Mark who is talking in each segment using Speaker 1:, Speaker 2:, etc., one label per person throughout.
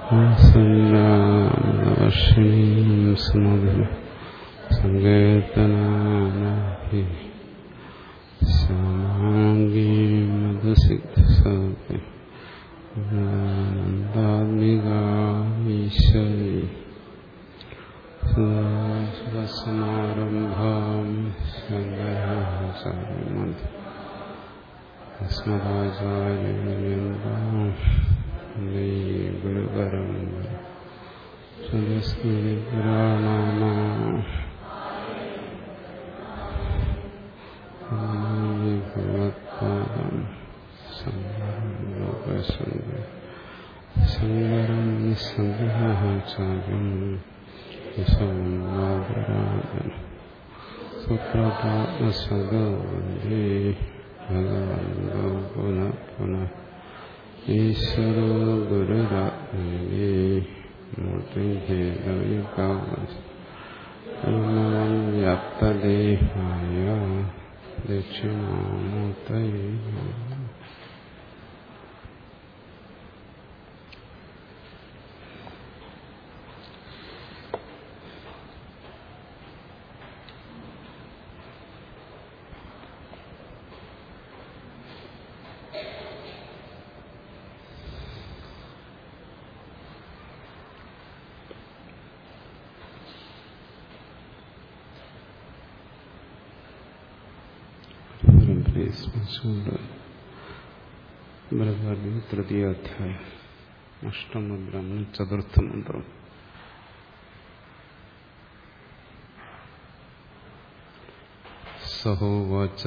Speaker 1: സംരാമവർഷിണീം സ്മൃതി സങ്കീർത്തനാനഹി സമാംഗീം മധുസിദ്ധസൗഖ്യം ആനന്ദാത്മികാശ്വരി സമാരംഭാം ശങ്കരാചാര്യമന്ത് അസ്മദാചാര്യന്താം ഗുരുകരം സദസ്മൃതി പുരാണാന ഭഗവത്പാദം സങ്കരം ലോകസംഗ സങ്കരം നിസ്സംഗാചാര്യം സംവാദരാജൻ സുപ്രഭാതസഗവന്ദേ ഭഗവന്തോ പുനഃ പുനഃ ഈശ്വരോ ഗുരുരാജ്ഞേ മൂർത്തിഭേദവികാവ്യപ്തദേഹായ ദക്ഷിണാമൂർത്തയേ സ്മരിച്ചുകൊണ്ട് ബലപാടി തൃതീയാധ്യായം അഷ്ടമബ്രഹ്മ ചതുർത്ഥ മന്ത്രം സഹോവാച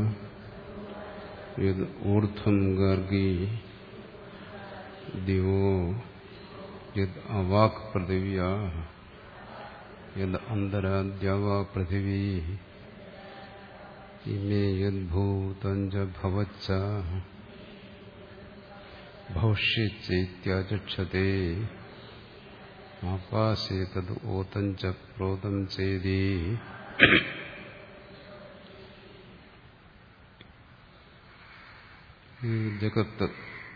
Speaker 1: യത് ഊർധ്വം ഗാർഗി ദിവോ യത് അവാക് പൃഥിവ്യ യത് അന്തരാദ്യാവാ പൃഥിവീ ഇമേ യദ്ഭൂതഞ്ച ഭവച്ച ഭവിഷ്യച്ചൈത്യാചക്ഷത്തെ ആകാശേ തത് ഓതഞ്ച പ്രോതം ചേതി ജഗത്ത്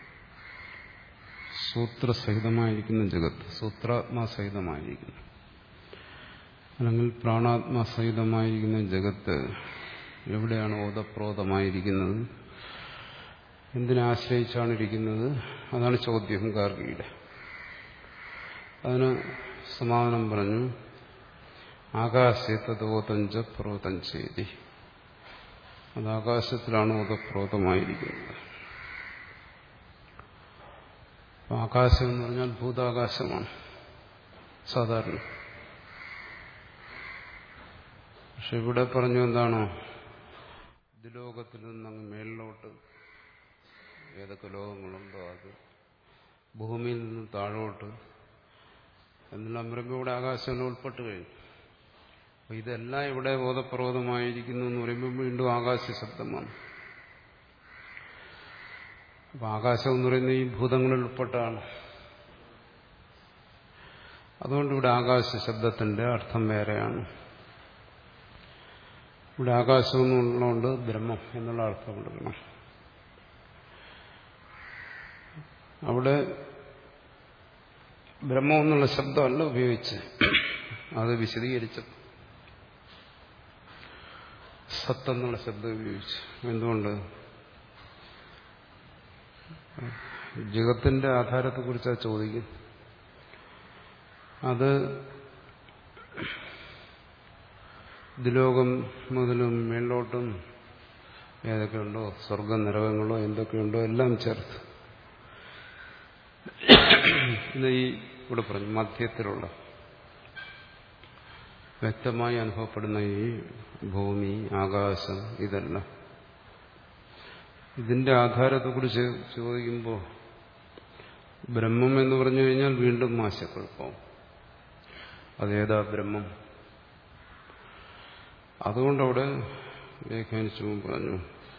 Speaker 1: സൂത്രസഹിതമായിരിക്കുന്ന ജഗത്ത് സൂത്രാത്മാസഹിതമായിരിക്കുന്നു അല്ലെങ്കിൽ പ്രാണാത്മാസഹിതമായിരിക്കുന്ന ജഗത്ത് എവിടെയാണ് ഓതപ്രോതമായിരിക്കുന്നത് എന്തിനാശ്രയിച്ചാണ് ഇരിക്കുന്നത് അതാണ് ചോദ്യം ഗാർഗിയുടെ അതിന് സമാധാനം പറഞ്ഞു ആകാശത്തതോതഞ്ച പ്രോതഞ്ചേരി അത് ആകാശത്തിലാണ് ഓതപ്രോതമായിരിക്കുന്നത് ആകാശം എന്ന് പറഞ്ഞാൽ ഭൂതാകാശമാണ് സാധാരണ പക്ഷെ ഇവിടെ പറഞ്ഞു എന്താണോ ലോകത്തിൽ നിന്നങ്ങ് മേളിലോട്ട് ഏതൊക്കെ ലോകങ്ങളുണ്ടോ അത് ഭൂമിയിൽ നിന്ന് താഴോട്ട് എന്നെല്ലാം പറയുമ്പോൾ ഇവിടെ ആകാശം ഉൾപ്പെട്ട് കഴിഞ്ഞു അപ്പൊ ഇതെല്ലാം ഇവിടെ ബോധപ്രബോധമായിരിക്കുന്നു എന്ന് പറയുമ്പോൾ വീണ്ടും ആകാശ ശബ്ദമാണ് അപ്പൊ ആകാശം എന്ന് പറയുന്നത് ഈ ഭൂതങ്ങളിൽ ഉൾപ്പെട്ടാണ് അതുകൊണ്ട് ഇവിടെ ആകാശ ശബ്ദത്തിന്റെ അർത്ഥം വേറെയാണ് ഇവിടെ ആകാശം എന്നുള്ളതുകൊണ്ട് ബ്രഹ്മം എന്നുള്ള അർത്ഥം കൊടുക്കണം അവിടെ ബ്രഹ്മം എന്നുള്ള ശബ്ദമല്ല ഉപയോഗിച്ച് അത് വിശദീകരിച്ച സത്ത് എന്നുള്ള ശബ്ദം ഉപയോഗിച്ചു എന്തുകൊണ്ട് ജഗത്തിന്റെ ആധാരത്തെക്കുറിച്ചാണ് ചോദിക്കുന്നത് അത് ദിലോകം മുതലും മേലോട്ടും ഏതൊക്കെയുണ്ടോ സ്വർഗ നരകങ്ങളോ എന്തൊക്കെയുണ്ടോ എല്ലാം ചേർത്ത് ഇത് ഈ ഇവിടെ പറഞ്ഞു മധ്യത്തിലുള്ള വ്യക്തമായി അനുഭവപ്പെടുന്ന ഈ ഭൂമി ആകാശം ഇതെല്ലാം ഇതിന്റെ ആധാരത്തെക്കുറിച്ച് ചോദിക്കുമ്പോൾ ബ്രഹ്മം എന്ന് പറഞ്ഞു കഴിഞ്ഞാൽ വീണ്ടും ആശക്കുഴപ്പം അതേതാ ബ്രഹ്മം അതുകൊണ്ടവിടെ വ്യാഖ്യാനിച്ചു പറഞ്ഞു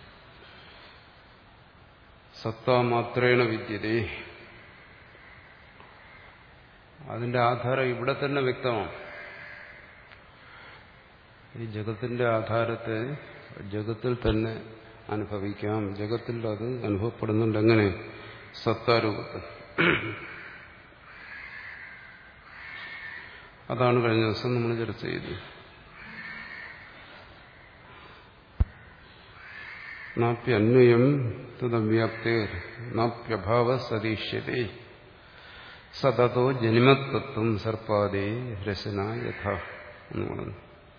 Speaker 1: സത്താമാത്രേണ വിദ്യതേ അതിന്റെ ആധാരം ഇവിടെ തന്നെ വ്യക്തമാണ് ഈ ജഗത്തിന്റെ ആധാരത്തെ ജഗത്തിൽ തന്നെ അനുഭവിക്കാം ജഗത്തിൽ അത് അനുഭവപ്പെടുന്നുണ്ട് എങ്ങനെ സത്താരൂപത്തിൽ അതാണ് കഴിഞ്ഞ ദിവസം നമ്മൾ ചർച്ച ചെയ്തത് നാപ്യന്വയം തദ്വ്യാപ്തേർ നാപ്യഭാവ സതീഷ്യതേ സതതോ ജനിമത്തത്വം സർപ്പാദേ രസന യഥ എന്ന് പറഞ്ഞു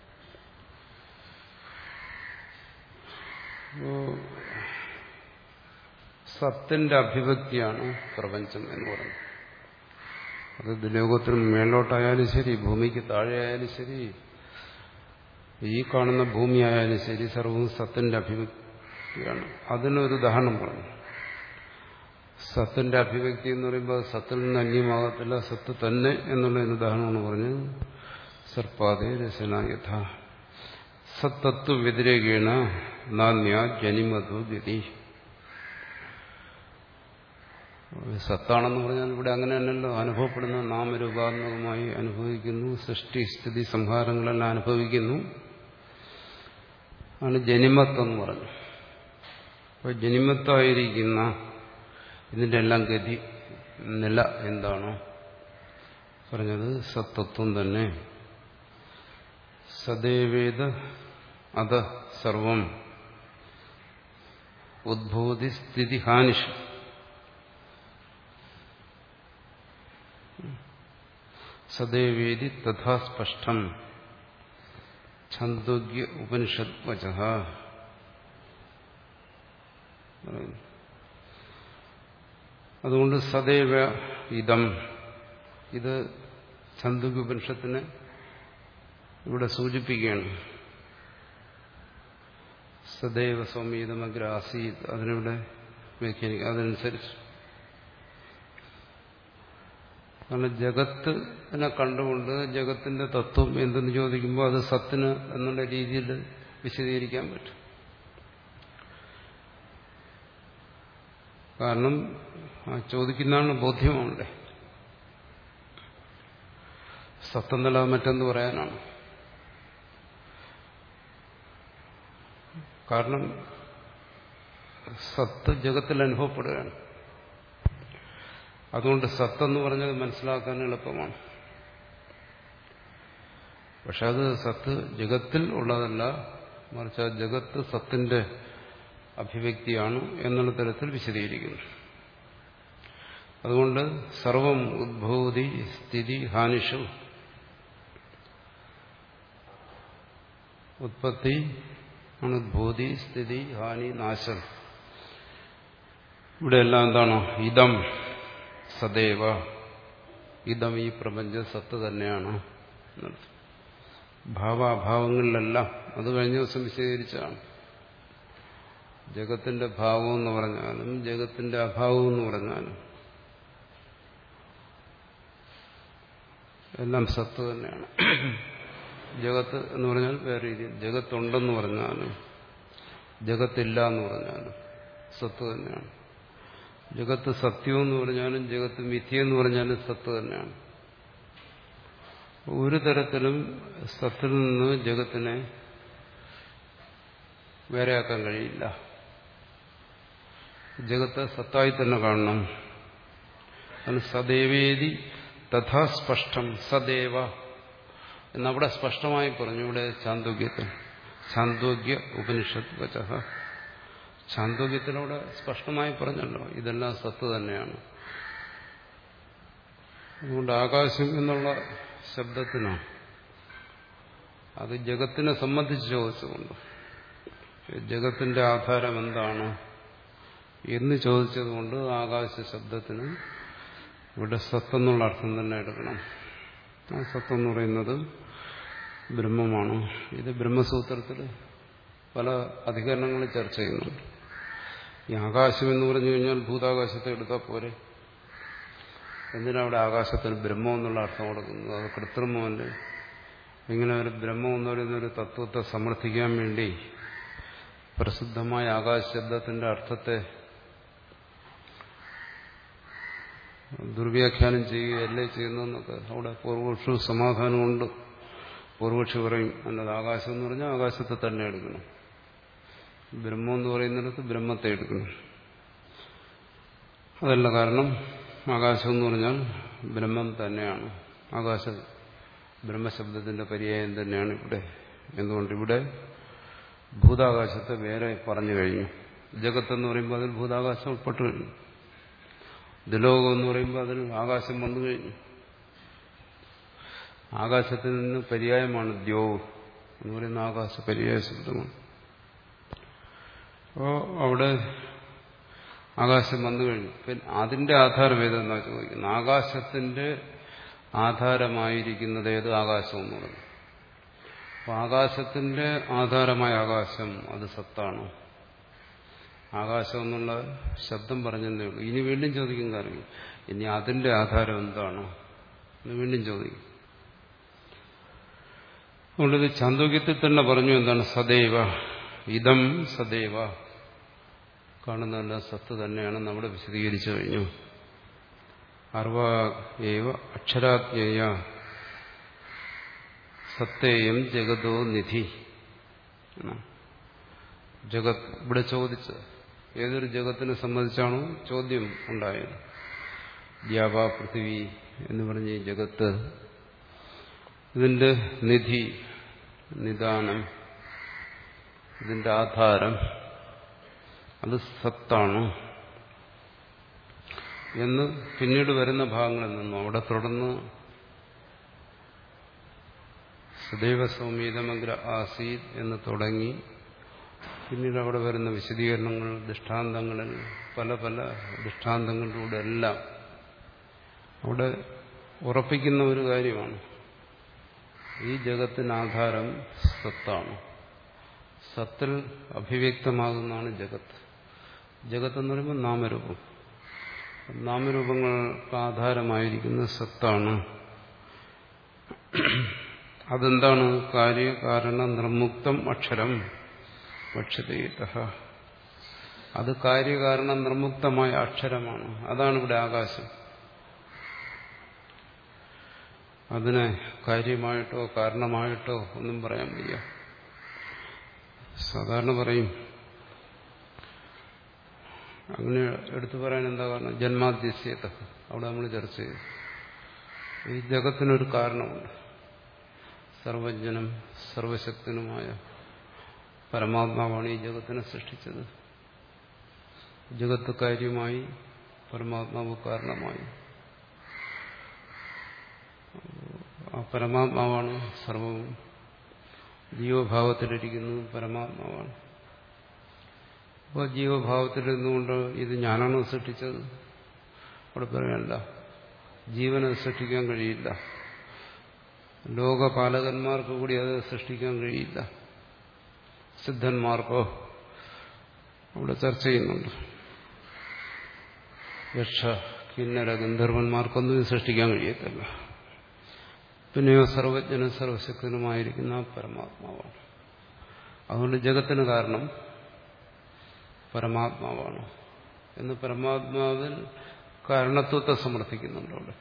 Speaker 1: സത്തിന്റെ അഭിവ്യക്തിയാണ് പ്രപഞ്ചം എന്ന് പറയുന്നത് അത് ലോകത്തിന് മേലോട്ടായാലും ശരി ഭൂമിക്ക് താഴെ ആയാലും ശരി ഈ കാണുന്ന ഭൂമി ആയാലും ശരി സർവവും സത്തിന്റെ അഭിവ്യക്തിയാണ് അതിനൊരു ഉദാഹരണം പറഞ്ഞു സത്തിന്റെ അഭിവ്യക്തി എന്ന് പറയുമ്പോൾ സത്തിൽ നിന്ന് അന്യമാകത്തില്ല സത്ത് തന്നെ എന്നുള്ളതിന് ഉദാഹരണമാണ് പറഞ്ഞത് സർപ്പാദേ രസന യഥ സത്തത്വ വ്യതിരേകേണ നാന്യ ജനിമതു ഗതി സത്താണെന്ന് പറഞ്ഞാൽ ഇവിടെ അങ്ങനെ തന്നെയല്ലോ അനുഭവപ്പെടുന്ന നാമരൂപാത്മകമായി അനുഭവിക്കുന്നു സൃഷ്ടി സ്ഥിതി സംഹാരങ്ങളെല്ലാം അനുഭവിക്കുന്നു ആണ് ജനിമത്വം എന്ന് പറഞ്ഞു അപ്പോൾ ജനിമത്വമായിരിക്കുന്ന ഇതിൻ്റെ എല്ലാം ഗതി നില എന്താണോ പറഞ്ഞത് സത്തത്വം തന്നെ സദേവേദ അത സർവം ഉദ്ഭൂതി സ്ഥിതി ഹാനിഷ് സദേവേദി തഥാ സ്പഷ്ടം ഛന്ദോഗ്യ ഉപനിഷത് വച അതുകൊണ്ട് സദൈവ ഇതം ഇത് ഛന്ദോഗ്യ ഉപനിഷത്തിനെ ഇവിടെ സൂചിപ്പിക്കുകയാണ് സദൈവ സൗമീതമഗ്ര ആസീത് അതിനിവിടെ വ്യാഖ്യാനിക്കുക അതനുസരിച്ച് കാരണം ജഗത്തിനെ കണ്ടുകൊണ്ട് ജഗത്തിന്റെ തത്വം എന്തെന്ന് ചോദിക്കുമ്പോൾ അത് സത്തിന് എന്നുള്ള രീതിയിൽ വിശദീകരിക്കാൻ പറ്റും കാരണം ആ ചോദിക്കുന്നതാണ് ബോധ്യമാണല്ലേ സത്തെന്നല്ല മറ്റെന്ന് പറയാനാണ് കാരണം സത്ത് ജഗത്തിൽ അനുഭവപ്പെടുകയാണ് അതുകൊണ്ട് സത്തെന്ന് പറഞ്ഞത് മനസ്സിലാക്കാൻ എളുപ്പമാണ് പക്ഷെ അത് സത്ത് ജഗത്തിൽ ഉള്ളതല്ല മറിച്ച് ആ ജഗത്ത് സത്തിന്റെ അഭിവ്യക്തിയാണ് എന്നുള്ള തരത്തിൽ വിശദീകരിക്കുന്നു അതുകൊണ്ട് സർവം ഉദ്ഭൂതി സ്ഥിതി ഹാനിഷു ഉത്പത്തി ആണ് ഉദ്ഭൂതി സ്ഥിതി ഹാനി നാശം ഇവിടെ എല്ലാം എന്താണോ ഇതം സദൈവ ഇതം ഈ പ്രപഞ്ച സത്ത് തന്നെയാണ് ഭാവാഭാവങ്ങളിലെല്ലാം അത് കഴിഞ്ഞ ദിവസം വിശദീകരിച്ചാണ് ജഗത്തിന്റെ ഭാവം എന്ന് പറഞ്ഞാലും ജഗത്തിന്റെ അഭാവം എന്ന് പറഞ്ഞാലും എല്ലാം സത്ത് തന്നെയാണ് ജഗത്ത് എന്ന് പറഞ്ഞാൽ വേറെ രീതിയിൽ ജഗത്തുണ്ടെന്ന് പറഞ്ഞാലും ജഗത്തില്ല എന്ന് പറഞ്ഞാലും സത്ത് തന്നെയാണ് ജഗത്ത് സത്യം എന്ന് പറഞ്ഞാലും ജഗത്ത് മിഥ്യ എന്ന് പറഞ്ഞാലും സത്ത് തന്നെയാണ് ഒരു തരത്തിലും സത്തിൽ നിന്ന് ജഗത്തിനെ വേറെയാക്കാൻ കഴിയില്ല ജഗത്ത് സത്തായി തന്നെ കാണണം അതിന് സദേവേദി തഥാ സ്പഷ്ടം സദേവ എന്നവിടെ സ്പഷ്ടമായി പറഞ്ഞു ഇവിടെ ചാന്തോഗ്യത്തിൽ ചാന്തോഗ്യ ഉപനിഷത്ത് വച ചാന്തോഗ്യത്തിലൂടെ സ്പഷ്ടമായി പറഞ്ഞല്ലോ ഇതെല്ലാം സത്ത് തന്നെയാണ് അതുകൊണ്ട് ആകാശം എന്നുള്ള ശബ്ദത്തിന് അത് ജഗത്തിനെ സംബന്ധിച്ച് ചോദിച്ചുകൊണ്ട് ജഗത്തിന്റെ ആധാരം എന്താണ് എന്ന് ചോദിച്ചതുകൊണ്ട് ആകാശ ശബ്ദത്തിന് ഇവിടെ സത്തെന്നുള്ള അർത്ഥം തന്നെ എടുക്കണം ആ സത്തെന്ന് പറയുന്നത് ബ്രഹ്മമാണ് ഇത് ബ്രഹ്മസൂത്രത്തിൽ പല അധികരണങ്ങളിൽ ചർച്ച ചെയ്യുന്നുണ്ട് ഈ ആകാശം എന്ന് പറഞ്ഞു കഴിഞ്ഞാൽ ഭൂതാകാശത്തെ എടുത്താൽ പോരെ എന്തിനാ അവിടെ ആകാശത്തിന് ബ്രഹ്മം എന്നുള്ള അർത്ഥം കൊടുക്കുന്നത് അത് കൃത്രിമമല്ലേ ഇങ്ങനെ ഒരു ബ്രഹ്മം എന്ന് പറയുന്ന ഒരു തത്വത്തെ സമർത്ഥിക്കാൻ വേണ്ടി പ്രസിദ്ധമായ ആകാശ ശബ്ദത്തിന്റെ അർത്ഥത്തെ ദുർവ്യാഖ്യാനം ചെയ്യുകയല്ലേ ചെയ്യുന്നതെന്നൊക്കെ അവിടെ പൂർവപക്ഷവും സമാധാനമുണ്ട് പൂർവപക്ഷി പറയും അല്ലത് ആകാശം എന്ന് പറഞ്ഞാൽ ആകാശത്തെ തന്നെ എടുക്കണം ബ്രഹ്മം എന്ന് പറയുന്നിടത്ത് ബ്രഹ്മത്തെ എടുക്കണം അതല്ല കാരണം ആകാശം എന്ന് പറഞ്ഞാൽ ബ്രഹ്മം തന്നെയാണ് ആകാശ ബ്രഹ്മശബ്ദത്തിന്റെ പര്യായം തന്നെയാണ് ഇവിടെ എന്തുകൊണ്ട് ഇവിടെ ഭൂതാകാശത്തെ വേറെ പറഞ്ഞു കഴിഞ്ഞു ജഗത്തെന്ന് പറയുമ്പോൾ അതിൽ ഭൂതാകാശം ഉൾപ്പെട്ടു കഴിഞ്ഞു ദുലോകം എന്ന് പറയുമ്പോൾ അതിൽ ആകാശം വന്നു കഴിഞ്ഞു ആകാശത്തിൽ നിന്ന് പര്യായമാണ് ദ്യോ എന്ന് പറയുന്ന ആകാശ പര്യായ ശബ്ദമാണ് അപ്പോൾ അവിടെ ആകാശം വന്നു കഴിഞ്ഞു പിന്നെ അതിന്റെ ആധാരം ഏതെന്നാണ് ചോദിക്കുന്നത് ആകാശത്തിന്റെ ആധാരമായിരിക്കുന്നത് ഏത് ആകാശം എന്ന് പറഞ്ഞു അപ്പോൾ ആകാശത്തിന്റെ ആധാരമായ ആകാശം അത് സത്താണ് ആകാശം എന്നുള്ള ശബ്ദം പറഞ്ഞതേ ഉള്ളൂ ഇനി വീണ്ടും ചോദിക്കും കാര്യം ഇനി അതിന്റെ ആധാരം എന്താണ് എന്ന് വീണ്ടും ചോദിക്കും അതുകൊണ്ടിത് ചാന്തോക്യത്തിൽ തന്നെ പറഞ്ഞു എന്താണ് സദൈവ ഇതം സദൈവ കാണുന്നതല്ല സത്ത് തന്നെയാണ് നമ്മുടെ വിശദീകരിച്ചു കഴിഞ്ഞു അർവ ഏവ അക്ഷരാജ്ഞേയ സത്തേയം ജഗതോ നിധി ജഗത് ഇവിടെ ചോദിച്ച് ഏതൊരു ജഗത്തിനെ സംബന്ധിച്ചാണോ ചോദ്യം ഉണ്ടായത് ദ്യാവ പൃഥിവി എന്ന് പറഞ്ഞ ഈ ജഗത്ത് ഇതിന്റെ നിധി നിദാനം ഇതിന്റെ ആധാരം അത് സത്താണ് എന്ന് പിന്നീട് വരുന്ന ഭാഗങ്ങളിൽ നിന്നും അവിടെ തുടർന്ന് സദൈവ സൗമീതമഗ്ര ആസീത് എന്ന് തുടങ്ങി പിന്നീട് അവിടെ വരുന്ന വിശദീകരണങ്ങൾ ദൃഷ്ടാന്തങ്ങളിൽ പല പല ദൃഷ്ടാന്തങ്ങളിലൂടെ എല്ലാം അവിടെ ഉറപ്പിക്കുന്ന ഒരു കാര്യമാണ് ഈ ജഗത്തിന് ആധാരം സത്താണ് സത്തിൽ അഭിവ്യക്തമാകുന്നതാണ് ജഗത്ത് ജഗത്ത് എന്ന് പറയുമ്പോൾ നാമരൂപം നാമരൂപങ്ങൾക്ക് ആധാരമായിരിക്കുന്ന സത്താണ് അതെന്താണ് കാര്യകാരണ നിർമുക്തം അക്ഷരം ഭക്ഷ്യതീത അത് കാര്യകാരണ നിർമുക്തമായ അക്ഷരമാണ് അതാണ് ഇവിടെ ആകാശം അതിനെ കാര്യമായിട്ടോ കാരണമായിട്ടോ ഒന്നും പറയാൻ വയ്യ സാധാരണ പറയും അങ്ങനെ എടുത്തു പറയാൻ എന്താ കാരണം ജന്മാദ്യസ്യത അവിടെ നമ്മൾ ചർച്ച ചെയ്തു ഈ ജഗത്തിനൊരു കാരണമുണ്ട് സർവജ്ഞനും സർവശക്തനുമായ പരമാത്മാവാണ് ഈ ജഗത്തിനെ സൃഷ്ടിച്ചത് ജഗത്ത് കാര്യമായി പരമാത്മാവ് കാരണമായി ആ പരമാത്മാവാണ് സർവവും ജീവഭാവത്തിലിരിക്കുന്നത് പരമാത്മാവാണ് അപ്പോൾ ജീവഭാവത്തിലിരുന്നുകൊണ്ട് ഇത് ഞാനാണ് സൃഷ്ടിച്ചത് അവിടെ പറയണ്ട ജീവനെ സൃഷ്ടിക്കാൻ കഴിയില്ല ലോകപാലകന്മാർക്ക് കൂടി അത് സൃഷ്ടിക്കാൻ കഴിയില്ല സിദ്ധന്മാർക്കോ അവിടെ ചർച്ച ചെയ്യുന്നുണ്ട് യക്ഷ കിന്നര ഗന്ധർവന്മാർക്കൊന്നും ഇത് സൃഷ്ടിക്കാൻ കഴിയത്തില്ല പിന്നെയോ സർവജ്ഞനും സർവശക്തനുമായിരിക്കുന്ന പരമാത്മാവാണ് അതുകൊണ്ട് ജഗത്തിന് കാരണം പരമാത്മാവാണ് എന്ന് പരമാത്മാവിൽ കാരണത്വത്തെ സമർത്ഥിക്കുന്നുണ്ട് അവിടെ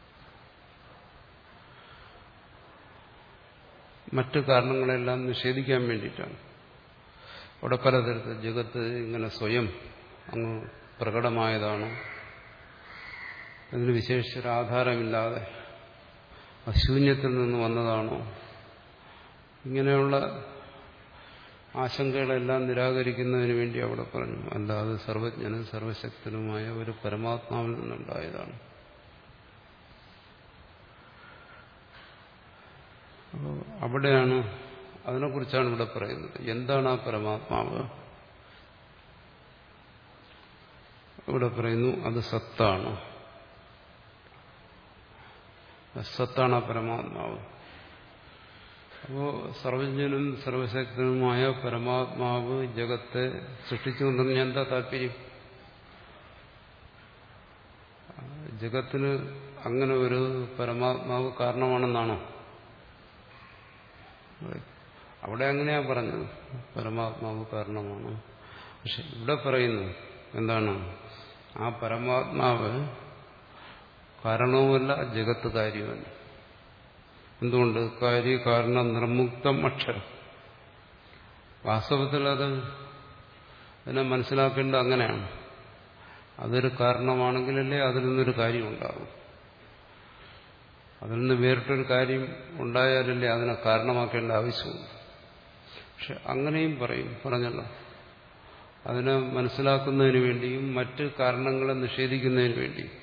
Speaker 1: മറ്റു കാരണങ്ങളെല്ലാം നിഷേധിക്കാൻ വേണ്ടിയിട്ടാണ് അവിടെ പലതരത്തിൽ ജഗത്ത് ഇങ്ങനെ സ്വയം അങ്ങ് പ്രകടമായതാണ് അതിന് വിശേഷിച്ചൊരാധാരമില്ലാതെ അശൂന്യത്തിൽ നിന്ന് വന്നതാണോ ഇങ്ങനെയുള്ള ആശങ്കകളെല്ലാം നിരാകരിക്കുന്നതിന് വേണ്ടി അവിടെ പറഞ്ഞു അല്ലാതെ സർവജ്ഞനും സർവശക്തനുമായ ഒരു പരമാത്മാവിൽ നിന്നുണ്ടായതാണ് അപ്പോൾ അവിടെയാണ് അതിനെക്കുറിച്ചാണ് ഇവിടെ പറയുന്നത് എന്താണ് ആ പരമാത്മാവ് ഇവിടെ പറയുന്നു അത് സത്താണ് സത്താണ് ആ പരമാത്മാവ് അപ്പോ സർവജ്ഞനും സർവശക്തനുമായ പരമാത്മാവ് ജഗത്തെ സൃഷ്ടിച്ചുകൊണ്ടെന്ന് എന്താ താല്പര്യം ജഗത്തിന് അങ്ങനെ ഒരു പരമാത്മാവ് കാരണമാണെന്നാണോ അവിടെ അങ്ങനെയാ പറഞ്ഞത് പരമാത്മാവ് കാരണമാണ് പക്ഷെ ഇവിടെ പറയുന്നു എന്താണ് ആ പരമാത്മാവ് കാരണവുമല്ല ജഗത്ത് കാര്യമല്ല എന്തുകൊണ്ട് കാര്യ കാരണം നിർമുക്തം അക്ഷരം വാസ്തവത്തിൽ അത് അതിനെ മനസ്സിലാക്കേണ്ടത് അങ്ങനെയാണ് അതൊരു കാരണമാണെങ്കിലല്ലേ അതിൽ നിന്നൊരു കാര്യം ഉണ്ടാകും അതിൽ നിന്ന് വേറിട്ടൊരു കാര്യം ഉണ്ടായാലല്ലേ അതിനെ കാരണമാക്കേണ്ട ആവശ്യമുണ്ട് പക്ഷെ അങ്ങനെയും പറയും പറഞ്ഞല്ലോ അതിനെ മനസ്സിലാക്കുന്നതിന് വേണ്ടിയും മറ്റ് കാരണങ്ങളെ നിഷേധിക്കുന്നതിന് വേണ്ടിയും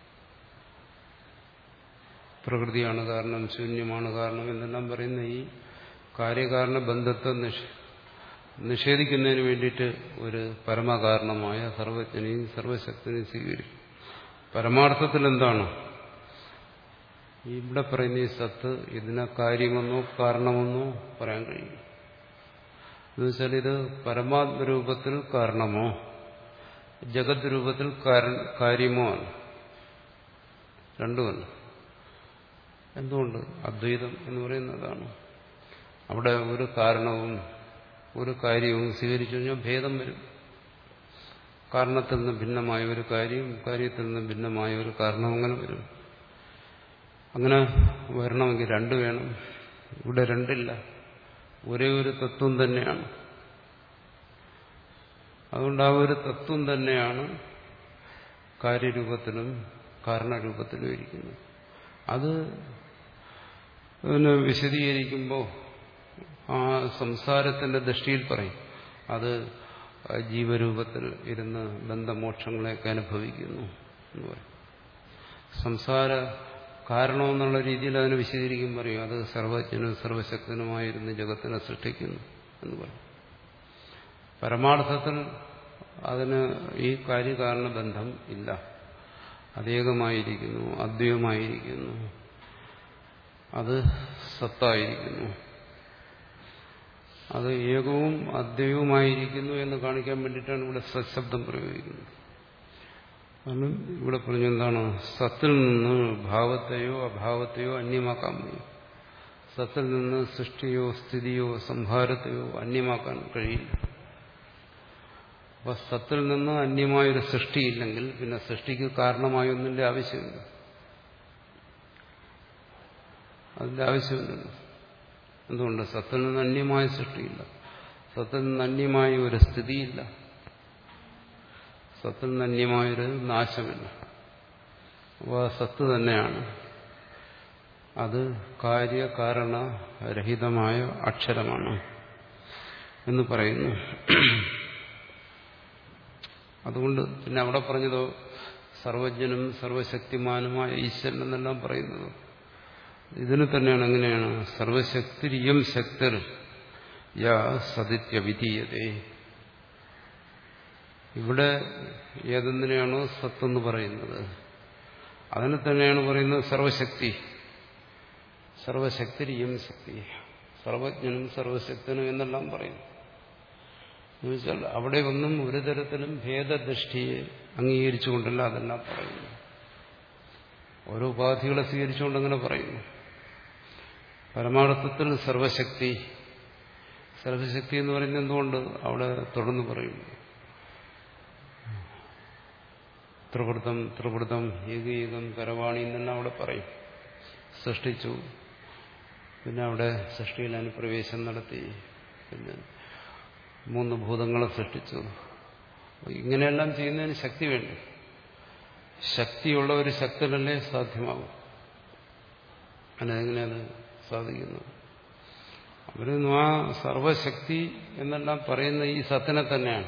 Speaker 1: പ്രകൃതിയാണ് കാരണം ശൂന്യമാണ് കാരണം എന്നെല്ലാം പറയുന്ന ഈ കാര്യകാരണ ബന്ധത്തെ നിഷ നിഷേധിക്കുന്നതിന് വേണ്ടിയിട്ട് ഒരു പരമകാരണമായ സർവജ്ഞനെയും സർവശക്തിനെയും സ്വീകരിക്കും പരമാർത്ഥത്തിൽ എന്താണ് ഇവിടെ പറയുന്ന ഈ സത്ത് ഇതിനെ കാര്യമെന്നോ കാരണമെന്നോ പറയാൻ കഴിയും എന്നുവെച്ചാൽ ഇത് പരമാത്മരൂപത്തിൽ കാരണമോ ജഗത് രൂപത്തിൽ കാര്യമോ ആണ് രണ്ടുമല്ല എന്തുകൊണ്ട് അദ്വൈതം എന്ന് പറയുന്നതാണ് അവിടെ ഒരു കാരണവും ഒരു കാര്യവും സ്വീകരിച്ചു കഴിഞ്ഞാൽ ഭേദം വരും കാരണത്തിൽ നിന്ന് ഭിന്നമായ ഒരു കാര്യം കാര്യത്തിൽ നിന്ന് ഭിന്നമായ ഒരു കാരണം അങ്ങനെ വരും അങ്ങനെ വരണമെങ്കിൽ രണ്ട് വേണം ഇവിടെ രണ്ടില്ല ഒരേ ഒരു തത്വം തന്നെയാണ് അതുകൊണ്ട് ആ ഒരു തത്വം തന്നെയാണ് കാര്യരൂപത്തിലും കാരണരൂപത്തിലും ഇരിക്കുന്നത് അത് അതിനെ വിശദീകരിക്കുമ്പോൾ ആ സംസാരത്തിന്റെ ദൃഷ്ടിയിൽ പറയും അത് ജീവരൂപത്തിൽ ഇരുന്ന് ബന്ധമോക്ഷങ്ങളെയൊക്കെ അനുഭവിക്കുന്നു എന്ന് പറയും സംസാര കാരണമെന്നുള്ള രീതിയിൽ അതിനെ വിശദീകരിക്കും പറയും അത് സർവജ്ഞനും സർവശക്തനുമായിരുന്ന് ജഗത്തിനെ സൃഷ്ടിക്കുന്നു എന്ന് പറയും പരമാർത്ഥത്തിൽ അതിന് ഈ കാര്യകാരണ ബന്ധം ഇല്ല അതേകമായിരിക്കുന്നു അദ്വൈതമായിരിക്കുന്നു അത് സത്തായിരിക്കുന്നു അത് ഏകവും അദ്വൈതവുമായിരിക്കുന്നു എന്ന് കാണിക്കാൻ വേണ്ടിയിട്ടാണ് ഇവിടെ സശബ്ദം പ്രയോഗിക്കുന്നത് കാരണം ഇവിടെ പറഞ്ഞ എന്താണ് സത്തിൽ നിന്ന് ഭാവത്തെയോ അഭാവത്തെയോ അന്യമാക്കാൻ കഴിയും സത്തിൽ നിന്ന് സൃഷ്ടിയോ സ്ഥിതിയോ സംഹാരത്തെയോ അന്യമാക്കാൻ കഴിയില്ല അപ്പൊ സത്തിൽ നിന്ന് അന്യമായൊരു സൃഷ്ടിയില്ലെങ്കിൽ പിന്നെ സൃഷ്ടിക്ക് കാരണമായൊന്നിന്റെ ആവശ്യമില്ല അതിന്റെ ആവശ്യമില്ലല്ലോ എന്തുകൊണ്ട് സത്തിൽ നിന്ന് അന്യമായ സൃഷ്ടിയില്ല സത്തിൽ നിന്ന് അന്യമായ ഒരു സ്ഥിതിയില്ല സത്തിൽ നിന്ന് അന്യമായൊരു നാശമില്ല അപ്പോൾ സത്ത് തന്നെയാണ് അത് കാര്യകാരണരഹിതമായ അക്ഷരമാണ് എന്ന് പറയുന്നു അതുകൊണ്ട് പിന്നെ അവിടെ പറഞ്ഞതോ സർവജ്ഞനും സർവശക്തിമാനുമായ ഈശ്വരൻ എന്നെല്ലാം പറയുന്നത് ഇതിന് തന്നെയാണ് എങ്ങനെയാണ് സർവശക്തിരിയം ശക്തർ യാ സതിത്യ വിധീയതേ ഇവിടെ ഏതെന്തിനെയാണോ സത്തെന്ന് പറയുന്നത് അതിനെ തന്നെയാണ് പറയുന്നത് സർവശക്തി സർവശക്തിരിയം ശക്തി സർവജ്ഞനും സർവശക്തനും എന്നെല്ലാം പറയുന്നു എന്നുവെച്ചാൽ അവിടെ ഒന്നും ഒരു തരത്തിലും ഭേദദൃഷ്ടിയെ അംഗീകരിച്ചുകൊണ്ടല്ല അതെല്ലാം പറയുന്നു ഓരോ ഉപാധികളെ സ്വീകരിച്ചുകൊണ്ട് അങ്ങനെ പറയുന്നു പരമാർത്ഥത്തിൽ സർവശക്തി സർവശക്തി എന്ന് പറയുന്നത് എന്തുകൊണ്ട് അവിടെ തുടർന്ന് പറയുന്നു ത്രിവൃതം ത്രിവൃതം ഏകീകം കരവാണി എന്നെല്ലാം അവിടെ പറയും സൃഷ്ടിച്ചു പിന്നെ അവിടെ സൃഷ്ടിയിൽ അനുപ്രവേശം നടത്തി പിന്നെ മൂന്ന് ഭൂതങ്ങളെ സൃഷ്ടിച്ചു ഇങ്ങനെയെല്ലാം ചെയ്യുന്നതിന് ശക്തി വേണ്ടി ശക്തിയുള്ള ഒരു ശക്തനല്ലേ സാധ്യമാകും അതെങ്ങനെ അത് സാധിക്കുന്നു അവരൊന്നും ആ സർവശക്തി എന്നെല്ലാം പറയുന്ന ഈ സത്തിനെ തന്നെയാണ്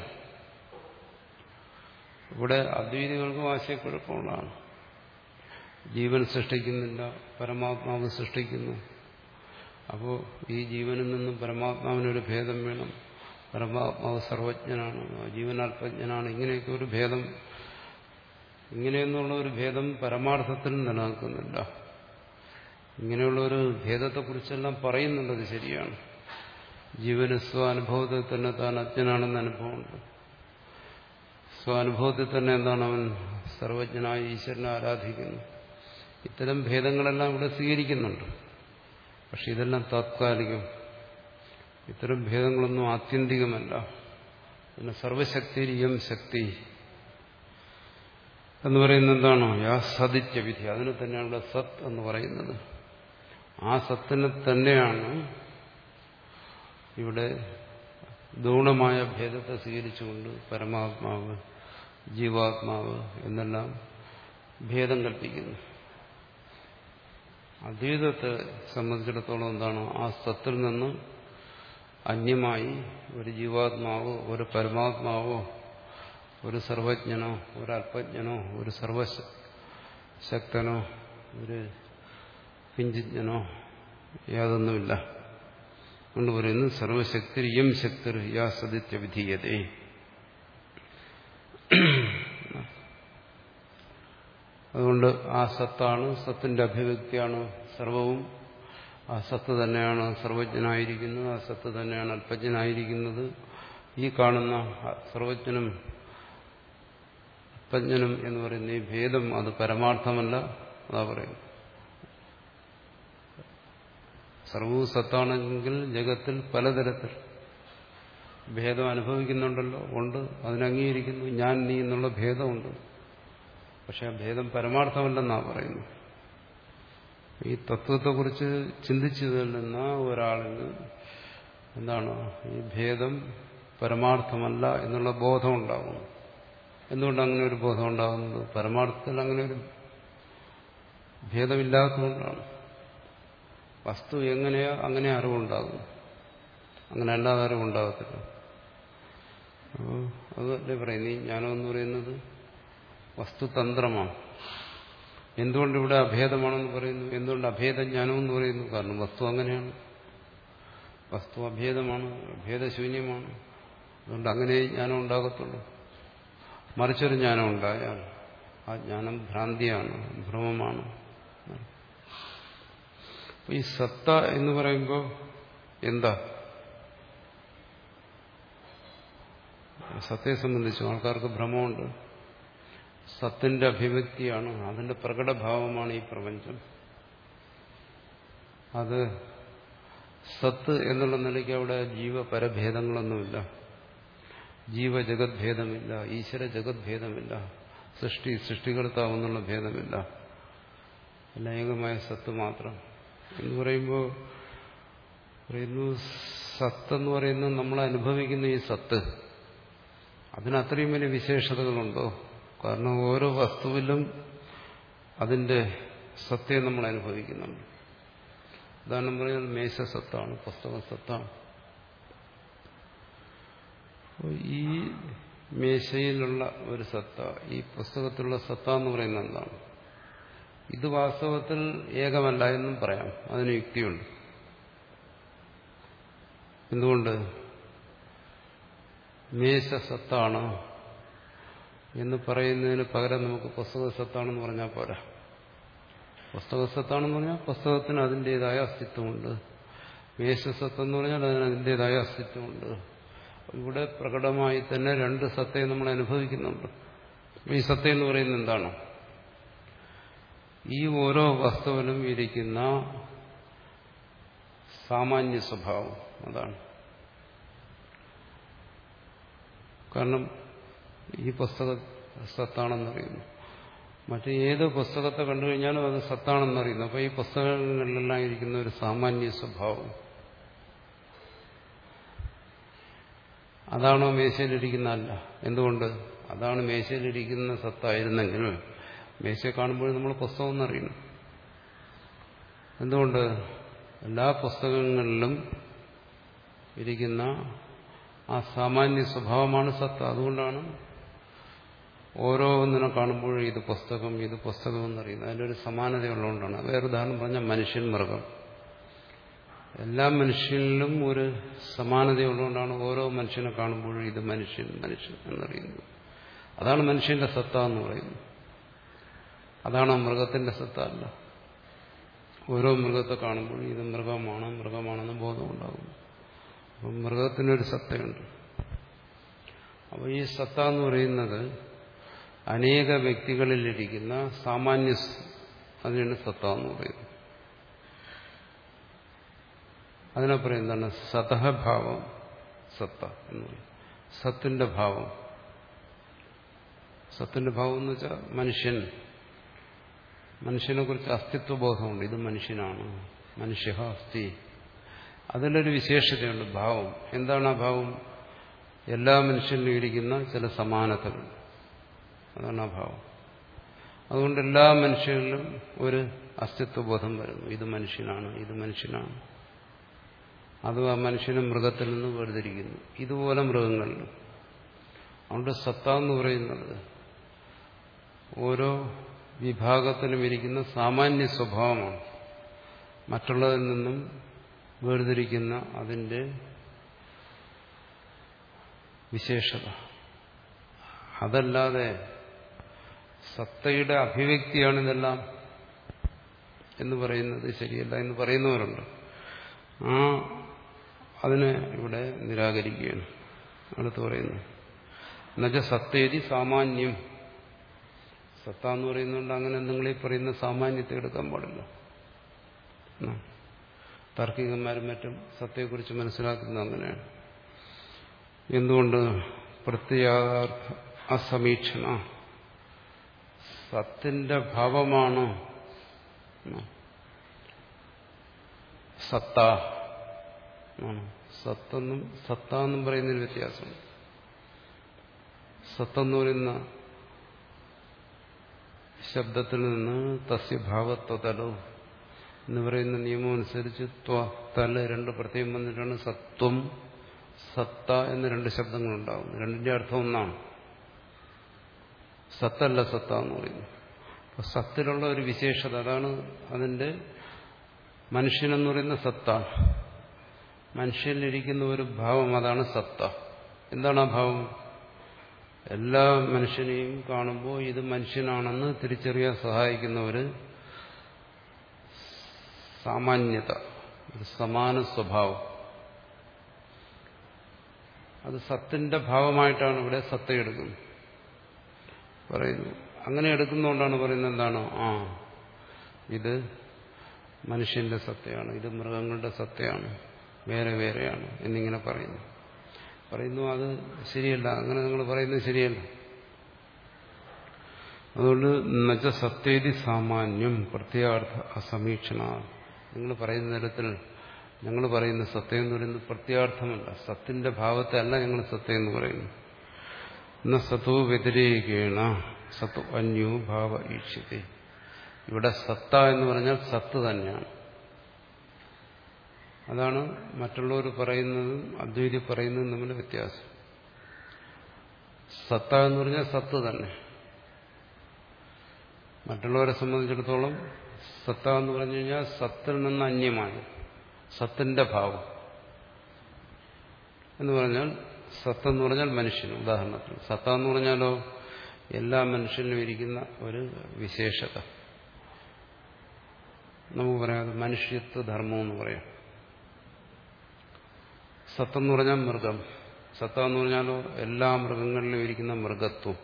Speaker 1: ഇവിടെ അദ്വൈതികൾക്കും ആശയക്കുഴപ്പമുള്ളതാണ് ജീവൻ സൃഷ്ടിക്കുന്നില്ല പരമാത്മാവ് സൃഷ്ടിക്കുന്നു അപ്പോൾ ഈ ജീവനിൽ നിന്നും പരമാത്മാവിനൊരു ഭേദം വേണം പരമാത്മാവ് സർവജ്ഞനാണ് ജീവനാത്മജ്ഞനാണ് ഇങ്ങനെയൊക്കെ ഒരു ഭേദം ഇങ്ങനെയൊന്നുള്ള ഒരു ഭേദം പരമാർത്ഥത്തിൽ നിലനിൽക്കുന്നില്ല ഇങ്ങനെയുള്ള ഒരു ഭേദത്തെക്കുറിച്ചെല്ലാം പറയുന്നുള്ളത് ശരിയാണ് ജീവന് സ്വാനുഭവത്തിൽ തന്നെ താൻ അജ്ഞനാണെന്ന് അനുഭവമുണ്ട് സ്വാനുഭവത്തിൽ തന്നെ എന്താണ് അവൻ സർവജ്ഞനായ ഈശ്വരനെ ആരാധിക്കുന്നു ഇത്തരം ഭേദങ്ങളെല്ലാം ഇവിടെ സ്വീകരിക്കുന്നുണ്ട് പക്ഷെ ഇതെല്ലാം താത്കാലികം ഇത്തരം ഭേദങ്ങളൊന്നും ആത്യന്തികമല്ല പിന്നെ സർവശക്തിരിയം ശക്തി എന്ന് പറയുന്നത് എന്താണോ യാ സതിത്യ വിധി അതിനെ തന്നെയാണ് ഇവിടെ സത് എന്ന് പറയുന്നത് ആ സത്തിനെ തന്നെയാണ് ഇവിടെ ദൂണമായ ഭേദത്തെ സ്വീകരിച്ചുകൊണ്ട് പരമാത്മാവ് ജീവാത്മാവ് എന്നെല്ലാം ഭേദം കൽപ്പിക്കുന്നു അദ്വൈതത്തെ സംബന്ധിച്ചിടത്തോളം എന്താണ് ആ സത്തിൽ നിന്ന് അന്യമായി ഒരു ജീവാത്മാവോ ഒരു പരമാത്മാവോ ഒരു സർവജ്ഞനോ ഒരു അല്പജ്ഞനോ ഒരു സർവശക്തനോ ഒരു കിഞ്ചിജ്ഞനോ യാതൊന്നുമില്ല കൊണ്ട് പറയുന്നു സർവശക്തി യം ശക്തി യാ സദിത്യ വിധീയതേ അതുകൊണ്ട് ആ സത്താണ് സത്തിന്റെ അഭിവ്യക്തിയാണ് സർവവും ആ സത്ത് തന്നെയാണ് സർവജ്ഞനായിരിക്കുന്നത് ആ സത്ത് തന്നെയാണ് അല്പജ്ഞനായിരിക്കുന്നത് ഈ കാണുന്ന സർവജ്ഞനും അല്പജ്ഞനും എന്ന് പറയുന്ന ഈ ഭേദം അത് പരമാർത്ഥമല്ല അതാ പറയുന്നു സർവവും സത്താണെങ്കിൽ ജഗത്തിൽ പലതരത്തിൽ ഭേദം അനുഭവിക്കുന്നുണ്ടല്ലോ ഉണ്ട് അതിനംഗീകരിക്കുന്നു ഞാൻ നീ എന്നുള്ള ഭേദമുണ്ട് പക്ഷെ ആ ഭേദം പരമാർത്ഥമല്ലെന്നാ പറയുന്നു ഈ തത്വത്തെക്കുറിച്ച് ചിന്തിച്ചു തരുന്ന ഒരാളിന് എന്താണ് ഈ ഭേദം പരമാർത്ഥമല്ല എന്നുള്ള ബോധം ഉണ്ടാകുന്നു എന്തുകൊണ്ട് അങ്ങനെ ഒരു ബോധം ഉണ്ടാകുന്നത് പരമാർത്ഥത്തിൽ അങ്ങനെ ഒരു ഭേദമില്ലാത്തതുകൊണ്ടാണ് വസ്തു എങ്ങനെയോ അങ്ങനെ അറിവുണ്ടാകും അങ്ങനെ അല്ലാതെ അറിവുണ്ടാകത്തില്ല അപ്പോൾ അതല്ലേ പറയുന്നത് ഈ ജ്ഞാനം എന്ന് പറയുന്നത് വസ്തുതന്ത്രമാണ് എന്തുകൊണ്ട് ഇവിടെ അഭേദമാണെന്ന് പറയുന്നു എന്തുകൊണ്ട് അഭേദജ്ഞാനം എന്ന് പറയുന്നു കാരണം വസ്തു അങ്ങനെയാണ് വസ്തു അഭേദമാണ് ഭേദശൂന്യമാണ് അതുകൊണ്ട് അങ്ങനെ ജ്ഞാനം ഉണ്ടാകത്തുള്ളൂ മറിച്ചൊരു ജ്ഞാനം ഉണ്ടായാൽ ആ ജ്ഞാനം ഭ്രാന്തിയാണ് ഭ്രമമാണ് ഈ സത്ത എന്ന് പറയുമ്പോൾ എന്താ സത്തയെ സംബന്ധിച്ച് ആൾക്കാർക്ക് ഭ്രമമുണ്ട് സത്തിന്റെ അഭിവ്യക്തിയാണ് അതിന്റെ പ്രകടഭാവമാണ് ഈ പ്രപഞ്ചം അത് സത്ത് എന്നുള്ള നിലയ്ക്ക് അവിടെ ജീവപരഭേദങ്ങളൊന്നുമില്ല ജീവജഗത് ഭേദമില്ല ഈശ്വര ജഗത് ഭേദമില്ല സൃഷ്ടി സൃഷ്ടികർത്താവെന്നുള്ള ഭേദമില്ല ലൈംഗികമായ സത്ത് മാത്രം എന്ന് പറയുമ്പോൾ പറയുന്നു സത്തെന്ന് പറയുന്നത് നമ്മൾ അനുഭവിക്കുന്ന ഈ സത്ത് അതിന് അത്രയും വലിയ വിശേഷതകളുണ്ടോ കാരണം ഓരോ വസ്തുവിലും അതിന്റെ സത്യം നമ്മൾ അനുഭവിക്കുന്നുണ്ട് ഉദാഹരണം പറഞ്ഞാൽ മേശ സത്താണ് പുസ്തകം സത്താണ് ഈ മേശയിലുള്ള ഒരു സത്ത ഈ പുസ്തകത്തിലുള്ള സത്ത എന്ന് പറയുന്നത് എന്താണ് ഇത് വാസ്തവത്തിൽ ഏകമല്ല എന്നും പറയാം അതിന് യുക്തിയുണ്ട് എന്തുകൊണ്ട് മേശ സത്താണ് എന്ന് പറയുന്നതിന് പകരം നമുക്ക് പുസ്തക സത്താണെന്ന് പറഞ്ഞാൽ പോരാ പുസ്തക സത്താണെന്ന് പറഞ്ഞാൽ പുസ്തകത്തിന് അതിൻ്റെതായ അസ്തിത്വമുണ്ട് മേശസത്ത് എന്ന് പറഞ്ഞാൽ അതിന് അതിൻ്റെതായ അസ്തിത്വമുണ്ട് ഇവിടെ പ്രകടമായി തന്നെ രണ്ട് സത്തയെ നമ്മൾ അനുഭവിക്കുന്നുണ്ട് ഈ സത്ത എന്ന് പറയുന്നത് എന്താണ് ഈ ഓരോ വസ്തുവിലും ഇരിക്കുന്ന സാമാന്യ സ്വഭാവം അതാണ് കാരണം ഈ പുസ്തക സത്താണെന്നറിയുന്നു മറ്റു ഏത് പുസ്തകത്തെ കണ്ടു കഴിഞ്ഞാലും അത് സത്താണെന്നറിയുന്നു അപ്പോൾ ഈ പുസ്തകങ്ങളിലെല്ലാം ഇരിക്കുന്ന ഒരു സാമാന്യ സ്വഭാവം അതാണോ മേശയിലിരിക്കുന്ന അല്ല എന്തുകൊണ്ട് അതാണ് മേശയിലിരിക്കുന്ന സത്തായിരുന്നെങ്കിൽ മേശയെ കാണുമ്പോൾ നമ്മൾ പുസ്തകം എന്നറിയണം എന്തുകൊണ്ട് എല്ലാ പുസ്തകങ്ങളിലും ഇരിക്കുന്ന ആ സാമാന്യ സ്വഭാവമാണ് സത്ത അതുകൊണ്ടാണ് ഓരോന്നിനെ കാണുമ്പോഴും ഇത് പുസ്തകം ഇത് പുസ്തകം എന്നറിയുന്നത് അതിൻ്റെ ഒരു സമാനതയുള്ളതുകൊണ്ടാണ് വേറെ ഉദാഹരണം പറഞ്ഞാൽ മനുഷ്യൻ മൃഗം എല്ലാ മനുഷ്യനിലും ഒരു സമാനതയുള്ളതുകൊണ്ടാണ് ഓരോ മനുഷ്യനെ കാണുമ്പോഴും ഇത് മനുഷ്യൻ മനുഷ്യൻ എന്നറിയുന്നത് അതാണ് മനുഷ്യന്റെ സത്ത എന്ന് പറയുന്നത് അതാണ് മൃഗത്തിന്റെ സത്ത അല്ല ഓരോ മൃഗത്തെ കാണുമ്പോഴും ഇത് മൃഗമാണ് മൃഗമാണെന്ന് ബോധമുണ്ടാകുന്നു അപ്പം മൃഗത്തിനൊരു സത്തയുണ്ട് അപ്പോൾ ഈ സത്ത എന്ന് പറയുന്നത് അനേക വ്യക്തികളിലിരിക്കുന്ന സാമാന്യ അതിനാണ് സത്ത എന്ന് പറയുന്നത് അതിനെ പറയും എന്താണ് സതഹഭാവം സത്ത എന്ന് പറയും സത്തിന്റെ ഭാവം സത്തിന്റെ ഭാവം എന്ന് വെച്ചാൽ മനുഷ്യൻ മനുഷ്യനെ കുറിച്ച് അസ്തിത്വബോധമുണ്ട് ഇത് മനുഷ്യനാണ് മനുഷ്യ അസ്ഥി അതിലൊരു വിശേഷതയുണ്ട് ഭാവം എന്താണ് ആ ഭാവം എല്ലാ മനുഷ്യനിലും ഇരിക്കുന്ന ചില സമാനതകൾ അതാണ് ആ ഭാവം അതുകൊണ്ട് എല്ലാ മനുഷ്യരിലും ഒരു അസ്തിത്വബോധം വരുന്നു ഇത് മനുഷ്യനാണ് ഇത് മനുഷ്യനാണ് അത് ആ മനുഷ്യനും മൃഗത്തിൽ നിന്ന് വേർതിരിക്കുന്നു ഇതുപോലെ മൃഗങ്ങളിലും അതുകൊണ്ട് സത്ത എന്ന് പറയുന്നത് ഓരോ വിഭാഗത്തിലും ഇരിക്കുന്ന സാമാന്യ സ്വഭാവമാണ് മറ്റുള്ളതിൽ നിന്നും വേർതിരിക്കുന്ന അതിൻ്റെ വിശേഷത അതല്ലാതെ സത്തയുടെ അഭിവ്യക്തിയാണ് ഇതെല്ലാം എന്ന് പറയുന്നത് ശരിയല്ല എന്ന് പറയുന്നവരുണ്ട് ആ അതിനെ ഇവിടെ നിരാകരിക്കുകയാണ് അടുത്ത് പറയുന്നു എന്നുവെച്ചാൽ സത്തേതി സാമാന്യം സത്ത എന്ന് പറയുന്നുണ്ട് അങ്ങനെ നിങ്ങൾ ഈ പറയുന്ന സാമാന്യത്തെ എടുക്കാൻ പാടില്ല താർക്കികന്മാരും മറ്റും സത്യയെക്കുറിച്ച് മനസ്സിലാക്കുന്നത് അങ്ങനെയാണ് എന്തുകൊണ്ട് പ്രത്യാർത്ഥ അസമീക്ഷണ സത്തിന്റെ ഭാവമാണ് സത്ത സത്തെന്നും സത്ത എന്നും പറയുന്നതിന് വ്യത്യാസമുണ്ട് സത്തെന്ന് പറയുന്ന ശബ്ദത്തിൽ നിന്ന് തസ്യ ഭാവത്വതലോ എന്ന് പറയുന്ന നിയമം അനുസരിച്ച് ത്വ തല രണ്ട് പ്രത്യേകം വന്നിട്ടാണ് സത്വം സത്ത എന്ന രണ്ട് ശബ്ദങ്ങളുണ്ടാകുന്നത് രണ്ടിന്റെ അർത്ഥം ഒന്നാണ് സത്തല്ല സത്ത എന്ന് പറയുന്നു അപ്പൊ സത്തിലുള്ള ഒരു വിശേഷത അതാണ് അതിന്റെ മനുഷ്യനെന്ന് പറയുന്ന സത്ത മനുഷ്യനിലിരിക്കുന്ന ഒരു ഭാവം അതാണ് സത്ത എന്താണ് ആ ഭാവം എല്ലാ മനുഷ്യനെയും കാണുമ്പോൾ ഇത് മനുഷ്യനാണെന്ന് തിരിച്ചറിയാൻ സഹായിക്കുന്ന ഒരു സാമാന്യത ഒരു സമാന സ്വഭാവം അത് സത്തിന്റെ ഭാവമായിട്ടാണ് ഇവിടെ സത്ത എടുക്കുന്നത് പറയുന്നു അങ്ങനെ എടുക്കുന്നതുകൊണ്ടാണ് പറയുന്നത് എന്താണ് ആ ഇത് മനുഷ്യന്റെ സത്തയാണ് ഇത് മൃഗങ്ങളുടെ സത്തയാണ് വേറെ വേറെയാണ് എന്നിങ്ങനെ പറയുന്നു പറയുന്നു അത് ശരിയല്ല അങ്ങനെ നിങ്ങൾ പറയുന്നത് ശരിയല്ല അതുകൊണ്ട് എന്നുവെച്ചാൽ സത്യേതി സാമാന്യം പ്രത്യാർത്ഥ അസമീക്ഷണ നിങ്ങൾ പറയുന്ന തരത്തിൽ ഞങ്ങൾ പറയുന്ന സത്യം എന്ന് പറയുന്നത് പ്രത്യാർത്ഥമല്ല സത്തിന്റെ ഭാവത്തെ അല്ല ഞങ്ങൾ സത്യം എന്ന് പറയുന്നു എന്ന സത്വ വ്യതിരേകേണ സത്വ അന്യോ ഭാവ ഈക്ഷ്യത്തെ ഇവിടെ സത്ത എന്ന് പറഞ്ഞാൽ സത്ത് തന്നെയാണ് അതാണ് മറ്റുള്ളവർ പറയുന്നതും അദ്വൈതി പറയുന്നതും തമ്മിൽ വ്യത്യാസം സത്ത എന്ന് പറഞ്ഞാൽ സത്ത് തന്നെ മറ്റുള്ളവരെ സംബന്ധിച്ചിടത്തോളം സത്ത എന്ന് പറഞ്ഞു കഴിഞ്ഞാൽ സത്തിൽ നിന്ന് അന്യമാണ് സത്തിന്റെ ഭാവം എന്ന് പറഞ്ഞാൽ സത്ത് എന്ന് പറഞ്ഞാൽ മനുഷ്യൻ ഉദാഹരണത്തിന് സത്ത എന്ന് പറഞ്ഞാലോ എല്ലാ മനുഷ്യനിലും ഇരിക്കുന്ന ഒരു വിശേഷത നമുക്ക് പറയാം അത് മനുഷ്യത്വ ധർമ്മം എന്ന് പറയാം സത്തെന്ന് പറഞ്ഞാൽ മൃഗം സത്ത എന്ന് പറഞ്ഞാലോ എല്ലാ മൃഗങ്ങളിലും ഇരിക്കുന്ന മൃഗത്വം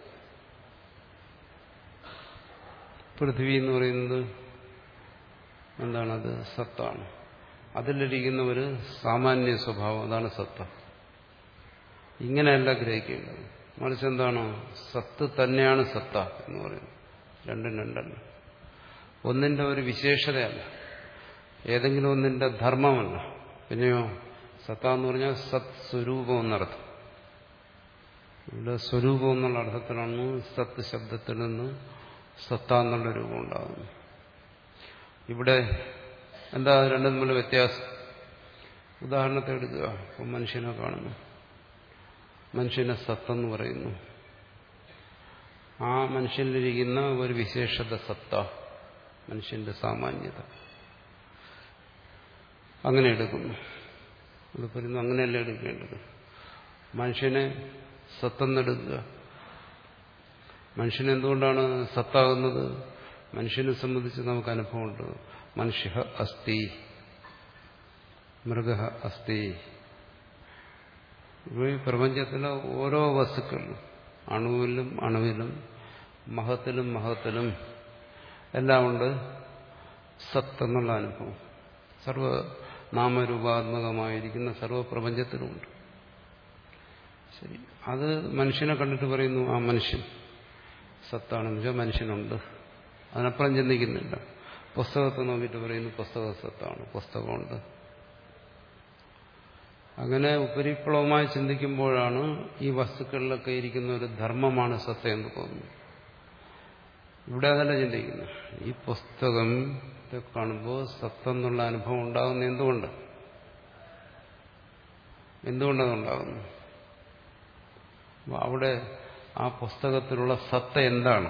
Speaker 1: പൃഥ്വി എന്ന് പറയുന്നത് എന്താണത് സത്താണ് അതിലിരിക്കുന്ന ഒരു സാമാന്യ സ്വഭാവം അതാണ് സത്ത ഇങ്ങനെയല്ല ഗ്രഹിക്കേണ്ടത് മറിച്ച് എന്താണ് സത്ത് തന്നെയാണ് സത്ത എന്ന് പറയുന്നത് രണ്ടും രണ്ടല്ല ഒന്നിന്റെ ഒരു വിശേഷതയല്ല ഏതെങ്കിലും ഒന്നിന്റെ ധർമ്മമല്ല പിന്നെയോ സത്ത എന്ന് പറഞ്ഞാൽ സത് സ്വരൂപം എന്നർത്ഥം ഇവിടെ സ്വരൂപം എന്നുള്ള അർത്ഥത്തിലാണ് സത്ത് ശബ്ദത്തിൽ നിന്ന് സത്ത എന്നുള്ള രൂപം ഉണ്ടാകുന്നത് ഇവിടെ എന്താ രണ്ടും തമ്മിൽ വ്യത്യാസം ഉദാഹരണത്തെ എടുക്കുക ഇപ്പം മനുഷ്യനെ കാണുന്നു മനുഷ്യനെ സത്തെന്ന് പറയുന്നു ആ മനുഷ്യനിലിരിക്കുന്ന ഒരു വിശേഷത സത്ത മനുഷ്യന്റെ സാമാന്യത അങ്ങനെ എടുക്കുന്നു അത് പറയുന്നു അങ്ങനെയല്ല എടുക്കേണ്ടത് മനുഷ്യനെ സത്തെന്നെടുക്കുക മനുഷ്യൻ എന്തുകൊണ്ടാണ് സത്താകുന്നത് മനുഷ്യനെ സംബന്ധിച്ച് നമുക്ക് അനുഭവമുണ്ട് മനുഷ്യ അസ്ഥി മൃഗ അസ്ഥി ഈ പ്രപഞ്ചത്തിലെ ഓരോ വസ്തുക്കളിലും അണുവിലും അണുവിലും മഹത്തിലും മഹത്തിലും എല്ലാം ഉണ്ട് സത്ത് എന്നുള്ള അനുഭവം സർവ നാമരൂപാത്മകമായിരിക്കുന്ന സർവപ്രപഞ്ചത്തിലുമുണ്ട് ശരി അത് മനുഷ്യനെ കണ്ടിട്ട് പറയുന്നു ആ മനുഷ്യൻ സത്താണെന്ന് വെച്ചാൽ മനുഷ്യനുണ്ട് അതിനപ്പുറം ചിന്തിക്കുന്നില്ല പുസ്തകത്തെ നോക്കിയിട്ട് പറയുന്നു പുസ്തക സത്താണ് പുസ്തകമുണ്ട് അങ്ങനെ ഉപരിപ്ലവമായി ചിന്തിക്കുമ്പോഴാണ് ഈ വസ്തുക്കളിലൊക്കെ ഇരിക്കുന്ന ഒരു ധർമ്മമാണ് സത്ത എന്ന് തോന്നുന്നത് ഇവിടെ അതല്ല ചിന്തിക്കുന്നു ഈ പുസ്തകം കാണുമ്പോൾ സത്തെന്നുള്ള അനുഭവം ഉണ്ടാകുന്ന എന്തുകൊണ്ട് എന്തുകൊണ്ടതുണ്ടാകുന്നു അപ്പൊ അവിടെ ആ പുസ്തകത്തിലുള്ള സത്ത എന്താണ്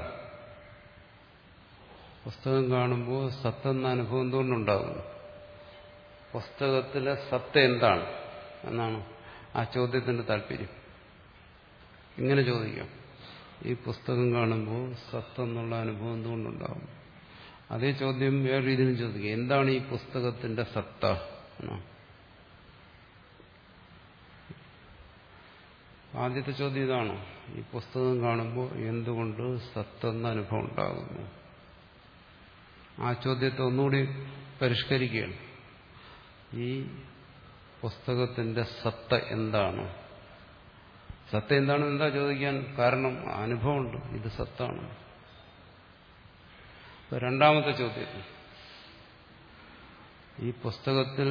Speaker 1: പുസ്തകം കാണുമ്പോൾ സത്തെന്ന അനുഭവം എന്തുകൊണ്ടുണ്ടാകുന്നു പുസ്തകത്തിലെ സത്ത എന്താണ് എന്നാണ് ആ ചോദ്യത്തിന്റെ താല്പര്യം ഇങ്ങനെ ചോദിക്കാം ഈ പുസ്തകം കാണുമ്പോൾ സത്തെന്നുള്ള അനുഭവം എന്തുകൊണ്ടുണ്ടാകും അതേ ചോദ്യം വേറെ രീതിയിലും ചോദിക്കുക എന്താണ് ഈ പുസ്തകത്തിന്റെ സത്ത എന്നാണ് ആദ്യത്തെ ചോദ്യം ഇതാണ് ഈ പുസ്തകം കാണുമ്പോൾ എന്തുകൊണ്ട് സത്തെന്ന അനുഭവം ഉണ്ടാകുന്നു ആ ചോദ്യത്തെ ഒന്നുകൂടി പരിഷ്കരിക്കുകയാണ് ഈ പുസ്തകത്തിന്റെ സത്ത എന്താണ് സത്ത എന്താണെന്ന് എന്താ ചോദിക്കാൻ കാരണം അനുഭവമുണ്ട് ഇത് സത്താണ് രണ്ടാമത്തെ ചോദ്യം ഈ പുസ്തകത്തിൽ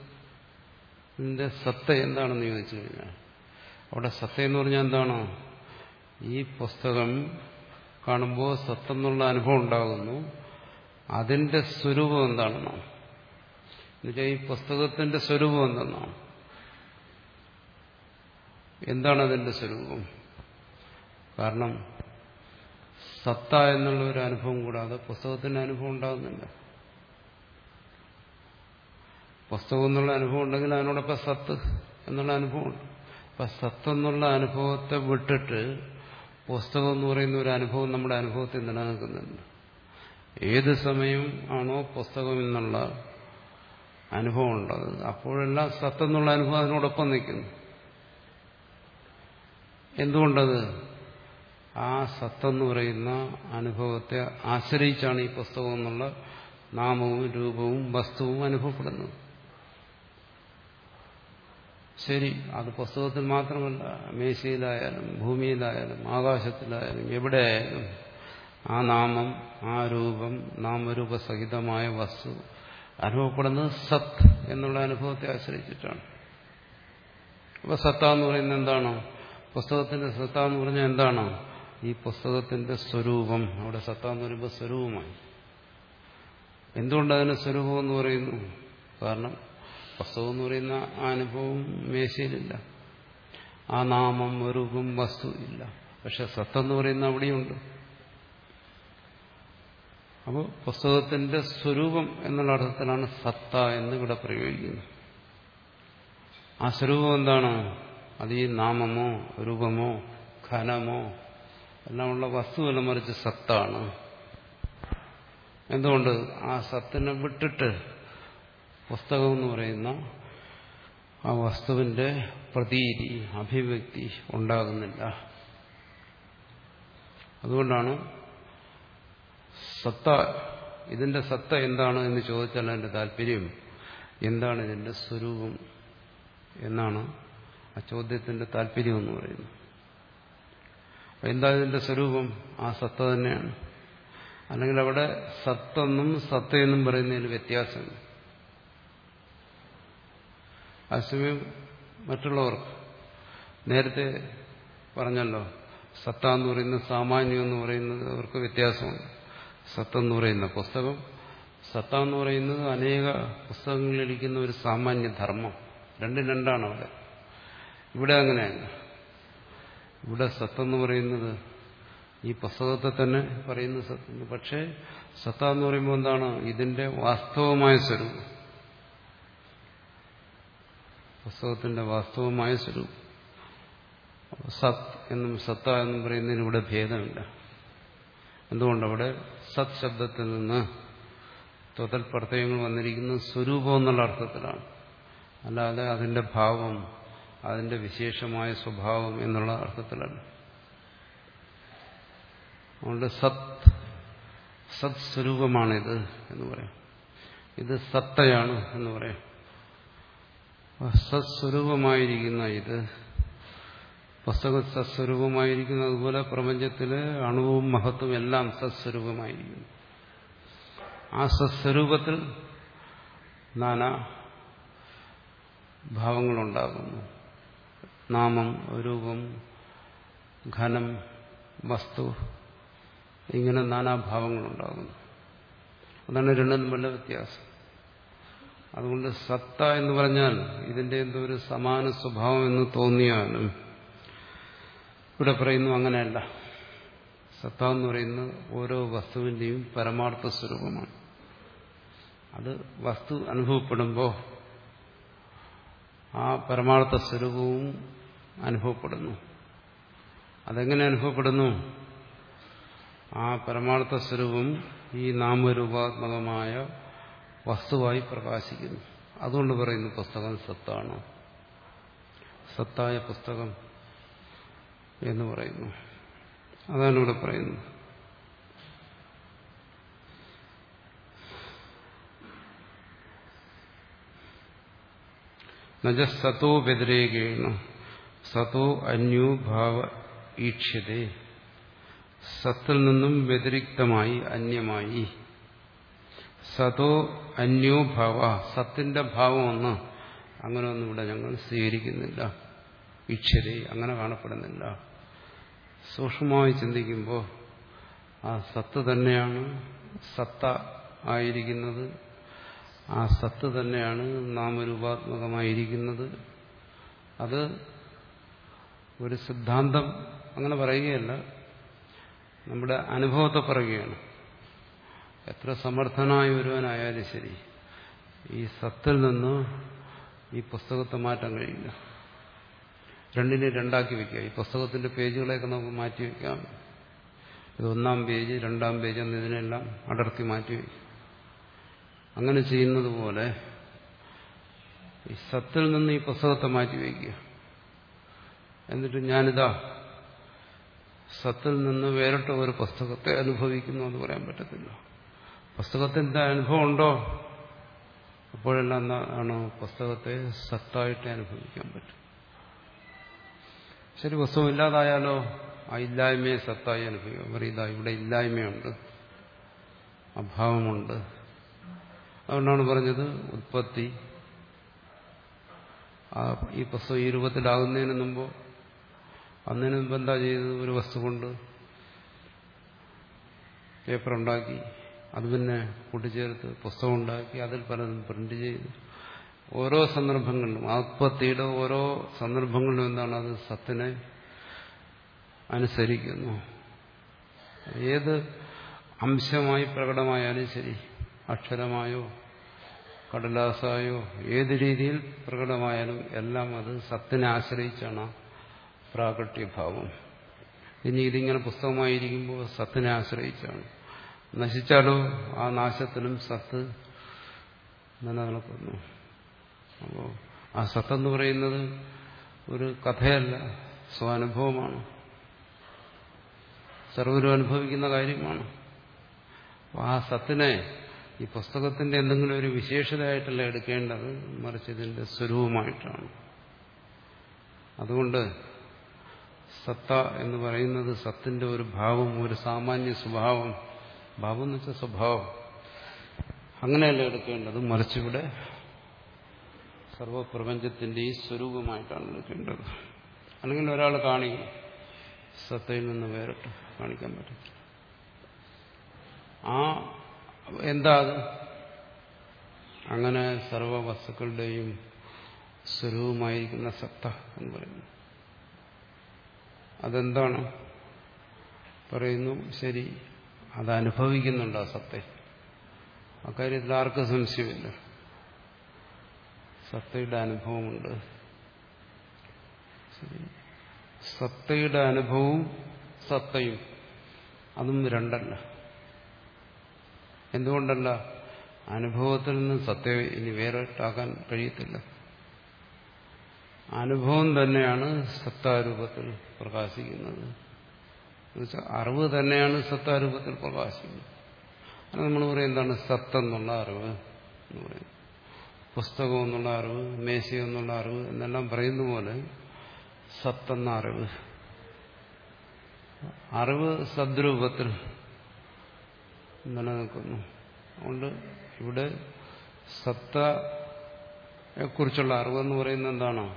Speaker 1: സത്ത എന്താണെന്ന് ചോദിച്ചു കഴിഞ്ഞാൽ അവിടെ സത്ത എന്ന് പറഞ്ഞാൽ എന്താണ് ഈ പുസ്തകം കാണുമ്പോൾ സത്തെന്നുള്ള അനുഭവം ഉണ്ടാകുന്നു അതിന്റെ സ്വരൂപം എന്താണെന്നാണ് എന്നുവെച്ചാൽ ഈ പുസ്തകത്തിന്റെ സ്വരൂപം എന്തെന്നാണ് എന്താണ് അതിന്റെ സ്വരൂപം കാരണം സത്ത എന്നുള്ള ഒരു അനുഭവം കൂടാതെ പുസ്തകത്തിന്റെ അനുഭവം ഉണ്ടാകുന്നില്ല പുസ്തകം എന്നുള്ള അനുഭവം ഉണ്ടെങ്കിൽ അതിനോടൊപ്പം സത്ത് എന്നുള്ള അനുഭവമുണ്ട് അപ്പൊ സത്ത് എന്നുള്ള അനുഭവത്തെ വിട്ടിട്ട് പുസ്തകം എന്ന് പറയുന്ന ഒരു അനുഭവം നമ്മുടെ അനുഭവത്തിൽ നിലനിൽക്കുന്നുണ്ട് ഏത് സമയം ആണോ പുസ്തകം എന്നുള്ള അനുഭവം ഉള്ളത് അപ്പോഴെല്ലാം സത്തെന്നുള്ള അനുഭവം അതിനോടൊപ്പം നിൽക്കുന്നു എന്തുകൊണ്ടത് ആ സത്തെന്ന് പറയുന്ന അനുഭവത്തെ ആശ്രയിച്ചാണ് ഈ പുസ്തകം എന്നുള്ള നാമവും രൂപവും വസ്തുവും അനുഭവപ്പെടുന്നത് ശരി അത് പുസ്തകത്തിൽ മാത്രമല്ല മേശയിലായാലും ഭൂമിയിലായാലും ആകാശത്തിലായാലും എവിടെയായാലും ആ നാമം ആ രൂപം നാമരൂപസഹിതമായ വസ്തു അനുഭവപ്പെടുന്നത് സത്ത് എന്നുള്ള അനുഭവത്തെ ആശ്രയിച്ചിട്ടാണ് അപ്പൊ സത്ത എന്ന് പറയുന്നത് എന്താണ് പുസ്തകത്തിന്റെ സത്ത എന്ന് പറഞ്ഞാൽ എന്താണ് ഈ പുസ്തകത്തിന്റെ സ്വരൂപം അവിടെ സത്ത എന്ന് പറയുമ്പോൾ സ്വരൂപമായി എന്തുകൊണ്ട് അതിന് സ്വരൂപം എന്ന് പറയുന്നു കാരണം പുസ്തകം എന്ന് പറയുന്ന ആ അനുഭവം മേശയിലില്ല ആ നാമം രൂപം വസ്തു ഇല്ല പക്ഷെ സത്തെന്ന് പറയുന്ന അവിടെയുണ്ട് അപ്പോൾ പുസ്തകത്തിന്റെ സ്വരൂപം എന്നുള്ള അർത്ഥത്തിലാണ് സത്ത എന്ന് ഇവിടെ പ്രയോഗിക്കുന്നത് ആ സ്വരൂപം എന്താണ് അത് ഈ നാമമോ രൂപമോ ഘനമോ എല്ലാമുള്ള വസ്തുവല്ല മറിച്ച് സത്താണ് എന്തുകൊണ്ട് ആ സത്തിനെ വിട്ടിട്ട് പുസ്തകം എന്ന് പറയുന്ന ആ വസ്തുവിന്റെ പ്രതീതി അഭിവ്യക്തി ഉണ്ടാകുന്നില്ല അതുകൊണ്ടാണ് സത്ത ഇതിന്റെ സത്ത എന്താണ് എന്ന് ചോദിച്ചാൽ അതിന്റെ താല്പര്യം എന്താണ് ഇതിന്റെ സ്വരൂപം എന്നാണ് ആ ചോദ്യത്തിന്റെ താല്പര്യം എന്ന് പറയുന്നത് എന്താ ഇതിന്റെ സ്വരൂപം ആ സത്ത തന്നെയാണ് അല്ലെങ്കിൽ അവിടെ സത്തെന്നും സത്തയെന്നും പറയുന്നതിന് വ്യത്യാസമുണ്ട് അതേസമയം മറ്റുള്ളവർക്ക് നേരത്തെ പറഞ്ഞല്ലോ സത്ത എന്ന് പറയുന്നത് സാമാന്യം എന്ന് പറയുന്നത് അവർക്ക് വ്യത്യാസമുണ്ട് സത്തെന്ന് പറയുന്ന പുസ്തകം സത്ത എന്ന് പറയുന്നത് അനേക പുസ്തകങ്ങളിലിരിക്കുന്ന ഒരു സാമാന്യ ധർമ്മം രണ്ടും രണ്ടാണ് അവിടെ ഇവിടെ അങ്ങനെയല്ല ഇവിടെ സത്തെന്ന് പറയുന്നത് ഈ പുസ്തകത്തെ തന്നെ പറയുന്ന സത്യം പക്ഷേ സത്ത എന്ന് പറയുമ്പോൾ എന്താണ് ഇതിന്റെ വാസ്തവമായ സ്വരൂപം പുസ്തകത്തിന്റെ വാസ്തവമായ സ്വരൂപം സത് എന്നും സത്ത എന്നും പറയുന്നതിന് ഇവിടെ ഭേദമില്ല എന്തുകൊണ്ടവിടെ സത് ശബ്ദത്തിൽ നിന്ന് തൊതൽ പ്രത്യയങ്ങൾ വന്നിരിക്കുന്നത് സ്വരൂപം എന്നുള്ള അർത്ഥത്തിലാണ് അല്ലാതെ അതിന്റെ ഭാവം അതിന്റെ വിശേഷമായ സ്വഭാവം എന്നുള്ള അർത്ഥത്തിലല്ല അതുകൊണ്ട് സത് സത് സ്വരൂപമാണിത് എന്ന് പറയാം ഇത് സത്തയാണ് എന്ന് പറയാം സത്സ്വരൂപമായിരിക്കുന്ന ഇത് പുസ്തക സത്സ്വരൂപമായിരിക്കുന്ന അതുപോലെ പ്രപഞ്ചത്തിലെ അണുവും മഹത്വവും എല്ലാം സത്സ്വരൂപമായിരിക്കുന്നു ആ സത്സ്വരൂപത്തിൽ നാനാ ഭാവങ്ങളുണ്ടാകുന്നു നാമം രൂപം ഘനം വസ്തു ഇങ്ങനെ നാനാഭാവങ്ങളുണ്ടാകുന്നു അതാണ് രണ്ടും തമ്മിലുള്ള വ്യത്യാസം അതുകൊണ്ട് സത്ത എന്ന് പറഞ്ഞാൽ ഇതിന്റെ എന്തോ ഒരു സമാന സ്വഭാവം എന്ന് തോന്നിയാലും ഇവിടെ പറയുന്നു അങ്ങനെയല്ല സത്ത എന്ന് പറയുന്നത് ഓരോ വസ്തുവിന്റെയും പരമാർത്ഥ സ്വരൂപമാണ് അത് വസ്തു അനുഭവപ്പെടുമ്പോൾ ആ പരമാർത്ഥ സ്വരൂപവും അനുഭവപ്പെടുന്നു അതെങ്ങനെ അനുഭവപ്പെടുന്നു ആ പരമാർത്ഥ സ്വരൂപം ഈ നാമരൂപാത്മകമായ വസ്തുവായി പ്രകാശിക്കുന്നു അതുകൊണ്ട് പറയുന്നു പുസ്തകം സത്താണ് സത്തായ പുസ്തകം എന്ന് പറയുന്നു അതാണ് ഇവിടെ പറയുന്നത് നജ സത്തോ വ്യതിരേകേണ സത്തോ അന്യോ ഭാവ ഈക്ഷ്യതേ സത്തിൽ നിന്നും വ്യതിരിക്തമായി അന്യമായി സതോ അന്യോ ഭാവ സത്തിന്റെ ഭാവമൊന്ന് അങ്ങനെ ഒന്നും ഇവിടെ ഞങ്ങൾ സ്വീകരിക്കുന്നില്ല ഈക്ഷരേ അങ്ങനെ കാണപ്പെടുന്നില്ല സൂക്ഷ്മമായി ചിന്തിക്കുമ്പോൾ ആ സത്ത് തന്നെയാണ് സത്ത ആയിരിക്കുന്നത് ആ സത്ത് തന്നെയാണ് നാമരൂപാത്മകമായിരിക്കുന്നത് അത് ഒരു സിദ്ധാന്തം അങ്ങനെ പറയുകയല്ല നമ്മുടെ അനുഭവത്തെ പറയുകയാണ് എത്ര സമർത്ഥനായ ഒരുവനായാലും ശരി ഈ സത്തിൽ നിന്ന് ഈ പുസ്തകത്തെ മാറ്റാൻ കഴിയില്ല രണ്ടിനെ രണ്ടാക്കി വെക്കുക ഈ പുസ്തകത്തിന്റെ പേജുകളെയൊക്കെ നമുക്ക് മാറ്റി വെക്കാം ഇത് ഒന്നാം പേജ് രണ്ടാം പേജ് എന്ന് ഇതിനെല്ലാം അടർത്തി മാറ്റി വയ്ക്കും അങ്ങനെ ചെയ്യുന്നത് പോലെ ഈ സത്തിൽ നിന്ന് ഈ പുസ്തകത്തെ മാറ്റി വയ്ക്കുക എന്നിട്ട് ഞാനിതാ സത്തിൽ നിന്ന് വേറിട്ട ഒരു പുസ്തകത്തെ അനുഭവിക്കുന്നു എന്ന് പറയാൻ പറ്റത്തില്ല പുസ്തകത്തിന്റെ അനുഭവം ഉണ്ടോ അപ്പോഴെല്ലാം എന്താണ് പുസ്തകത്തെ സത്തായിട്ട് അനുഭവിക്കാൻ പറ്റും ശരി പുസ്തകം ഇല്ലാതായാലോ ആ ഇല്ലായ്മയെ സത്തായി അനുഭവിക്കാം പറയുക ഇവിടെ ഇല്ലായ്മയുണ്ട് അഭാവമുണ്ട് അതുകൊണ്ടാണ് പറഞ്ഞത് ഉത്പത്തി ഈ പുസ്തകം ഈ രൂപത്തിലാകുന്നതിന് മുമ്പോ അന്നതിന് മുമ്പ് എന്താ ചെയ്തത് ഒരു വസ്തു കൊണ്ട് പേപ്പർ ഉണ്ടാക്കി അത് പിന്നെ കൂട്ടിച്ചേർത്ത് പുസ്തകം ഉണ്ടാക്കി അതിൽ പലതും പ്രിന്റ് ചെയ്ത് ഓരോ സന്ദർഭങ്ങളിലും ആത്മത്തിയുടെ ഓരോ സന്ദർഭങ്ങളിലും എന്താണ് അത് സത്തിനെ അനുസരിക്കുന്നു ഏത് അംശമായി പ്രകടമായാലും ശരി അക്ഷരമായോ കടലാസായോ ഏത് രീതിയിൽ പ്രകടമായാലും എല്ലാം അത് സത്തിനെ ആശ്രയിച്ചാണ് പ്രാകട്യഭാവം ഇനി ഇതിങ്ങനെ പുസ്തകമായിരിക്കുമ്പോൾ സത്തിനെ ആശ്രയിച്ചാണ് നശിച്ചാലോ ആ നാശത്തിലും സത്ത് നിലനിൽക്കുന്നു അപ്പോൾ ആ സത്തെന്ന് പറയുന്നത് ഒരു കഥയല്ല സ്വാനുഭവമാണ് സർവരും അനുഭവിക്കുന്ന കാര്യമാണ് ആ സത്തിനെ ഈ പുസ്തകത്തിന്റെ എന്തെങ്കിലും ഒരു വിശേഷതയായിട്ടല്ല എടുക്കേണ്ടത് മറിച്ച് ഇതിന്റെ സ്വരൂപമായിട്ടാണ് അതുകൊണ്ട് സത്ത എന്ന് പറയുന്നത് സത്തിന്റെ ഒരു ഭാവം ഒരു സാമാന്യ സ്വഭാവം ഭാവം എന്ന് വെച്ചാൽ സ്വഭാവം അങ്ങനെയല്ല എടുക്കേണ്ടത് മറിച്ചിവിടെ സർവപ്രപഞ്ചത്തിന്റെ ഈ സ്വരൂപമായിട്ടാണ് എടുക്കേണ്ടത് അല്ലെങ്കിൽ ഒരാൾ കാണിക്കണം സത്തയിൽ നിന്ന് വേറിട്ട് കാണിക്കാൻ പറ്റത്തില്ല ആ എന്താ അത് അങ്ങനെ സർവ വസ്തുക്കളുടെയും സ്വരൂപമായിരിക്കുന്ന സത്ത എന്ന് പറയുന്നു അതെന്താണ് പറയുന്നു ശരി അത് അനുഭവിക്കുന്നുണ്ട് ആ സത്തെ അക്കാര്യത്തിൽ ആർക്കും സംശയമില്ല സത്തയുടെ അനുഭവമുണ്ട് ശരി സത്തയുടെ അനുഭവവും സത്തയും അതും രണ്ടല്ല എന്തുകൊണ്ടല്ല അനുഭവത്തിൽ നിന്ന് സത്യം ഇനി വേറിട്ടാക്കാൻ കഴിയത്തില്ല അനുഭവം തന്നെയാണ് സത്താരൂപത്തിൽ പ്രകാശിക്കുന്നത് എന്നുവെച്ചാൽ അറിവ് തന്നെയാണ് സത്താരൂപത്തിൽ പ്രകാശിക്കുന്നത് അത് നമ്മൾ പറയും എന്താണ് സത്തെന്നുള്ള അറിവ് എന്ന് പറയും പുസ്തകം എന്നുള്ള അറിവ് മേശ എന്നുള്ള അറിവ് എന്നെല്ലാം പറയുന്ന പോലെ സത്തെന്ന അറിവ് അറിവ് സദ്രൂപത്തിൽ നിലനിൽക്കുന്നു അതുകൊണ്ട് ഇവിടെ സത്തയെക്കുറിച്ചുള്ള അറിവെന്ന് പറയുന്നത് എന്താണോ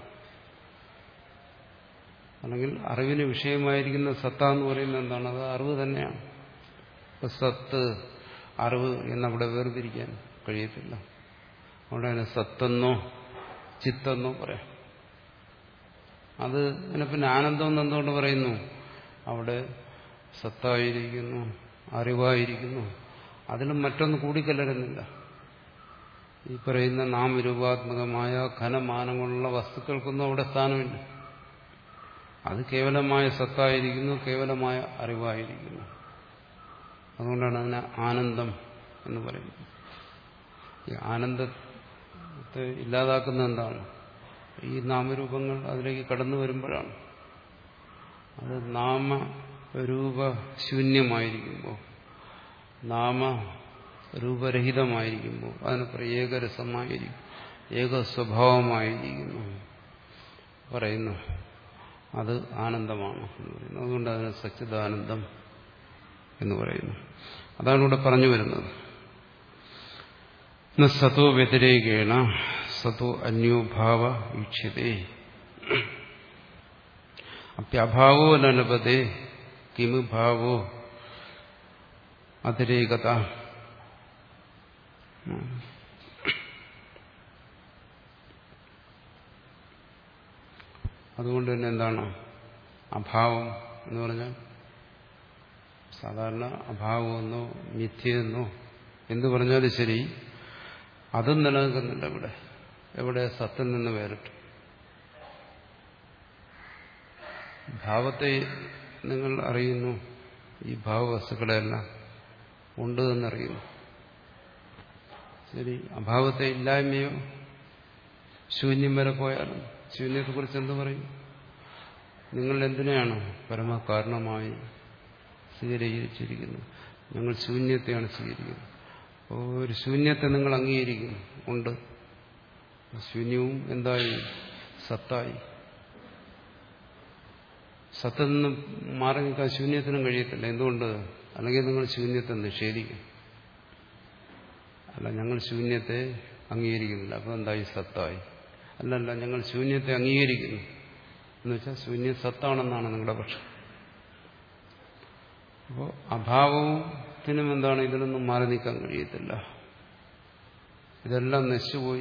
Speaker 1: അല്ലെങ്കിൽ അറിവിന് വിഷയമായിരിക്കുന്ന സത്ത എന്ന് പറയുന്നത് എന്താണ് അത് അറിവ് തന്നെയാണ് ഇപ്പൊ സത്ത് അറിവ് എന്നവിടെ വേർതിരിക്കാൻ കഴിയത്തില്ല അവിടെ അതിനെ സത്തെന്നോ ചിത്തെന്നോ പറയാം അത് പിന്നെ പിന്നെ ആനന്ദം എന്ന് എന്തുകൊണ്ട് പറയുന്നു അവിടെ സത്തായിരിക്കുന്നു അറിവായിരിക്കുന്നു അതിലും മറ്റൊന്ന് കൂടിക്കലരുന്നില്ല ഈ പറയുന്ന നാമരൂപാത്മകമായ ഘനമാനങ്ങളുള്ള വസ്തുക്കൾക്കൊന്നും അവിടെ സ്ഥാനമില്ല അത് കേവലമായ സത്തായിരിക്കുന്നു കേവലമായ അറിവായിരിക്കുന്നു അതുകൊണ്ടാണ് അതിനെ ആനന്ദം എന്ന് പറയുന്നത് ഈ ആനന്ദത്തെ ഇല്ലാതാക്കുന്ന എന്താണ് ഈ നാമരൂപങ്ങൾ അതിലേക്ക് കടന്നു വരുമ്പോഴാണ് അത് നാമരൂപശൂന്യമായിരിക്കുമ്പോൾ നാമരൂപരഹിതമായിരിക്കുമ്പോൾ അതിന് ഏകരസമായിരിക്കും ഏക സ്വഭാവമായിരിക്കുന്നു പറയുന്നു അത് ആനന്ദമാണ് എന്ന് പറയുന്നു അതുകൊണ്ട് അതിന് സച്ചിദാനന്ദം എന്ന് പറയുന്നു അതാണ് ഇവിടെ പറഞ്ഞു വരുന്നത് സത്തോ വ്യതിരേകേണ സത്തോ അന്യോഭാവ വീക്ഷ്യതേ അപ്യഭാവോ നലപതേ കിമു ഭാവോ അതിരേകത അതുകൊണ്ട് തന്നെ എന്താണ് അഭാവം എന്ന് പറഞ്ഞാൽ സാധാരണ അഭാവമെന്നോ മിഥ്യയെന്നോ എന്ത് പറഞ്ഞാലും ശരി അതും നിലനിൽക്കുന്നില്ല ഇവിടെ എവിടെ സത്തിൽ നിന്ന് വേറിട്ട് ഭാവത്തെ നിങ്ങൾ അറിയുന്നു ഈ ഭാവവസ്തുക്കളെല്ലാം ഉണ്ട് എന്നറിയുന്നു ശരി അഭാവത്തെ ഇല്ലായ്മയോ ശൂന്യം വരെ പോയാലും ശൂന്യത്തെക്കുറിച്ച് എന്ത് പറയും നിങ്ങൾ എന്തിനെയാണ് പരമകാരണമായി സ്വീകരിച്ചിരിക്കുന്നത് ഞങ്ങൾ ശൂന്യത്തെയാണ് സ്വീകരിക്കുന്നത് അപ്പോൾ ഒരു ശൂന്യത്തെ നിങ്ങൾ അംഗീകരിക്കുന്നു ഉണ്ട് ശൂന്യവും എന്തായി സത്തായി സത്തിൽ നിന്ന് മാറി നിൽക്കാൻ ശൂന്യത്തിനും കഴിയത്തില്ല എന്തുകൊണ്ട് അല്ലെങ്കിൽ നിങ്ങൾ ശൂന്യത്തെ നിഷേധിക്കും അല്ല ഞങ്ങൾ ശൂന്യത്തെ അംഗീകരിക്കുന്നില്ല അപ്പോൾ എന്തായി സത്തായി അല്ലല്ല ഞങ്ങൾ ശൂന്യത്തെ അംഗീകരിക്കുന്നു എന്ന് വെച്ചാൽ ശൂന്യ സത്താണെന്നാണ് നിങ്ങളുടെ പക്ഷം അപ്പോൾ അഭാവത്തിനും എന്താണ് ഇതിലൊന്നും മാറി നിൽക്കാൻ കഴിയത്തില്ല ഇതെല്ലാം നശിച്ചുപോയി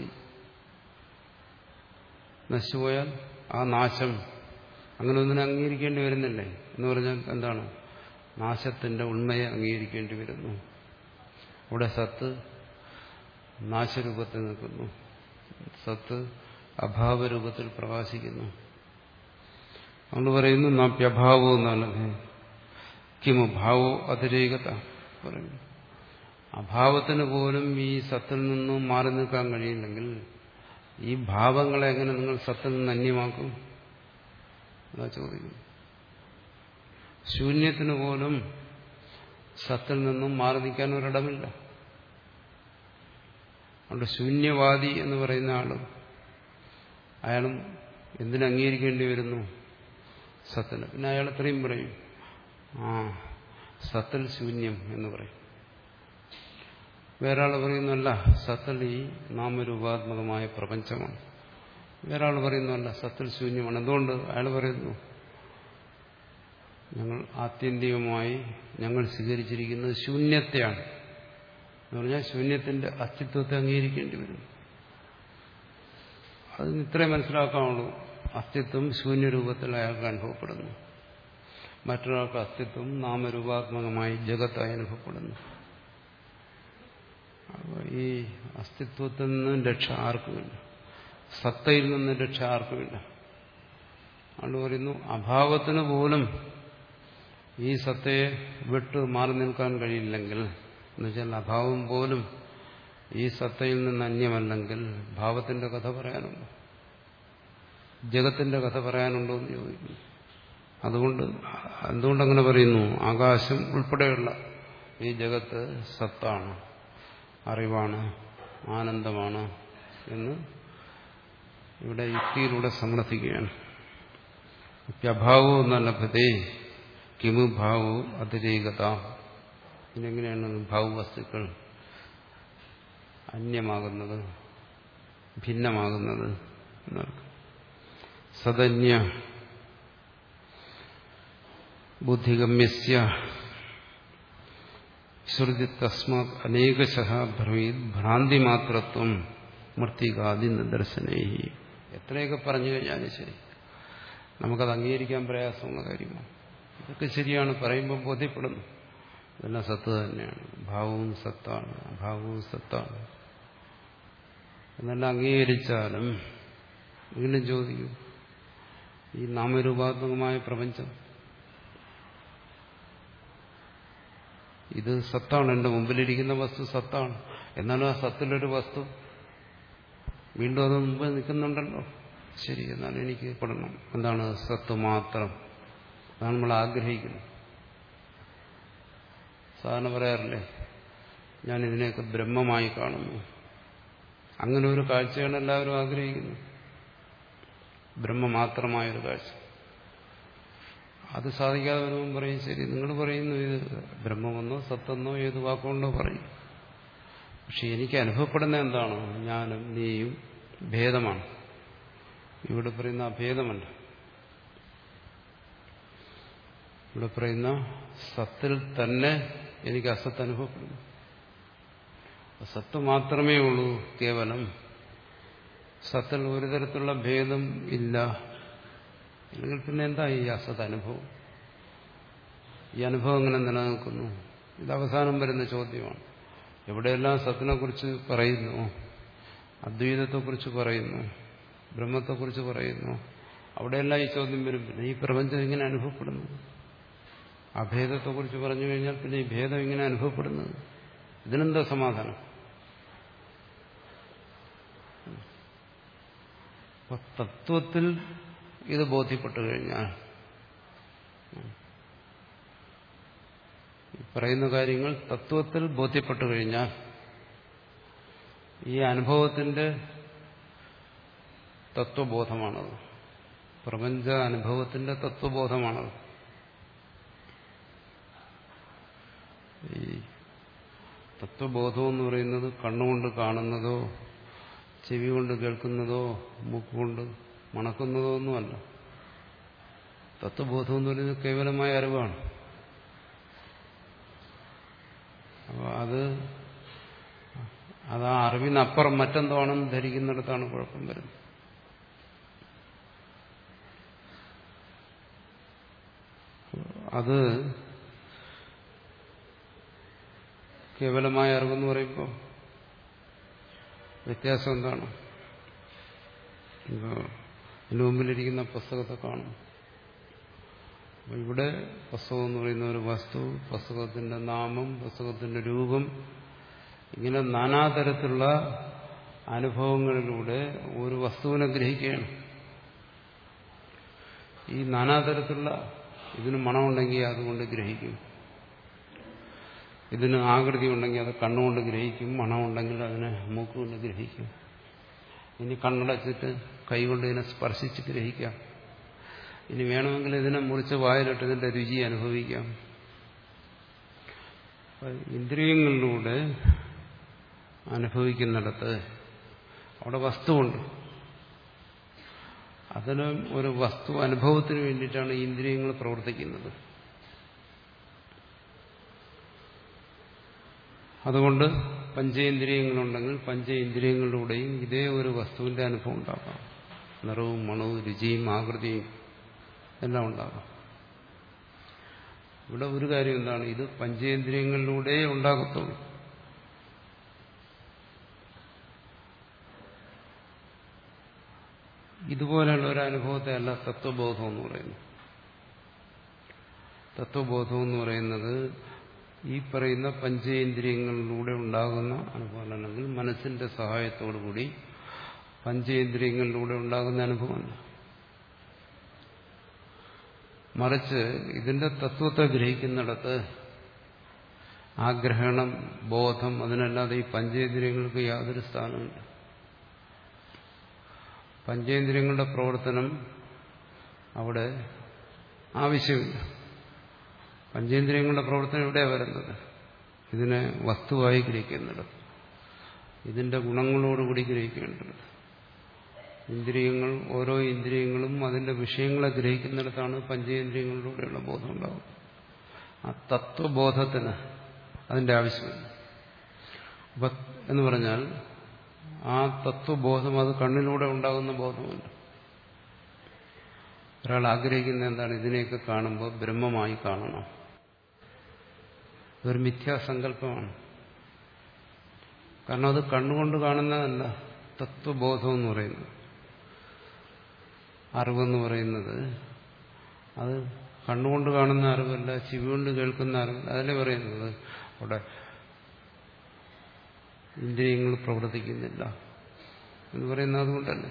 Speaker 1: നശിച്ചുപോയാൽ ആ നാശം അങ്ങനെ ഒന്നിനെ അംഗീകരിക്കേണ്ടി വരുന്നില്ലേ എന്ന് പറഞ്ഞാൽ എന്താണ് നാശത്തിന്റെ ഉണ്മയെ അംഗീകരിക്കേണ്ടി വരുന്നു അവിടെ സത്ത് നാശരൂപത്തിൽ നിൽക്കുന്നു സത്ത് അഭാവരൂപത്തിൽ പ്രകാശിക്കുന്നു നമ്മൾ പറയുന്നു നാപ്യഭാവോ എന്നാണ് കിമു ഭാവോ അതിരേകത പറയുന്നു അഭാവത്തിന് പോലും ഈ സത്തിൽ നിന്നും മാറി നിൽക്കാൻ കഴിയില്ലെങ്കിൽ ഈ ഭാവങ്ങളെ എങ്ങനെ നിങ്ങൾ സത്തിൽ നിന്ന് അന്യമാക്കും അതാ ചോദിക്കുന്നു ശൂന്യത്തിന് പോലും സത്തിൽ നിന്നും മാറി നിൽക്കാൻ ഒരിടമില്ല അതുകൊണ്ട് ശൂന്യവാദി എന്ന് പറയുന്ന ആളും അയാളും എന്തിനംഗീകരിക്കേണ്ടി വരുന്നു സത്തിന് പിന്നെ അയാൾ എത്രയും പറയും ആ സത്തിൽ ശൂന്യം എന്ന് പറയും വേറെ ആൾ പറയുന്നല്ല സത്തിൽ ഈ നാമരൂപാത്മകമായ പ്രപഞ്ചമാണ് വേറെ ആൾ പറയുന്നല്ല സത്തിൽ ശൂന്യമാണ് എന്തുകൊണ്ട് അയാൾ പറയുന്നു ഞങ്ങൾ ആത്യന്തികമായി ഞങ്ങൾ സ്വീകരിച്ചിരിക്കുന്നത് ശൂന്യത്തെയാണ് എന്ന് പറഞ്ഞാൽ ശൂന്യത്തിന്റെ അസ്തിത്വത്തെ അംഗീകരിക്കേണ്ടി വരും അതിന് ഇത്രേ മനസ്സിലാക്കാവുള്ളൂ അസ്തിത്വം ശൂന്യരൂപത്തിൽ അയാൾക്ക് അനുഭവപ്പെടുന്നു മറ്റൊരാൾക്ക് അസ്തിത്വം നാമരൂപാത്മകമായി ജഗത്തായി അനുഭവപ്പെടുന്നു അപ്പോൾ ഈ അസ്തിത്വത്തിൽ നിന്നും രക്ഷ ആർക്കുമില്ല സത്തയിൽ നിന്ന് രക്ഷ ആർക്കുമില്ല അതുകൊണ്ട് പറയുന്നു അഭാവത്തിന് പോലും ഈ സത്തയെ വിട്ട് മാറി നിൽക്കാൻ കഴിയില്ലെങ്കിൽ എന്നുവെച്ചാൽ അഭാവം പോലും ഈ സത്തയിൽ നിന്ന് അന്യമല്ലെങ്കിൽ ഭാവത്തിന്റെ കഥ പറയാനുണ്ടോ ജഗത്തിന്റെ കഥ പറയാനുണ്ടോ എന്ന് ചോദിക്കുന്നു അതുകൊണ്ട് എന്തുകൊണ്ടങ്ങനെ പറയുന്നു ആകാശം ഉൾപ്പെടെയുള്ള ഈ ജഗത്ത് സത്താണ് അറിവാണ് ആനന്ദമാണ് എന്ന് ഇവിടെ യുക്തിയിലൂടെ സമർത്ഥിക്കുകയാണ് അഭാവോ നല്ലഭതേ കിമു ഭാവോ അതിരേകത ഇതെങ്ങനെയാണ് ഭാവവസ്തുക്കൾ അന്യമാകുന്നത് ഭിന്നമാകുന്നത് എന്നർത്ഥം സദന്യ ബുദ്ധിഗമ്യസ്യ ശ്രുതി തസ്മാത് അനേകശഃ ബ്രവീത് ഭ്രാന്തി മാത്രത്വം മർത്തികാദി നിദർശനേഹി എത്രയൊക്കെ പറഞ്ഞു കഴിഞ്ഞാലും ശരി നമുക്കത് അംഗീകരിക്കാൻ പ്രയാസമുള്ള കാര്യമാണ് ഇതൊക്കെ ശരിയാണ് പറയുമ്പോൾ ബോധ്യപ്പെടുന്നു ഇതെല്ലാം സത്ത് തന്നെയാണ് ഭാവവും സത്താണ് അഭാവവും സത്താണ് എന്നെല്ലാം അംഗീകരിച്ചാലും വീണ്ടും ചോദിക്കും ഈ നാമരൂപാത്മകമായ പ്രപഞ്ചം ഇത് സത്താണ് എൻ്റെ മുമ്പിലിരിക്കുന്ന വസ്തു സത്താണ് എന്നാലും ആ സത്തിലൊരു വസ്തു വീണ്ടും അത് മുമ്പ് നിൽക്കുന്നുണ്ടല്ലോ ശരി എന്നാലും എനിക്ക് പെടണം എന്താണ് സത്ത് മാത്രം അതാണ് നമ്മൾ ആഗ്രഹിക്കുന്നത് സാധാരണ പറയാറില്ലേ ഞാൻ ഇതിനെയൊക്കെ ബ്രഹ്മമായി കാണുന്നു അങ്ങനെ ഒരു കാഴ്ചയാണ് എല്ലാവരും ആഗ്രഹിക്കുന്നത് ബ്രഹ്മ മാത്രമായൊരു കാഴ്ച അത് സാധിക്കാതെ വരുമ്പോൾ പറയും ശരി നിങ്ങൾ പറയുന്നു ഇത് ബ്രഹ്മമെന്നോ സത്തെന്നോ ഏത് വാക്കുകൊണ്ടോ പറയും പക്ഷെ എനിക്ക് അനുഭവപ്പെടുന്ന എന്താണ് ഞാനും നീയും ഭേദമാണ് ഇവിടെ പറയുന്ന അഭേദമല്ല ഇവിടെ പറയുന്ന സത്തിൽ തന്നെ എനിക്ക് അസത്ത് അനുഭവപ്പെടുന്നു സത്ത് മാത്രമേ ഉള്ളൂ കേവലം സത്തിൽ ഒരു തരത്തിലുള്ള ഭേദം ഇല്ല അല്ലെങ്കിൽ പിന്നെ എന്താ ഈ അസത് അനുഭവം ഈ അനുഭവം എങ്ങനെ നിലനിൽക്കുന്നു ഇത് അവസാനം വരുന്ന ചോദ്യമാണ് എവിടെയെല്ലാം സത്തിനെക്കുറിച്ച് പറയുന്നു അദ്വൈതത്തെക്കുറിച്ച് പറയുന്നു ബ്രഹ്മത്തെക്കുറിച്ച് പറയുന്നു അവിടെയെല്ലാം ഈ ചോദ്യം വരും പിന്നെ ഈ പ്രപഞ്ചം ഇങ്ങനെ അനുഭവപ്പെടുന്നു അഭേദത്തെക്കുറിച്ച് പറഞ്ഞു കഴിഞ്ഞാൽ പിന്നെ ഈ ഭേദം ഇങ്ങനെ അനുഭവപ്പെടുന്നത് ഇതിനെന്താ സമാധാനം അപ്പൊ തത്വത്തിൽ ഇത് ബോധ്യപ്പെട്ടു കഴിഞ്ഞാൽ ഈ പറയുന്ന കാര്യങ്ങൾ തത്വത്തിൽ ബോധ്യപ്പെട്ടു കഴിഞ്ഞാൽ ഈ അനുഭവത്തിന്റെ തത്വബോധമാണത് പ്രപഞ്ച അനുഭവത്തിന്റെ തത്വബോധമാണത് ഈ തത്വബോധം എന്ന് പറയുന്നത് കണ്ണുകൊണ്ട് കാണുന്നതോ ചെവി കൊണ്ട് കേൾക്കുന്നതോ മൂക്കുകൊണ്ട് മണക്കുന്നതോ ഒന്നുമല്ല തത്വബോധം എന്ന് പറയുന്നത് കേവലമായ അറിവാണ് അപ്പോൾ അത് അത് ആ അറിവിനപ്പുറം മറ്റെന്തോ ആണെന്ന് ധരിക്കുന്നിടത്താണ് കുഴപ്പം വരുന്നത് അത് കേവലമായ അറിവെന്ന് പറയുമ്പോൾ വ്യത്യാസം എന്താണ് ഇപ്പോൾ എൻ്റെ മുമ്പിലിരിക്കുന്ന പുസ്തകത്തെ കാണും അപ്പോൾ ഇവിടെ പുസ്തകം എന്ന് പറയുന്ന ഒരു വസ്തു പുസ്തകത്തിന്റെ നാമം പുസ്തകത്തിന്റെ രൂപം ഇങ്ങനെ നാനാതരത്തിലുള്ള അനുഭവങ്ങളിലൂടെ ഒരു വസ്തുവിനെ ഗ്രഹിക്കുകയാണ് ഈ നാനാതരത്തിലുള്ള ഇതിന് മണമുണ്ടെങ്കിൽ അതുകൊണ്ട് ഗ്രഹിക്കും ഇതിന് ആകൃതി ഉണ്ടെങ്കിൽ അത് കണ്ണുകൊണ്ട് ഗ്രഹിക്കും മണമുണ്ടെങ്കിൽ അതിനെ മൂക്കുകൊണ്ട് ഗ്രഹിക്കും ഇനി കണ്ണടച്ചിട്ട് കൈകൊണ്ട് ഇതിനെ സ്പർശിച്ച് ഗ്രഹിക്കാം ഇനി വേണമെങ്കിൽ ഇതിനെ മുറിച്ച് വായിലിട്ട് ഇതിന്റെ രുചി അനുഭവിക്കാം ഇന്ദ്രിയങ്ങളിലൂടെ അനുഭവിക്കുന്നിടത്ത് അവിടെ വസ്തുവുണ്ട് അതിന് ഒരു വസ്തു അനുഭവത്തിന് വേണ്ടിയിട്ടാണ് ഈ ഇന്ദ്രിയങ്ങൾ പ്രവർത്തിക്കുന്നത് അതുകൊണ്ട് പഞ്ചേന്ദ്രിയങ്ങളുണ്ടെങ്കിൽ പഞ്ചേന്ദ്രിയങ്ങളിലൂടെയും ഇതേ ഒരു വസ്തുവിന്റെ അനുഭവം ഉണ്ടാകാം നിറവും മണവും രുചിയും ആകൃതിയും എല്ലാം ഉണ്ടാകാം ഇവിടെ ഒരു കാര്യം എന്താണ് ഇത് പഞ്ചേന്ദ്രിയങ്ങളിലൂടെ ഉണ്ടാകത്തുള്ളൂ ഇതുപോലെയുള്ള ഒരു അനുഭവത്തെ അല്ല തത്വബോധം എന്ന് പറയുന്നു തത്വബോധം എന്ന് പറയുന്നത് ഈ പറയുന്ന പഞ്ചേന്ദ്രിയങ്ങളിലൂടെ ഉണ്ടാകുന്ന അനുഭവം അല്ലെങ്കിൽ മനസ്സിന്റെ സഹായത്തോടുകൂടി പഞ്ചേന്ദ്രിയങ്ങളിലൂടെ ഉണ്ടാകുന്ന അനുഭവമല്ല മറിച്ച് ഇതിന്റെ തത്വത്തെ ഗ്രഹിക്കുന്നിടത്ത് ആഗ്രഹണം ബോധം അതിനല്ലാതെ ഈ പഞ്ചേന്ദ്രിയങ്ങൾക്ക് യാതൊരു സ്ഥാനമില്ല പഞ്ചേന്ദ്രിയങ്ങളുടെ പ്രവർത്തനം അവിടെ ആവശ്യമില്ല പഞ്ചേന്ദ്രിയങ്ങളുടെ പ്രവർത്തനം എവിടെയാണ് വരുന്നത് ഇതിനെ വസ്തുവായി ഗ്രഹിക്കുന്നിടത്ത് ഇതിന്റെ ഗുണങ്ങളോടുകൂടി ഗ്രഹിക്കേണ്ടത് ഇന്ദ്രിയങ്ങൾ ഓരോ ഇന്ദ്രിയങ്ങളും അതിന്റെ വിഷയങ്ങളെ ഗ്രഹിക്കുന്നിടത്താണ് പഞ്ചേന്ദ്രിയങ്ങളിലൂടെയുള്ള ബോധം ഉണ്ടാകുന്നത് ആ തത്വബോധത്തിന് അതിന്റെ ആവശ്യമില്ല അപ്പൊ എന്ന് പറഞ്ഞാൽ ആ തത്വബോധം അത് കണ്ണിലൂടെ ഉണ്ടാകുന്ന ബോധമല്ല ഒരാൾ ആഗ്രഹിക്കുന്ന എന്താണ് ഇതിനെയൊക്കെ കാണുമ്പോൾ ബ്രഹ്മമായി കാണണം ഇതൊരു മിഥ്യാസങ്കല്പമാണ് കാരണം അത് കണ്ണുകൊണ്ട് കാണുന്നതല്ല തത്വബോധം എന്ന് പറയുന്നത് അറിവെന്ന് പറയുന്നത് അത് കണ്ണുകൊണ്ട് കാണുന്ന അറിവല്ല ചെവി കൊണ്ട് കേൾക്കുന്ന അറിവല്ല അതല്ലേ പറയുന്നത് അവിടെ ഇന്ദ്രിയങ്ങൾ പ്രവർത്തിക്കുന്നില്ല എന്ന് പറയുന്നത് അതുകൊണ്ടല്ലേ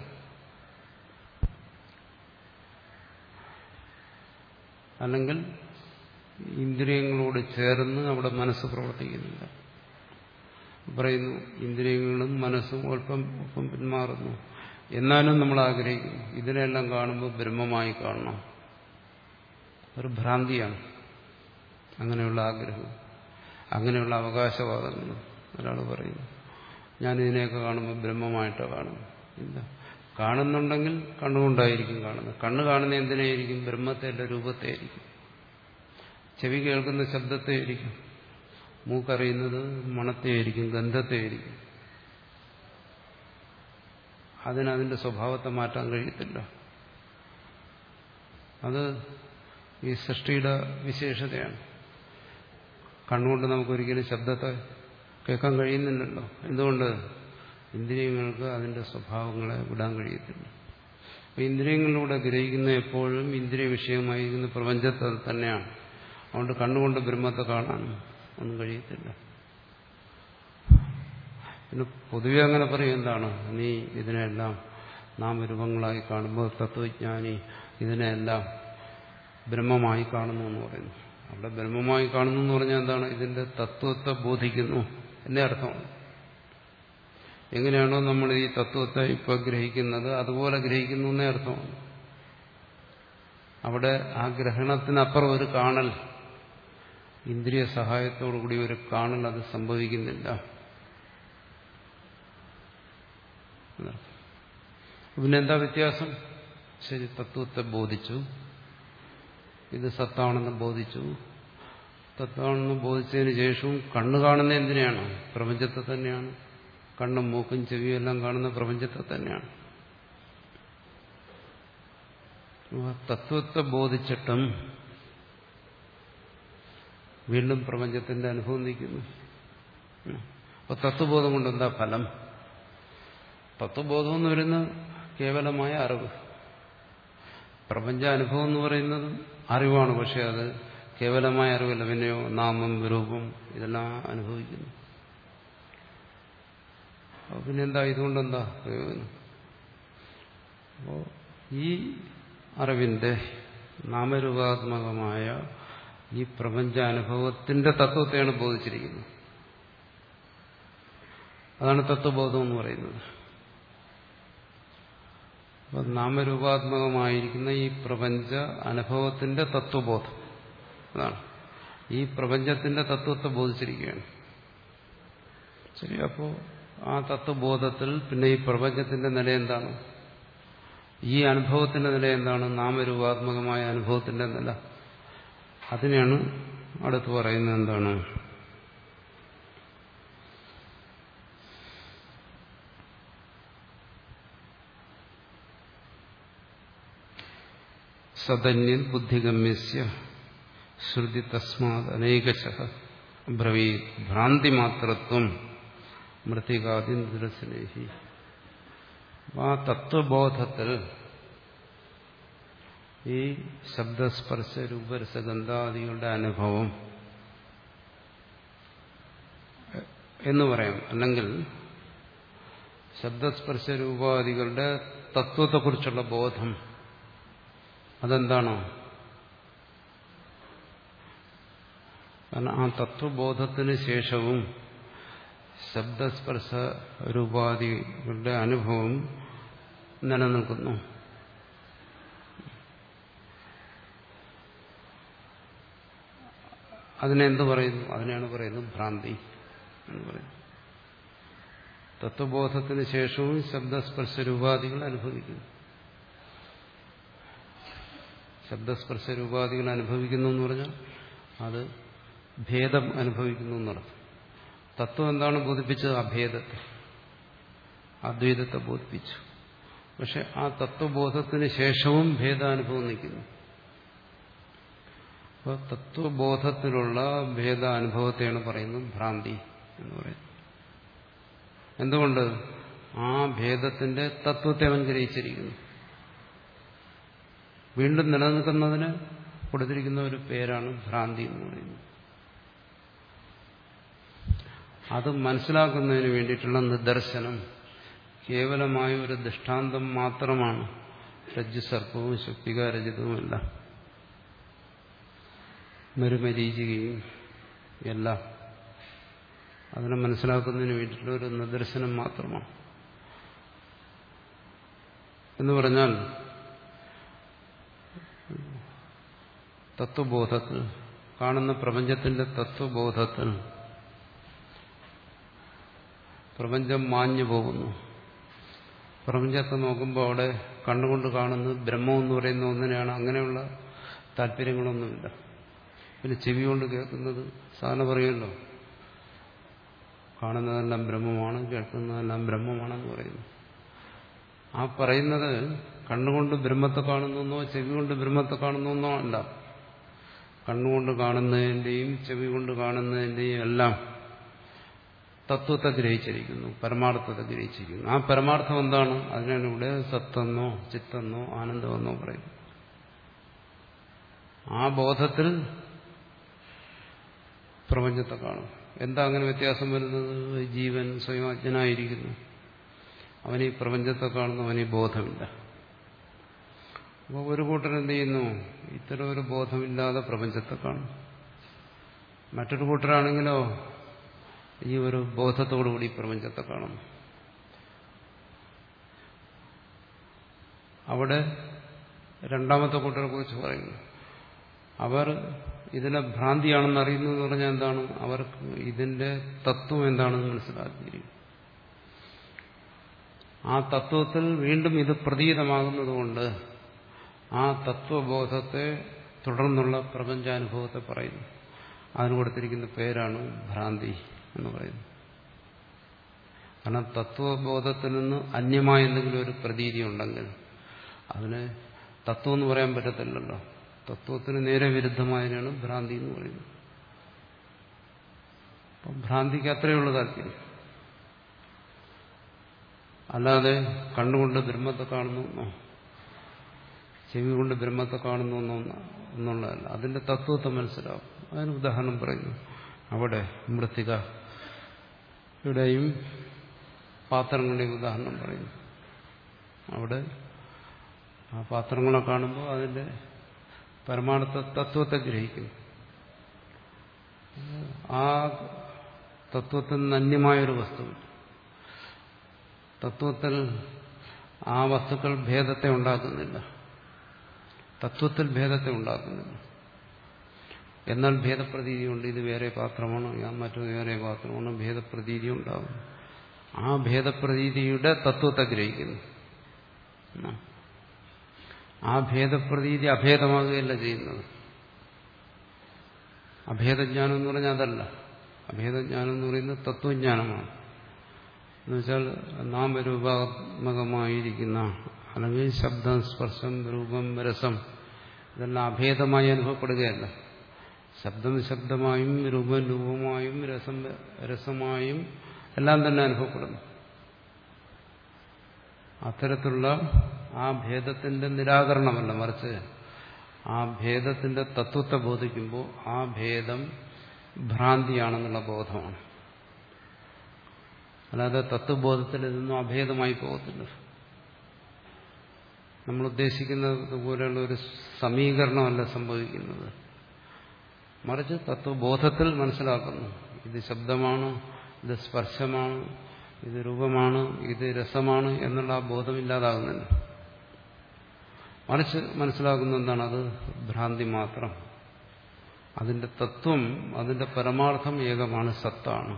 Speaker 1: അല്ലെങ്കിൽ ഇന്ദ്രിയങ്ങളോട് ചേർന്ന് അവിടെ മനസ്സ് പ്രവർത്തിക്കുന്നില്ല പറയുന്നു ഇന്ദ്രിയങ്ങളും മനസ്സും ഒപ്പം ഒപ്പം പിന്മാറുന്നു എന്നാലും നമ്മൾ ആഗ്രഹിക്കുന്നു ഇതിനെല്ലാം കാണുമ്പോൾ ബ്രഹ്മമായി കാണണം ഒരു ഭ്രാന്തിയാണ് അങ്ങനെയുള്ള ആഗ്രഹം അങ്ങനെയുള്ള അവകാശവാദങ്ങൾ ഒരാൾ പറയുന്നു ഞാൻ ഇതിനെയൊക്കെ കാണുമ്പോൾ ബ്രഹ്മമായിട്ടോ കാണുന്നു ഇല്ല കാണുന്നുണ്ടെങ്കിൽ കണ്ണുകൊണ്ടായിരിക്കും കാണുന്നത് കണ്ണ് കാണുന്ന എന്തിനായിരിക്കും ബ്രഹ്മത്തെ അല്ല രൂപത്തെ ആയിരിക്കും ചെവി കേൾക്കുന്ന ശബ്ദത്തെ ആയിരിക്കും മൂക്കറിയുന്നത് മണത്തെ ആയിരിക്കും ഗന്ധത്തെ ആയിരിക്കും അതിനതിന്റെ സ്വഭാവത്തെ മാറ്റാൻ കഴിയത്തില്ല അത് ഈ സൃഷ്ടിയുടെ വിശേഷതയാണ് കണ്ണുകൊണ്ട് നമുക്കൊരിക്കലും ശബ്ദത്തെ കേൾക്കാൻ കഴിയുന്നില്ലല്ലോ എന്തുകൊണ്ട് ഇന്ദ്രിയങ്ങൾക്ക് അതിന്റെ സ്വഭാവങ്ങളെ വിടാൻ കഴിയത്തില്ല അപ്പൊ ഇന്ദ്രിയങ്ങളിലൂടെ ഗ്രഹിക്കുന്ന എപ്പോഴും ഇന്ദ്രിയ വിഷയമായിരിക്കുന്ന പ്രപഞ്ചത്തെ തന്നെയാണ് അതുകൊണ്ട് കണ്ണുകൊണ്ട് ബ്രഹ്മത്തെ കാണാൻ ഒന്നും കഴിയത്തില്ല പിന്നെ പൊതുവെ അങ്ങനെ പറയും എന്താണ് നീ ഇതിനെല്ലാം നാമരൂപങ്ങളായി കാണുമ്പോൾ തത്വജ്ഞാനി ഇതിനെല്ലാം ബ്രഹ്മമായി കാണുന്നു എന്ന് പറയുന്നു അവിടെ ബ്രഹ്മമായി കാണുന്നു എന്ന് പറഞ്ഞാൽ എന്താണ് ഇതിന്റെ തത്വത്തെ ബോധിക്കുന്നു എന്നേ അർത്ഥമാണ് എങ്ങനെയാണോ നമ്മൾ ഈ തത്വത്തെ ഇപ്പൊ ഗ്രഹിക്കുന്നത് അതുപോലെ ഗ്രഹിക്കുന്നു എന്നേ അർത്ഥമാണ് അവിടെ ആ ഗ്രഹണത്തിനപ്പുറം ഒരു കാണൽ ഇന്ദ്രിയ സഹായത്തോടുകൂടി ഒരു കാണൽ അത് സംഭവിക്കുന്നില്ല പിന്നെന്താ വ്യത്യാസം ശരി തത്വത്തെ ബോധിച്ചു ഇത് സത്താണെന്ന് ബോധിച്ചു തത്വമാണെന്ന് ബോധിച്ചതിന് ശേഷവും കണ്ണു കാണുന്ന എന്തിനാണ് പ്രപഞ്ചത്തെ തന്നെയാണ് കണ്ണും മൂക്കും ചെവിയും എല്ലാം കാണുന്ന പ്രപഞ്ചത്തെ തന്നെയാണ് തത്വത്തെ ബോധിച്ചിട്ടും വീണ്ടും പ്രപഞ്ചത്തിന്റെ അനുഭവം നിൽക്കുന്നു അപ്പൊ തത്വബോധം കൊണ്ട് എന്താ ഫലം തത്വബോധം എന്ന് പറയുന്നത് കേവലമായ അറിവ് പ്രപഞ്ച അനുഭവം എന്ന് പറയുന്നത് അറിവാണ് പക്ഷെ അത് കേവലമായ അറിവല്ല പിന്നെയോ നാമം രൂപം ഇതെല്ലാം അനുഭവിക്കുന്നു അപ്പൊ പിന്നെന്താ ഇതുകൊണ്ടെന്താ പ്രയോജനം അപ്പോ ഈ അറിവിന്റെ നാമരൂപാത്മകമായ ഈ പ്രപഞ്ചാനുഭവത്തിന്റെ തത്വത്തെയാണ് ബോധിച്ചിരിക്കുന്നത് അതാണ് തത്വബോധം എന്ന് പറയുന്നത് അപ്പൊ നാമരൂപാത്മകമായിരിക്കുന്ന ഈ പ്രപഞ്ച അനുഭവത്തിന്റെ തത്വബോധം അതാണ് ഈ പ്രപഞ്ചത്തിന്റെ തത്വത്തെ ബോധിച്ചിരിക്കുകയാണ് ശരി അപ്പോ ആ തത്വബോധത്തിൽ പിന്നെ ഈ പ്രപഞ്ചത്തിന്റെ നില എന്താണ് ഈ അനുഭവത്തിന്റെ നില എന്താണ് നാമരൂപാത്മകമായ അനുഭവത്തിന്റെ നില അതിനെയാണ് അടുത്ത് പറയുന്നത് എന്താണ് സദന്യൻ ബുദ്ധിഗമ്യസ്യ ശ്രുതി തസ്മാത് അനേകശ ബ്രവീ ഭ്രാന്തിമാത്രത്വം മൃത്തികാതി നിരസ്നേഹി ആ തത്വബോധത്തിൽ ഈ ശബ്ദസ്പർശ രൂപരസഗന്ധാദികളുടെ അനുഭവം എന്ന് പറയാം അല്ലെങ്കിൽ ശബ്ദസ്പർശ രൂപാദികളുടെ തത്വത്തെക്കുറിച്ചുള്ള ബോധം അതെന്താണോ കാരണം ആ തത്വബോധത്തിന് ശേഷവും ശബ്ദസ്പർശ രൂപാദികളുടെ അനുഭവം നിലനിൽക്കുന്നു അതിനെന്ത് പറയുന്നു അതിനെയാണ് പറയുന്നത് ഭ്രാന്തി എന്ന് പറയുന്നത് തത്വബോധത്തിന് ശേഷവും ശബ്ദസ്പർശ രൂപാദികൾ അനുഭവിക്കുന്നു ശബ്ദസ്പർശ രൂപാദികൾ അനുഭവിക്കുന്നു എന്ന് പറഞ്ഞാൽ അത് ഭേദം അനുഭവിക്കുന്നു എന്നർത്ഥം തത്വം എന്താണ് ബോധിപ്പിച്ചത് അഭേദത്തെ അദ്വൈതത്തെ ബോധിപ്പിച്ചു പക്ഷെ ആ തത്വബോധത്തിന് ശേഷവും ഭേദാനുഭവം നിൽക്കുന്നു അപ്പോൾ തത്വബോധത്തിലുള്ള ഭേദാനുഭവത്തെയാണ് പറയുന്നത് ഭ്രാന്തി എന്ന് പറയുന്നത് എന്തുകൊണ്ട് ആ ഭേദത്തിന്റെ തത്വത്തെ അവൻ ഗ്രഹിച്ചിരിക്കുന്നു വീണ്ടും നിലനിൽക്കുന്നതിന് കൊടുത്തിരിക്കുന്ന ഒരു പേരാണ് ഭ്രാന്തി എന്ന് പറയുന്നത് അത് മനസ്സിലാക്കുന്നതിന് വേണ്ടിയിട്ടുള്ള നിദർശനം കേവലമായ ഒരു ദൃഷ്ടാന്തം മാത്രമാണ് രജ്ജു സർപ്പവും ശക്തികാരജിതവുമല്ല മരുമരീചികയും എല്ലാം അതിനെ മനസ്സിലാക്കുന്നതിന് വേണ്ടിയിട്ടുള്ള ഒരു നിദർശനം മാത്രമാണ് എന്ന് പറഞ്ഞാൽ തത്വബോധത്തിൽ കാണുന്ന പ്രപഞ്ചത്തിന്റെ തത്വബോധത്തിൽ പ്രപഞ്ചം മാഞ്ഞു പോകുന്നു പ്രപഞ്ചത്തെ നോക്കുമ്പോൾ അവിടെ കണ്ണുകൊണ്ട് കാണുന്നത് ബ്രഹ്മം എന്ന് പറയുന്ന ഒന്നിനെയാണ് അങ്ങനെയുള്ള താല്പര്യങ്ങളൊന്നുമില്ല പിന്നെ ചെവി കൊണ്ട് കേൾക്കുന്നത് സാധാരണ പറയുമല്ലോ കാണുന്നതെല്ലാം ബ്രഹ്മമാണ് കേൾക്കുന്നതെല്ലാം ബ്രഹ്മമാണെന്ന് പറയുന്നു ആ പറയുന്നത് കണ്ണുകൊണ്ട് ബ്രഹ്മത്തെ കാണുന്നോ ചെവി കൊണ്ട് ബ്രഹ്മത്തെ കാണുന്നോ അല്ല കണ്ണുകൊണ്ട് കാണുന്നതിന്റെയും ചെവി കൊണ്ട് കാണുന്നതിന്റെയും എല്ലാം തത്വത്തെ ഗ്രഹിച്ചിരിക്കുന്നു പരമാർത്ഥത്തെ ഗ്രഹിച്ചിരിക്കുന്നു ആ പരമാർത്ഥം എന്താണ് അതിനാണ് ഇവിടെ സത്തെന്നോ ചിത്തെന്നോ ആനന്ദമെന്നോ പറയുന്നു ആ ബോധത്തിൽ പ്രപഞ്ചത്തെ കാണും എന്താ അങ്ങനെ വ്യത്യാസം വരുന്നത് ജീവൻ സ്വയം അജ്ഞനായിരിക്കുന്നു അവന് ഈ പ്രപഞ്ചത്തെ കാണുന്നു അവന് ഈ ബോധമില്ല അപ്പോൾ ഒരു കൂട്ടർ എന്ത് ചെയ്യുന്നു ഇത്തരം ഒരു ബോധമില്ലാതെ പ്രപഞ്ചത്തെ കാണും മറ്റൊരു കൂട്ടരാണെങ്കിലോ ഈ ഒരു ബോധത്തോടുകൂടി പ്രപഞ്ചത്തെ കാണുന്നു അവിടെ രണ്ടാമത്തെ കൂട്ടരെ കുറിച്ച് പറയുന്നു അവർ ഇതിനെ ഭ്രാന്തിയാണെന്ന് അറിയുന്നു എന്ന് പറഞ്ഞാൽ എന്താണ് അവർക്ക് ഇതിന്റെ തത്വം എന്താണെന്ന് മനസ്സിലാക്കിയിരിക്കും ആ തത്വത്തിൽ വീണ്ടും ഇത് പ്രതീതമാകുന്നതുകൊണ്ട് ആ തത്വബോധത്തെ തുടർന്നുള്ള പ്രപഞ്ചാനുഭവത്തെ പറയുന്നു അതിന് കൊടുത്തിരിക്കുന്ന പേരാണ് ഭ്രാന്തി എന്ന് പറയുന്നത് കാരണം തത്വബോധത്തിൽ നിന്ന് അന്യമായ എന്തെങ്കിലും ഒരു പ്രതീതി ഉണ്ടെങ്കിൽ അതിന് തത്വം എന്ന് പറയാൻ പറ്റത്തില്ലല്ലോ തത്വത്തിന് നേരെ വിരുദ്ധമായതിനാണ് ഭ്രാന്തി എന്ന് പറയുന്നത് അപ്പം ഭ്രാന്തിക്ക് അത്രയുള്ള താല്പര്യം അല്ലാതെ കണ്ണുകൊണ്ട് ബ്രഹ്മത്തെ കാണുന്നു ചെവി കൊണ്ട് ബ്രഹ്മത്തെ കാണുന്നു എന്നുള്ളതല്ല അതിന്റെ തത്വത്തെ മനസ്സിലാവും അതിന് ഉദാഹരണം പറയുന്നു അവിടെ മൃത്തിക ഇവിടെയും പാത്രങ്ങളുടെയും ഉദാഹരണം പറയുന്നു അവിടെ ആ പാത്രങ്ങളെ കാണുമ്പോൾ അതിന്റെ പരമാർത്ഥ തത്വത്തെ ഗ്രഹിക്കുന്നു ആ തത്വത്തിൽ നിന്ന് അന്യമായൊരു വസ്തു തത്വത്തിൽ ആ വസ്തുക്കൾ ഭേദത്തെ ഉണ്ടാക്കുന്നില്ല തത്വത്തിൽ ഭേദത്തെ ഉണ്ടാക്കുന്നില്ല എന്നാൽ ഭേദപ്രതീതിയുണ്ട് ഇത് വേറെ പാത്രമാണ് ഞാൻ മറ്റൊരു വേറെ പാത്രമാണ് ഭേദപ്രതീതി ഉണ്ടാകും ആ ഭേദപ്രതീതിയുടെ തത്വത്തെ ഗ്രഹിക്കുന്നു ആ ഭേദപ്രതീതി അഭേദമാകുകയല്ല ചെയ്യുന്നത് അഭേദജ്ഞാനം എന്ന് പറഞ്ഞാൽ അതല്ല അഭേദജ്ഞാനം എന്ന് പറയുന്നത് തത്വജ്ഞാനമാണ് എന്നുവെച്ചാൽ നാമരൂപാത്മകമായിരിക്കുന്ന അല്ലെങ്കിൽ ശബ്ദം സ്പർശം രൂപം രസം ഇതെല്ലാം അഭേദമായി അനുഭവപ്പെടുകയല്ല ശബ്ദം ശബ്ദമായും രൂപം രൂപമായും രസം രസമായും എല്ലാം തന്നെ അനുഭവപ്പെടുന്നു അത്തരത്തിലുള്ള ആ ഭേദത്തിന്റെ നിരാകരണമല്ല മറിച്ച് ആ ഭേദത്തിന്റെ തത്വത്തെ ബോധിക്കുമ്പോൾ ആ ഭേദം ഭ്രാന്തിയാണെന്നുള്ള ബോധമാണ് അല്ലാതെ തത്വബോധത്തിൽ ഇതൊന്നും അഭേദമായി പോകത്തില്ല നമ്മൾ ഉദ്ദേശിക്കുന്നത് പോലെയുള്ള ഒരു സമീകരണമല്ല സംഭവിക്കുന്നത് മറിച്ച് തത്വബോധത്തിൽ മനസ്സിലാക്കുന്നു ഇത് ശബ്ദമാണ് ഇത് സ്പർശമാണ് ഇത് രൂപമാണ് ഇത് രസമാണ് എന്നുള്ള ആ ബോധമില്ലാതാകുന്നില്ല മറിച്ച് മനസ്സിലാക്കുന്ന എന്താണ് അത് ഭ്രാന്തി മാത്രം അതിന്റെ തത്വം അതിന്റെ പരമാർത്ഥം ഏകമാണ് സത്താണ്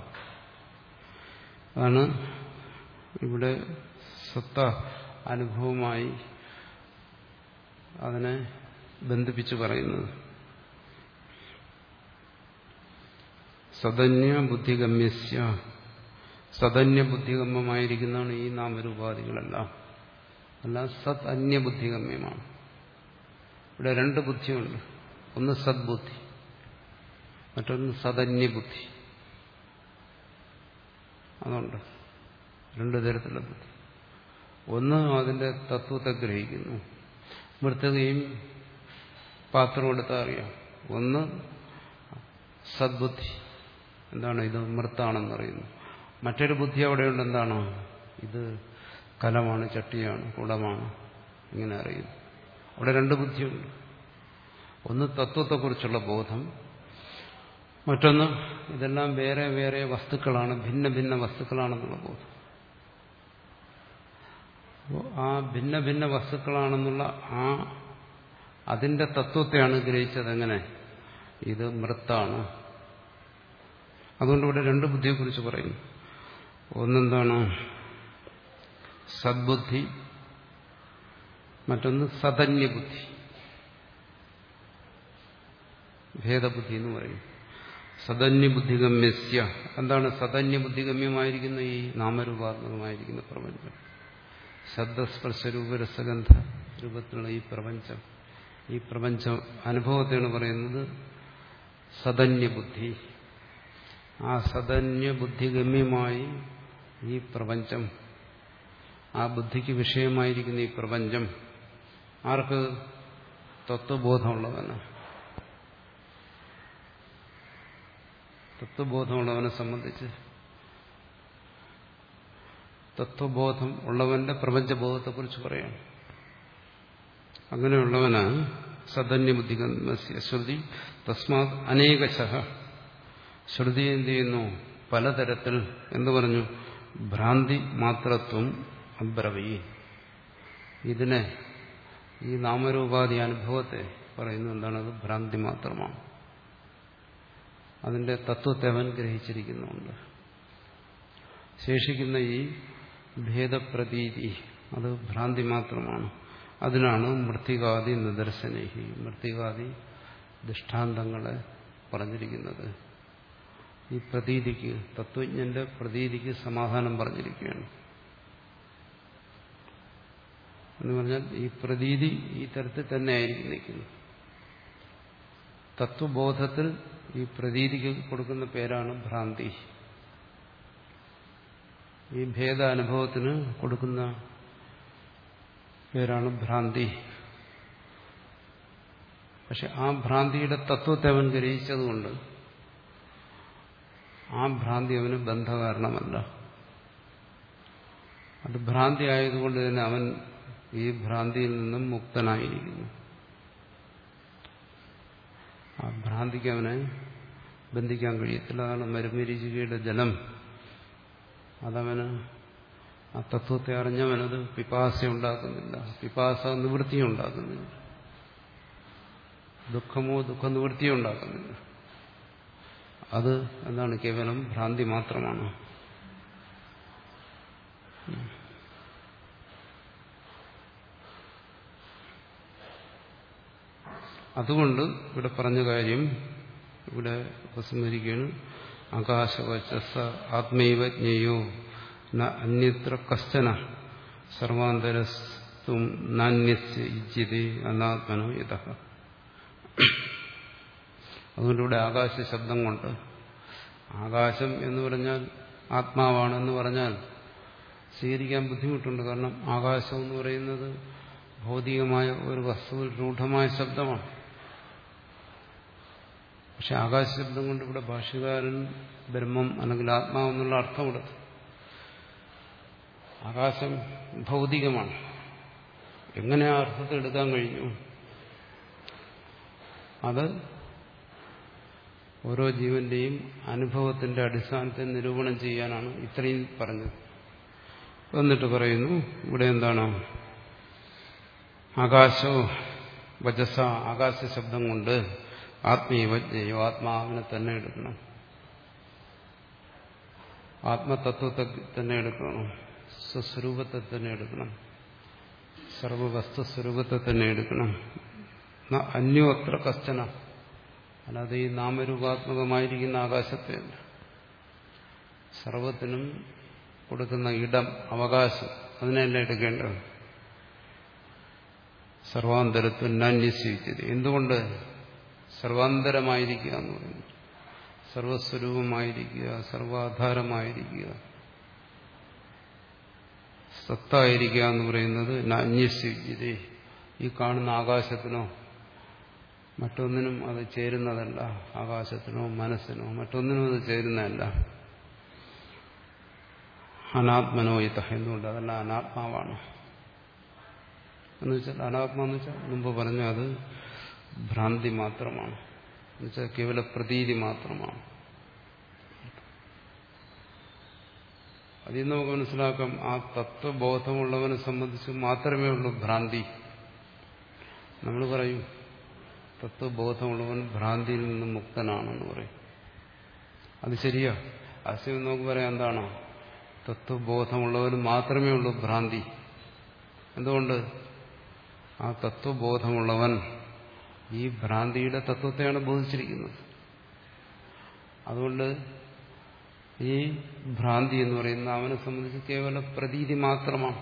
Speaker 1: അതാണ് ഇവിടെ സത്ത അനുഭവമായി അതിനെ ബന്ധിപ്പിച്ച് പറയുന്നത് സദന്യ ബുദ്ധിഗമ്യസ്യ സദന്യ ബുദ്ധിഗമ്യമായിരിക്കുന്നതാണ് ഈ നാമരൂപാധികളെല്ലാം അല്ല സത് അന്യബുദ്ധിഗമ്യമാണ് ഇവിടെ രണ്ട് ബുദ്ധിയുണ്ട് ഒന്ന് സദ്ബുദ്ധി മറ്റൊന്ന് സദന്യബുദ്ധി അതുണ്ട് രണ്ടു തരത്തിലുള്ള ബുദ്ധി ഒന്ന് അതിന്റെ തത്വത്തെ ഗ്രഹിക്കുന്നു മൃത്തകയും പാത്രം എടുത്താൽ അറിയാം ഒന്ന് സദ്ബുദ്ധി എന്താണ് ഇത് മൃത്താണെന്ന് അറിയുന്നു മറ്റൊരു ബുദ്ധി അവിടെയുണ്ട് എന്താണ് ഇത് കലമാണ് ചട്ടിയാണ് കുടമാണ് ഇങ്ങനെ അറിയുന്നു അവിടെ രണ്ട് ബുദ്ധിയുണ്ട് ഒന്ന് തത്വത്തെക്കുറിച്ചുള്ള ബോധം മറ്റൊന്ന് ഇതെല്ലാം വേറെ വേറെ വസ്തുക്കളാണ് ഭിന്ന ഭിന്ന വസ്തുക്കളാണെന്നുള്ള ബോധം അപ്പോൾ ആ ഭിന്ന ഭിന്ന വസ്തുക്കളാണെന്നുള്ള ആ അതിന്റെ തത്വത്തെയാണ് ഗ്രഹിച്ചത് എങ്ങനെ ഇത് മൃത്താണ് അതുകൊണ്ട് ഇവിടെ രണ്ട് ബുദ്ധിയെക്കുറിച്ച് പറയുന്നു ഒന്നെന്താണ് സദ്ബുദ്ധി മറ്റൊന്ന് സതന്യബുദ്ധി ഭേദബുദ്ധി എന്ന് പറയും സതന്യബുദ്ധിഗമ്യസ്യ എന്താണ് സതന്യബുദ്ധിഗമ്യമായിരിക്കുന്ന ഈ നാമരൂപാത്മകമായിരിക്കുന്ന പ്രപഞ്ചം ശബ്ദസ്പർശരൂപരസഗന്ധ രൂപത്തിലുള്ള ഈ പ്രപഞ്ചം ഈ പ്രപഞ്ച അനുഭവത്തെയാണ് പറയുന്നത് സതന്യബുദ്ധി ആ സതന്യബുദ്ധിഗമ്യമായി ഈ പ്രപഞ്ചം ആ ബുദ്ധിക്ക് വിഷയമായിരിക്കുന്ന ഈ പ്രപഞ്ചം ആർക്ക് തത്വബോധമുള്ളവന് തത്വബോധമുള്ളവനെ സംബന്ധിച്ച് തത്വബോധം ഉള്ളവന്റെ പ്രപഞ്ചബോധത്തെക്കുറിച്ച് പറയാം അങ്ങനെയുള്ളവന് സദന്യബുദ്ധികന്മസ്യ ശ്രുതി തസ്മാത് അനേകശ ശ്രുതി എന്ത് ചെയ്യുന്നു പലതരത്തിൽ എന്ന് പറഞ്ഞു ഭ്രാന്തി മാത്രത്വം അബ്രവി ഇതിനെ ഈ നാമരൂപാധി അനുഭവത്തെ പറയുന്നത് എന്താണത് ഭ്രാന്തി മാത്രമാണ് അതിന്റെ തത്വത്തെ അവൻ ഗ്രഹിച്ചിരിക്കുന്നുണ്ട് ശേഷിക്കുന്ന ഈ ഭേദപ്രതീതി അത് ഭ്രാന്തി മാത്രമാണ് അതിനാണ് മൃത്തികാദി നിദർശനഹി മൃത്തികാദി ദൃഷ്ടാന്തങ്ങളെ പറഞ്ഞിരിക്കുന്നത് ഈ പ്രതീതിക്ക് തത്വജ്ഞന്റെ പ്രതീതിക്ക് സമാധാനം പറഞ്ഞിരിക്കുകയാണ് എന്ന് പറഞ്ഞാൽ ഈ പ്രതീതി ഈ തരത്തിൽ തന്നെ ആയിരിക്കും നിൽക്കുന്നത് തത്വബോധത്തിൽ ഈ പ്രതീതിക്ക് കൊടുക്കുന്ന പേരാണ് ഭ്രാന്തി ഈ ഭേദാനുഭവത്തിന് കൊടുക്കുന്ന പേരാണ് ഭ്രാന്തി പക്ഷെ ആ ഭ്രാന്തിയുടെ തത്വത്തെ അവൻ ഗ്രഹിച്ചതുകൊണ്ട് ആ ഭ്രാന്തി അവന് ബന്ധകാരണമല്ല അത് ഭ്രാന്തി ആയതുകൊണ്ട് തന്നെ അവൻ ഈ ഭ്രാന്തിയിൽ നിന്നും മുക്തനായിരിക്കുന്നു ആ ഭ്രാന്തിക്ക് അവനെ ബന്ധിക്കാൻ കഴിയത്തില്ല അതാണ് മരുമരീചികയുടെ ജലം അതവന് ആ തത്വത്തെ അറിഞ്ഞവനത് പിപാസ ഉണ്ടാക്കുന്നില്ല പിപാസ നിവൃത്തി ഉണ്ടാക്കുന്നില്ല ദുഃഖമോ ദുഃഖ നിവൃത്തിയോ ഉണ്ടാക്കുന്നില്ല അത് എന്താണ് കേവലം ഭ്രാന്തി മാത്രമാണ് അതുകൊണ്ട് ഇവിടെ പറഞ്ഞ കാര്യം ഇവിടെ ഉപസംഹരിക്കുകയാണ് ആകാശവചസ ആത്മൈവ ജ്ഞേയോ ന അന്യത്ര കശ്ചന സർവാന്തരസ്തും നാന്യസ് ഇജ്യതേ അനാത്മനോ യഥ അതുകൊണ്ട് ഇവിടെ ആകാശ ശബ്ദം കൊണ്ട് ആകാശം എന്ന് പറഞ്ഞാൽ ആത്മാവാണെന്ന് പറഞ്ഞാൽ സ്വീകരിക്കാൻ ബുദ്ധിമുട്ടുണ്ട് കാരണം ആകാശം എന്ന് പറയുന്നത് ഭൗതികമായ ഒരു വസ്തുവിൽ രൂഢമായ ശബ്ദമാണ് പക്ഷെ ആകാശ ശബ്ദം കൊണ്ട് ഇവിടെ ഭാഷ്യകാരൻ ബ്രഹ്മം അല്ലെങ്കിൽ ആത്മാവെന്നുള്ള അർത്ഥം കൊടുത്തു ആകാശം ഭൗതികമാണ് എങ്ങനെ ആ അർത്ഥത്തെ എടുക്കാൻ കഴിഞ്ഞു അത് ഓരോ ജീവന്റെയും അനുഭവത്തിന്റെ അടിസ്ഥാനത്തെ നിരൂപണം ചെയ്യാനാണ് ഇത്രയും പറഞ്ഞത് എന്നിട്ട് പറയുന്നു ഇവിടെ എന്താണ് ആകാശോ വജസ ആകാശ ശബ്ദം കൊണ്ട് ആത്മീയവജ്ഞയോ ആത്മാവിനെ തന്നെ എടുക്കണം ആത്മതത്വത്തെ തന്നെ എടുക്കണം സ്വസ്വരൂപത്തെ തന്നെ എടുക്കണം സർവവസ്തുസ്വരൂപത്തെ തന്നെ എടുക്കണം അന്യോത്ര കശ്ചന അല്ലാതെ ഈ നാമരൂപാത്മകമായിരിക്കുന്ന ആകാശത്തെയല്ല സർവത്തിനും കൊടുക്കുന്ന ഇടം അവകാശം അതിനല്ല എടുക്കേണ്ടത് സർവാന്തരത്വം നാന്യസ്വീകരിച്ചത് എന്തുകൊണ്ട് സർവാന്തരമായിരിക്കുക എന്ന് പറയുന്നു സർവസ്വരൂപമായിരിക്കുക സർവാധാരമായിരിക്കുക സത്തായിരിക്കുക എന്ന് പറയുന്നത് നാന്യസ്വീകരിച്ചത് ഈ കാണുന്ന ആകാശത്തിനോ മറ്റൊന്നിനും അത് ചേരുന്നതല്ല ആകാശത്തിനോ മനസ്സിനോ മറ്റൊന്നിനും അത് ചേരുന്നതല്ല അനാത്മനോ ഇത എന്തുകൊണ്ട് അതല്ല അനാത്മാവാണ് എന്ന് വെച്ചാൽ അനാത്മ എന്ന് വെച്ചാൽ മുമ്പ് പറഞ്ഞു അത് ഭ്രാന്തി മാത്രമാണ് എന്നുവെച്ചാൽ കേവല പ്രതീതി മാത്രമാണ് അതിൽ നിന്ന് നമുക്ക് മനസ്സിലാക്കാം ആ തത്വബോധമുള്ളവനെ സംബന്ധിച്ച് മാത്രമേ ഉള്ളൂ ഭ്രാന്തി നമ്മൾ പറയും തത്വബോധമുള്ളവൻ ഭ്രാന്തിയിൽ നിന്ന് മുക്തനാണെന്ന് പറയും അത് ശരിയാ അസ്യം നമുക്ക് പറയാം എന്താണ് തത്വബോധമുള്ളവന് മാത്രമേ ഉള്ളൂ ഭ്രാന്തി എന്തുകൊണ്ട് ആ തത്വബോധമുള്ളവൻ ഈ ഭ്രാന്തിയുടെ തത്വത്തെയാണ് ബോധിച്ചിരിക്കുന്നത് അതുകൊണ്ട് ഈ ഭ്രാന്തി എന്ന് പറയുന്ന അവനെ സംബന്ധിച്ച് കേവല പ്രതീതി മാത്രമാണ്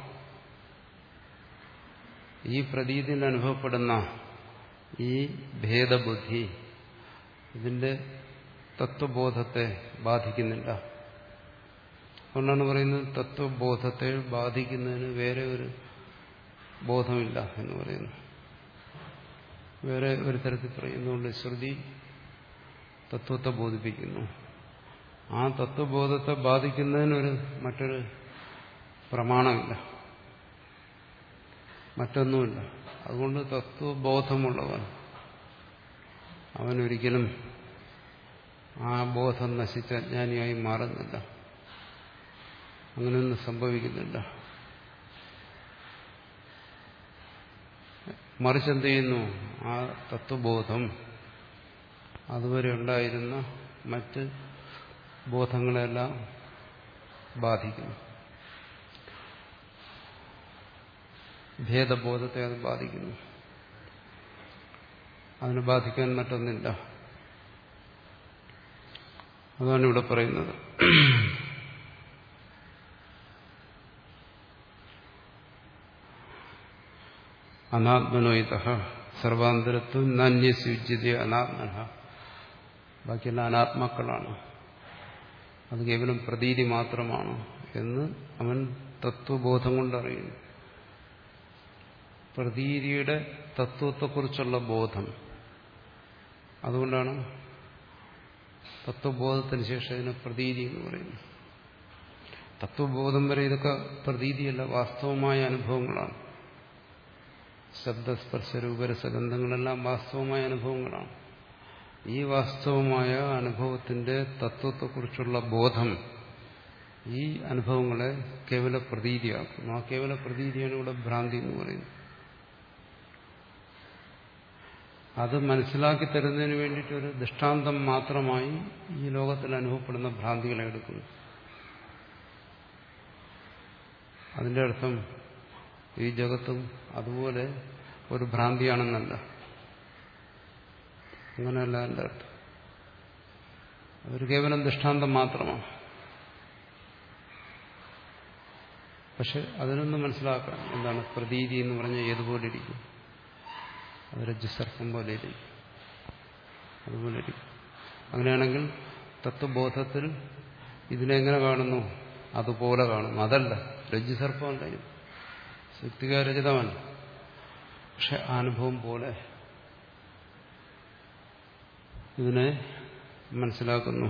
Speaker 1: ഈ പ്രതീതിയിൽ അനുഭവപ്പെടുന്ന ഈ ഭേദബുദ്ധി ഇതിന്റെ തത്വബോധത്തെ ബാധിക്കുന്നില്ല അതുകൊണ്ടാണ് പറയുന്നത് തത്വബോധത്തെ ബാധിക്കുന്നതിന് വേറെ ഒരു ബോധമില്ല എന്ന് പറയുന്നു വേറെ ഒരു തരത്തിൽ പറയുന്നുണ്ട് ശ്രുതി തത്വത്തെ ബോധിപ്പിക്കുന്നു ആ തത്വബോധത്തെ ബാധിക്കുന്നതിനൊരു മറ്റൊരു പ്രമാണമില്ല മറ്റൊന്നുമില്ല അതുകൊണ്ട് തത്വബോധമുള്ളവൻ അവനൊരിക്കലും ആ ബോധം നശിച്ച അജ്ഞാനിയായി മാറുന്നില്ല അങ്ങനെയൊന്നും സംഭവിക്കുന്നില്ല മറിച്ച് എന്ത് ചെയ്യുന്നു ആ തത്വബോധം അതുവരെ ഉണ്ടായിരുന്ന മറ്റ് ബോധങ്ങളെല്ലാം ബാധിക്കുന്നു ഭേദബോധത്തെ അത് ബാധിക്കുന്നു അതിനെ ബാധിക്കാൻ മറ്റൊന്നില്ല അതാണ് ഇവിടെ പറയുന്നത് അനാത്മനോയിത സർവാന്തരത്വം നാന്യസ്യുജ്യത അനാത്മന ബാക്കിയെല്ലാം അനാത്മാക്കളാണ് അത് കേവലം പ്രതീതി മാത്രമാണ് എന്ന് അവൻ തത്വബോധം കൊണ്ടറിയുന്നു പ്രതീതിയുടെ തത്വത്തെക്കുറിച്ചുള്ള ബോധം അതുകൊണ്ടാണ് തത്വബോധത്തിന് ശേഷം ഇതിനെ പ്രതീതി എന്ന് പറയുന്നു തത്വബോധം വരെ ഇതൊക്കെ പ്രതീതിയല്ല വാസ്തവമായ അനുഭവങ്ങളാണ് ശബ്ദസ്പർശ രൂപരസഗന്ധങ്ങളെല്ലാം വാസ്തവമായ അനുഭവങ്ങളാണ് ഈ വാസ്തവമായ അനുഭവത്തിന്റെ തത്വത്തെക്കുറിച്ചുള്ള ബോധം ഈ അനുഭവങ്ങളെ കേവല പ്രതീതിയാക്കുന്നു ആ കേവല പ്രതീതിയാണ് ഇവിടെ ഭ്രാന്തി എന്ന് പറയുന്നത് അത് മനസ്സിലാക്കി തരുന്നതിന് വേണ്ടിയിട്ടൊരു ദൃഷ്ടാന്തം മാത്രമായി ഈ ലോകത്തിൽ അനുഭവപ്പെടുന്ന ഭ്രാന്തികളെ എടുക്കുന്നു അതിന്റെ അർത്ഥം ഈ ജഗത്തും അതുപോലെ ഒരു ഭ്രാന്തിയാണെന്നല്ല അങ്ങനെയല്ല എൻ്റെ അർത്ഥം അതൊരു കേവലം ദൃഷ്ടാന്തം മാത്രമാണ് പക്ഷെ അതിനൊന്നും മനസ്സിലാക്കാം എന്താണ് പ്രതീതി എന്ന് പറഞ്ഞാൽ ഏതുപോലെ ഇരിക്കും അത് രജ്ജുസർപ്പം പോലെ ഇരിക്കും അതുപോലെ ഇരിക്കും അങ്ങനെയാണെങ്കിൽ തത്വബോധത്തിൽ ഇതിനെങ്ങനെ കാണുന്നു അതുപോലെ കാണുന്നു അതല്ല രജ്ജുസർപ്പമല്ല ഇത് ശക്തികാരചിതമല്ല പക്ഷെ അനുഭവം പോലെ ഇതിനെ മനസ്സിലാക്കുന്നു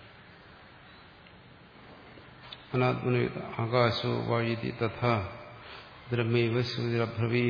Speaker 1: അനാത്മന ആകാശോ വായുതി തഥാ ബ്രഹ്മൈവ ശ്രുതിരഭ്രവീ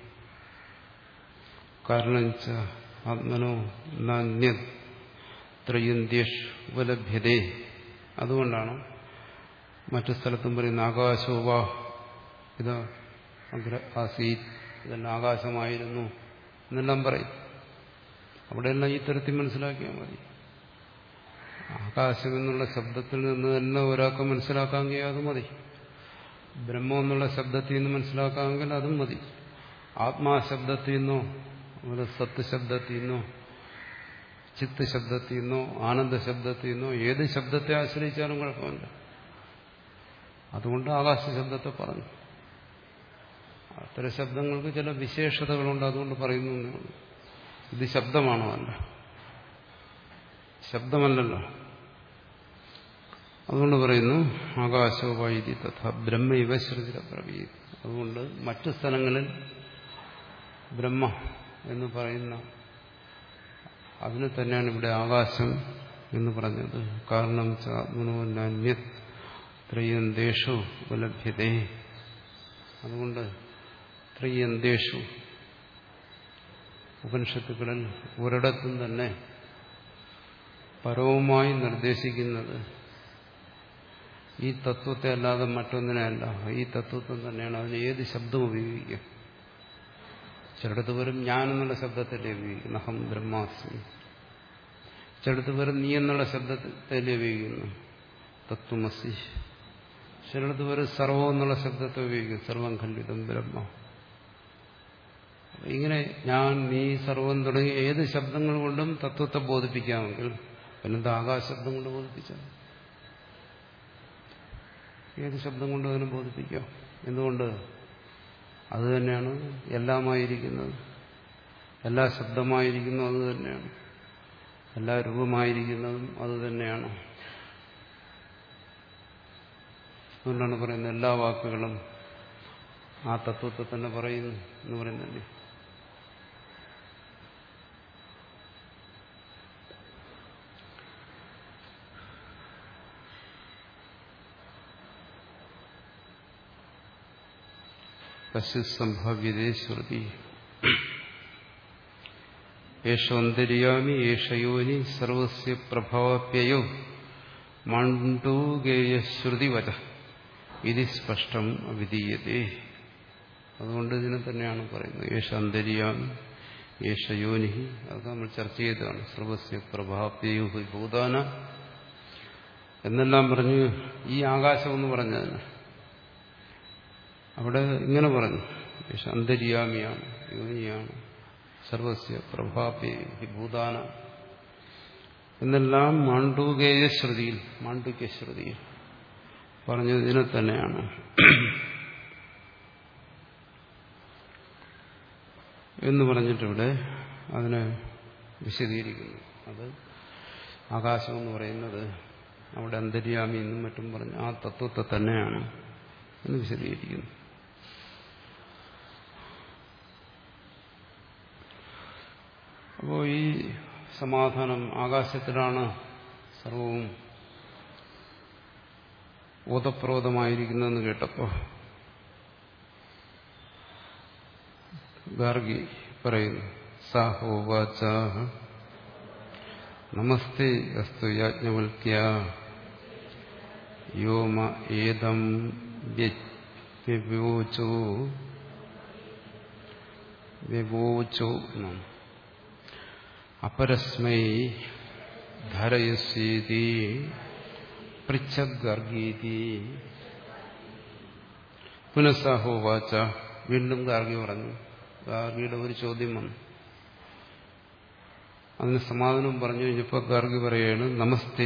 Speaker 1: കാരണം ആത്മനോ നാന്യത് ത്രയന്ത്യേഷ് ഉപലഭ്യതേ അതുകൊണ്ടാണ് മറ്റു സ്ഥലത്തും പറയുന്ന ആകാശോ വാ ഇത് അഗ്ര ആസീത് ഇതെല്ലാം ആകാശമായിരുന്നു എന്നെല്ലാം പറയും അവിടെയെല്ലാം ഈ തരത്തിൽ മനസ്സിലാക്കിയാൽ മതി ആകാശം എന്നുള്ള ശബ്ദത്തിൽ നിന്ന് തന്നെ ഒരാൾക്ക് മനസ്സിലാക്കാമെങ്കിൽ അത് മതി ബ്രഹ്മം എന്നുള്ള ശബ്ദത്തിൽ നിന്ന് മനസ്സിലാക്കാമെങ്കിൽ അതും മതി ആത്മാശബ്ദത്തിൽ നിന്നോ അതുപോലെ സത്ത് ശബ്ദത്തിൽ നിന്നോ ചിത്ത് ശബ്ദത്തിൽ നിന്നോ ആനന്ദ ശബ്ദത്തിൽ നിന്നോ ഏത് ശബ്ദത്തെ ആശ്രയിച്ചാലും കുഴപ്പമില്ല അതുകൊണ്ട് ആകാശ ശബ്ദത്തെ പറഞ്ഞു അത്തരം ശബ്ദങ്ങൾക്ക് ചില വിശേഷതകളുണ്ട് അതുകൊണ്ട് പറയുന്നു എന്നേ ഉള്ളൂ. ഇത് ശബ്ദമാണോ അല്ല ശബ്ദമല്ലല്ലോ അതുകൊണ്ട് പറയുന്നു ആകാശോ വൈദ്യ തഥ ബ്രഹ്മ ഇവ ശ്രുതിര പ്രവീതി അതുകൊണ്ട് മറ്റു സ്ഥലങ്ങളിൽ ബ്രഹ്മ എന്ന് പറയുന്ന അതിന് തന്നെയാണ് ഇവിടെ ആകാശം എന്ന് പറഞ്ഞത് കാരണം ആത്മനോന്യ ത്രയന്തേഷു ഉപലഭ്യതേ അതുകൊണ്ട് ത്രയന്തേഷു ഉപനിഷത്തുക്കളിൽ ഒരിടത്തും തന്നെ പരവുമായി നിർദ്ദേശിക്കുന്നത് ഈ തത്വത്തെ അല്ലാതെ മറ്റൊന്നിനെയല്ല ഈ തത്വത്തെ തന്നെയാണ് അതിന് ഏത് ശബ്ദം ഉപയോഗിക്കുക ചിലടത്ത് വരും ഞാൻ എന്നുള്ള ശബ്ദത്തല്ലേ ഉപയോഗിക്കുന്നു അഹം ബ്രഹ്മാസ്മി ചിലടത്ത് വരും നീ എന്നുള്ള ശബ്ദത്തല്ലേ ഉപയോഗിക്കുന്നു തത്വമസി ചിലടത്ത് വരും സർവം എന്നുള്ള ശബ്ദത്തെ ഉപയോഗിക്കും സർവം ഖണ്ഡിതം ബ്രഹ്മ ഇങ്ങനെ ഞാൻ നീ സർവം തുടങ്ങി ഏത് ശബ്ദങ്ങൾ കൊണ്ടും തത്വത്തെ ബോധിപ്പിക്കാമെങ്കിൽ പിന്നെന്താ ആകാശബ്ദം കൊണ്ട് ബോധിപ്പിച്ചാൽ ഏത് ശബ്ദം കൊണ്ട് അതിനെ ബോധിപ്പിക്കാം എന്തുകൊണ്ട് അത് തന്നെയാണ് എല്ലാമായിരിക്കുന്നത് എല്ലാ ശബ്ദമായിരിക്കുന്നതും അത് തന്നെയാണ് എല്ലാ രൂപമായിരിക്കുന്നതും അത് തന്നെയാണ് അതുകൊണ്ടാണ് പറയുന്നത് എല്ലാ വാക്കുകളും ആ തത്വത്തെ തന്നെ പറയുന്നു എന്ന് പറയുന്നല്ലേ കശ്ചിത് സംഭവ്യതേ ശ്രുതി യേശോന്തര്യാമി യേശയോനി സർവസ്യ പ്രഭാവപ്യയോ മാണ്ഡൂകേയശ്രുതിവച ഇത് സ്പഷ്ടം അവിധീയതേ അതുകൊണ്ട് ഇതിനെ തന്നെയാണ് പറയുന്നത് യേശ അന്തര്യാമി യേശയോനി അതൊക്കെ നമ്മൾ ചർച്ച ചെയ്തതാണ് സർവസ്യ പ്രഭാവപ്യയോ ഭൂതാന എന്നെല്ലാം പറഞ്ഞു ഈ ആകാശം എന്ന് പറഞ്ഞതിന് അവിടെ ഇങ്ങനെ പറഞ്ഞു യേശ അന്തര്യാമിയാണ് യോനിയാണ് സർവസ്യ പ്രഭാപേ ഭൂതാന എന്നെല്ലാം മാണ്ഡൂകേയ ശ്രുതിയിൽ മാണ്ഡുക്യ ശ്രുതിയിൽ പറഞ്ഞത് ഇതിനെ തന്നെയാണ് എന്ന് പറഞ്ഞിട്ടിവിടെ അതിനെ വിശദീകരിക്കുന്നു അത് ആകാശം എന്ന് പറയുന്നത് അവിടെ അന്തര്യാമി എന്നും മറ്റും പറഞ്ഞ് ആ തത്വത്തെ തന്നെയാണ് എന്ന് വിശദീകരിക്കുന്നു അപ്പോൾ ഈ സമാധാനം ആകാശത്തിലാണ് സർവവും ഓതപ്രോതമായിരിക്കുന്നതെന്ന് കേട്ടപ്പോൾ ഗാർഗി പറയുന്നു സാഹോവാച നമസ്തേ അസ്തു യാജ്ഞവൽക്യ യോമ ഏതം വ്യവോചോ വ്യവോചോ എന്നാണ് അപരസ്മൈ ധരയസ്യേതി പൃച്ഛഗർഗീതി പുനഃസാഹോവാച വീണ്ടും ഗാർഗി പറഞ്ഞു ഗാർഗിയുടെ ഒരു ചോദ്യം വന്നു അതിന് സമാധാനം പറഞ്ഞു കഴിഞ്ഞപ്പോൾ ഗാർഗി പറയാണ് നമസ്തേ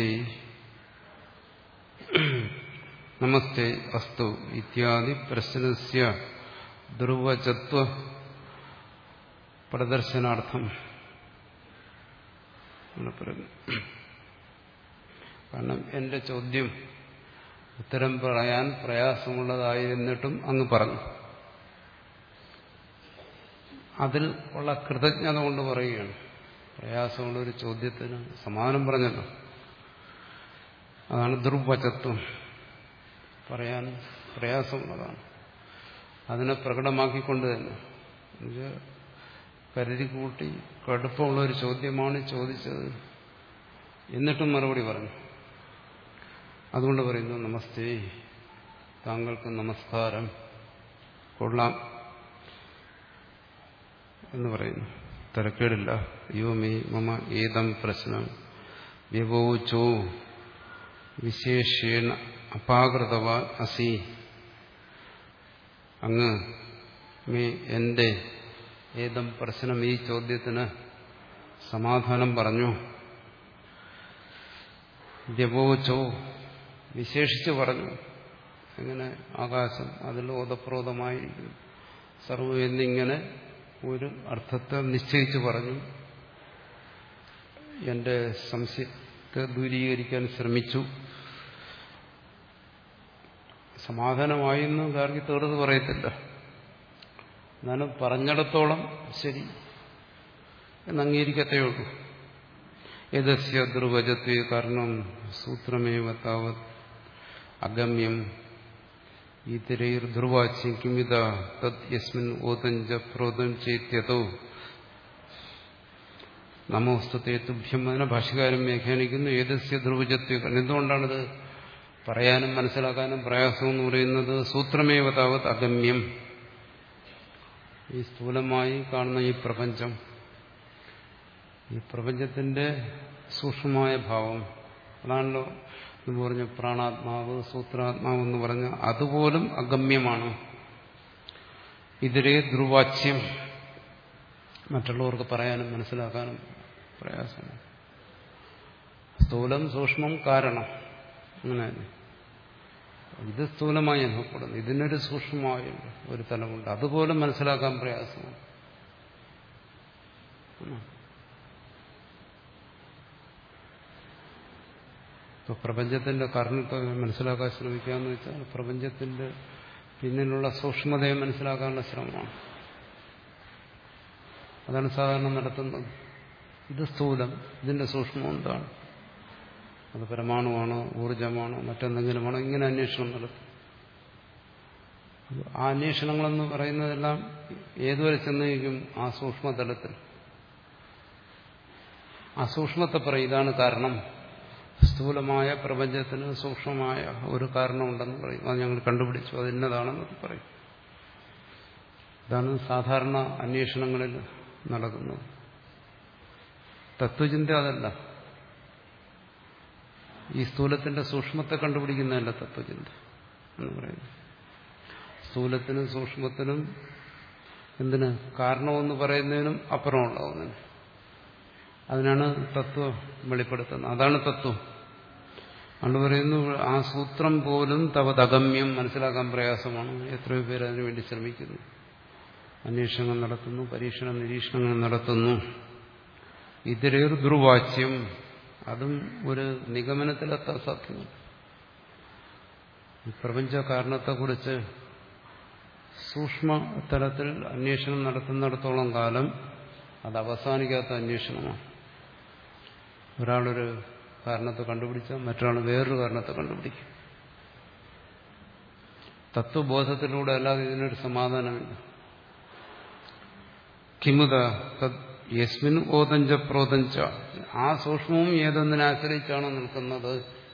Speaker 1: നമസ്തേ അസ്തു ഇത്യാദി പ്രശ്നസ്യ ദുർവചത്വ പ്രദർശനാർത്ഥം കാരണം എന്റെ ചോദ്യം ഉത്തരം പറയാൻ പ്രയാസമുള്ളതായിരുന്നിട്ടും അങ്ങ് പറഞ്ഞു അതിൽ ഉള്ള കൃതജ്ഞത കൊണ്ട് പറയുകയാണ് പ്രയാസമുള്ള ഒരു ചോദ്യത്തിന് സമാധാനം പറഞ്ഞല്ലോ അതാണ് ദുർവചത്വം പറയാൻ പ്രയാസമുള്ളതാണ് അതിനെ പ്രകടമാക്കിക്കൊണ്ട് തന്നെ കരുതി കൂട്ടി കടുപ്പമുള്ള ഒരു ചോദ്യമാണ് ചോദിച്ചത് എന്നിട്ടും മറുപടി പറഞ്ഞു അതുകൊണ്ട് പറയുന്നു നമസ്തേ താങ്കൾക്ക് നമസ്കാരം കൊള്ളാം എന്ന് പറയുന്നു തിരക്കേടില്ല യോ മേ മമ ഏതം പ്രശ്നം വ്യവോചോ വിശേഷേണ അപാകൃതവാൻ അസി അങ്ങ് മേ എന്റെ ഏതം പ്രശ്നം ഈ ചോദ്യത്തിന് സമാധാനം പറഞ്ഞു വ്യവോചോ വിശേഷിച്ച് പറഞ്ഞു എങ്ങനെ ആകാശം അതിൽ ഓതപ്രോതമായിരിക്കുന്നു സർവം എന്നിങ്ങനെ ഒരു അർത്ഥത്തെ നിശ്ചയിച്ചു പറഞ്ഞു എന്റെ സംശയത്തെ ദൂരീകരിക്കാൻ ശ്രമിച്ചു സമാധാനമായി എന്ന് ഗാർഗി തീർത്ത് പറയത്തില്ല എന്നാലും പറഞ്ഞിടത്തോളം ശരി എന്ന് അംഗീകരിക്കത്തേ ഉള്ളൂ യദസ്യ ദുർവചത്വേ കാരണം സൂത്രമേവ താവത് അഗമ്യം ഈതരൈർ ധ്രുവാച്യം കിമിത തത് യസ്മിൻ ഓതഞ്ച പ്രോതം ചേത്യതോ നമോസ്തത്തെ തുഭ്യം അതിനെ ഭാഷകാരം വ്യാഖ്യാനിക്കുന്നു ഏതസ്യ ധ്രുവജത്വ എന്തുകൊണ്ടാണിത് പറയാനും മനസ്സിലാക്കാനും പ്രയാസം എന്ന് പറയുന്നത് സൂത്രമേവ താവത് അഗമ്യം ഈ സ്ഥൂലമായി കാണുന്ന ഈ പ്രപഞ്ചം ഈ പ്രപഞ്ചത്തിന്റെ സൂക്ഷ്മമായ ഭാവം അതാണല്ലോ എന്ന് പറഞ്ഞ പ്രാണാത്മാവ് സൂത്രാത്മാവ് എന്ന് പറഞ്ഞ അതുപോലും അഗമ്യമാണ് ഇതിലെ ധ്രുവാച്യം മറ്റുള്ളവർക്ക് പറയാനും മനസ്സിലാക്കാനും പ്രയാസമാണ് സ്ഥൂലം സൂക്ഷ്മം കാരണം അങ്ങനെ ഇത് സ്ഥൂലമായി അനുഭവപ്പെടുന്നു ഇതിനൊരു സൂക്ഷ്മമായ ഒരു തലമുണ്ട് അതുപോലും മനസ്സിലാക്കാൻ പ്രയാസമാണ് ഇപ്പൊ പ്രപഞ്ചത്തിന്റെ കാരണത്തെ മനസ്സിലാക്കാൻ ശ്രമിക്കാന്ന് വെച്ചാൽ പ്രപഞ്ചത്തിന്റെ പിന്നിലുള്ള സൂക്ഷ്മതയെ മനസ്സിലാക്കാനുള്ള ശ്രമമാണ് അതാണ് സാധാരണ നടത്തുന്നത് ഇത് സ്ഥൂലം ഇതിന്റെ സൂക്ഷ്മം എന്താണ് അത് പരമാണുവാണോ ഊർജമാണോ മറ്റെന്തെങ്കിലുമാണോ ഇങ്ങനെ അന്വേഷണം നടത്തും ആ അന്വേഷണങ്ങളെന്ന് പറയുന്നതെല്ലാം ഏതുവരെ ചെന്നേക്കും ആ സൂക്ഷ്മതലത്തിൽ ആ സൂക്ഷ്മത്തെ പറയും ഇതാണ് കാരണം സ്ഥൂലമായ പ്രപഞ്ചത്തിന് സൂക്ഷ്മമായ ഒരു കാരണമുണ്ടെന്ന് പറയും അത് ഞങ്ങൾ കണ്ടുപിടിച്ചു അത് ഇന്നതാണെന്ന് പറയും ഇതാണ് സാധാരണ അന്വേഷണങ്ങളിൽ നടക്കുന്നത് തത്വചിന്ത അതല്ല ഈ സ്ഥൂലത്തിന്റെ സൂക്ഷ്മത്തെ കണ്ടുപിടിക്കുന്നതല്ല തത്വചിന്ത എന്ന് പറയുന്നത് സ്ഥൂലത്തിനും സൂക്ഷ്മത്തിനും എന്തിന് കാരണമെന്ന് പറയുന്നതിനും അപ്പുറമുള്ള ഒന്നിന് അതിനാണ് തത്വം വെളിപ്പെടുത്തുന്നത് അതാണ് തത്വം അതുകൊണ്ട് പറയുന്നു ആ സൂത്രം പോലും തവതഗമ്യം മനസ്സിലാക്കാൻ പ്രയാസമാണ് എത്രയോ പേര് അതിനുവേണ്ടി ശ്രമിക്കുന്നു അന്വേഷണങ്ങൾ നടത്തുന്നു പരീക്ഷണ നിരീക്ഷണങ്ങൾ നടത്തുന്നു ഇതരേർ ദുർവാച്യം അതും ഒരു നിഗമനത്തിലെത്താൻ സാധ്യമല്ല ഈ പ്രപഞ്ച കാരണത്തെക്കുറിച്ച് സൂക്ഷ്മ തലത്തിൽ അന്വേഷണം നടത്തുന്നിടത്തോളം കാലം അത് അവസാനിക്കാത്ത അന്വേഷണമാണ് ഒരാളൊരു കാരണത്തെ കണ്ടുപിടിച്ചാൽ മറ്റൊരാൾ വേറൊരു കാരണത്തെ കണ്ടുപിടിക്കും തത്വബോധത്തിലൂടെ അല്ലാതെ ഇതിനൊരു സമാധാനമില്ല കിമുത യസ്മിൻ ഓതഞ്ച പ്രോതഞ്ച ആ സൂക്ഷ്മവും ഏതൊന്നിനെ ആശ്രയിച്ചാണോ നിൽക്കുന്നത്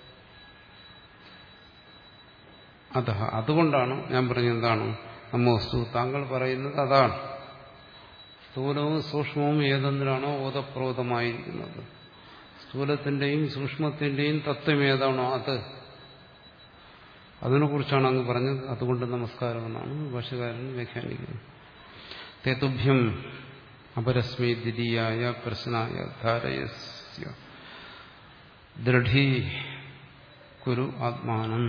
Speaker 1: അത അതുകൊണ്ടാണ് ഞാൻ പറഞ്ഞത് എന്താണ് നമ്മോസ്തു താങ്കൾ പറയുന്നത് അതാണ് സ്ഥൂലവും സൂക്ഷ്മവും ഏതൊന്നിലാണോ ഓതപ്രോതമായിരിക്കുന്നത് സ്ഥൂലത്തിന്റെയും സൂക്ഷ്മത്തിന്റെയും തത്വം ഏതാണോ അത് അതിനെക്കുറിച്ചാണ് അങ്ങ് പറഞ്ഞത് അതുകൊണ്ട് നമസ്കാരമെന്നാണ് ഭാഷകാരൻ വ്യാഖ്യാനിക്കുന്നത് തേതുഭ്യം അപരസ്മി ദ്വിതീയായ പ്രശ്നായ ധാരയസ്യ ദൃഢീ കുരു ആത്മാനം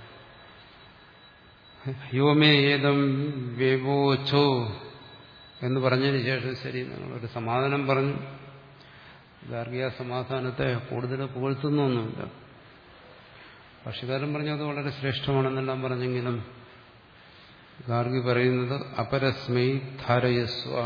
Speaker 1: യോമേ ഏതം വ്യവോച്ചോ എന്ന് പറഞ്ഞതിന് ശേഷം ശരി നിങ്ങളൊരു സമാധാനം പറഞ്ഞു ഗാർഗിക സമാധാനത്തെ കൂടുതൽ പുകഴ്ത്തുന്നൊന്നുമില്ല ഭാഷകാരൻ പറഞ്ഞത് വളരെ ശ്രേഷ്ഠമാണെന്നെല്ലാം പറഞ്ഞെങ്കിലും ഗാർഗി പറയുന്നത് അപരസ്മൈ ധാരയസ്വ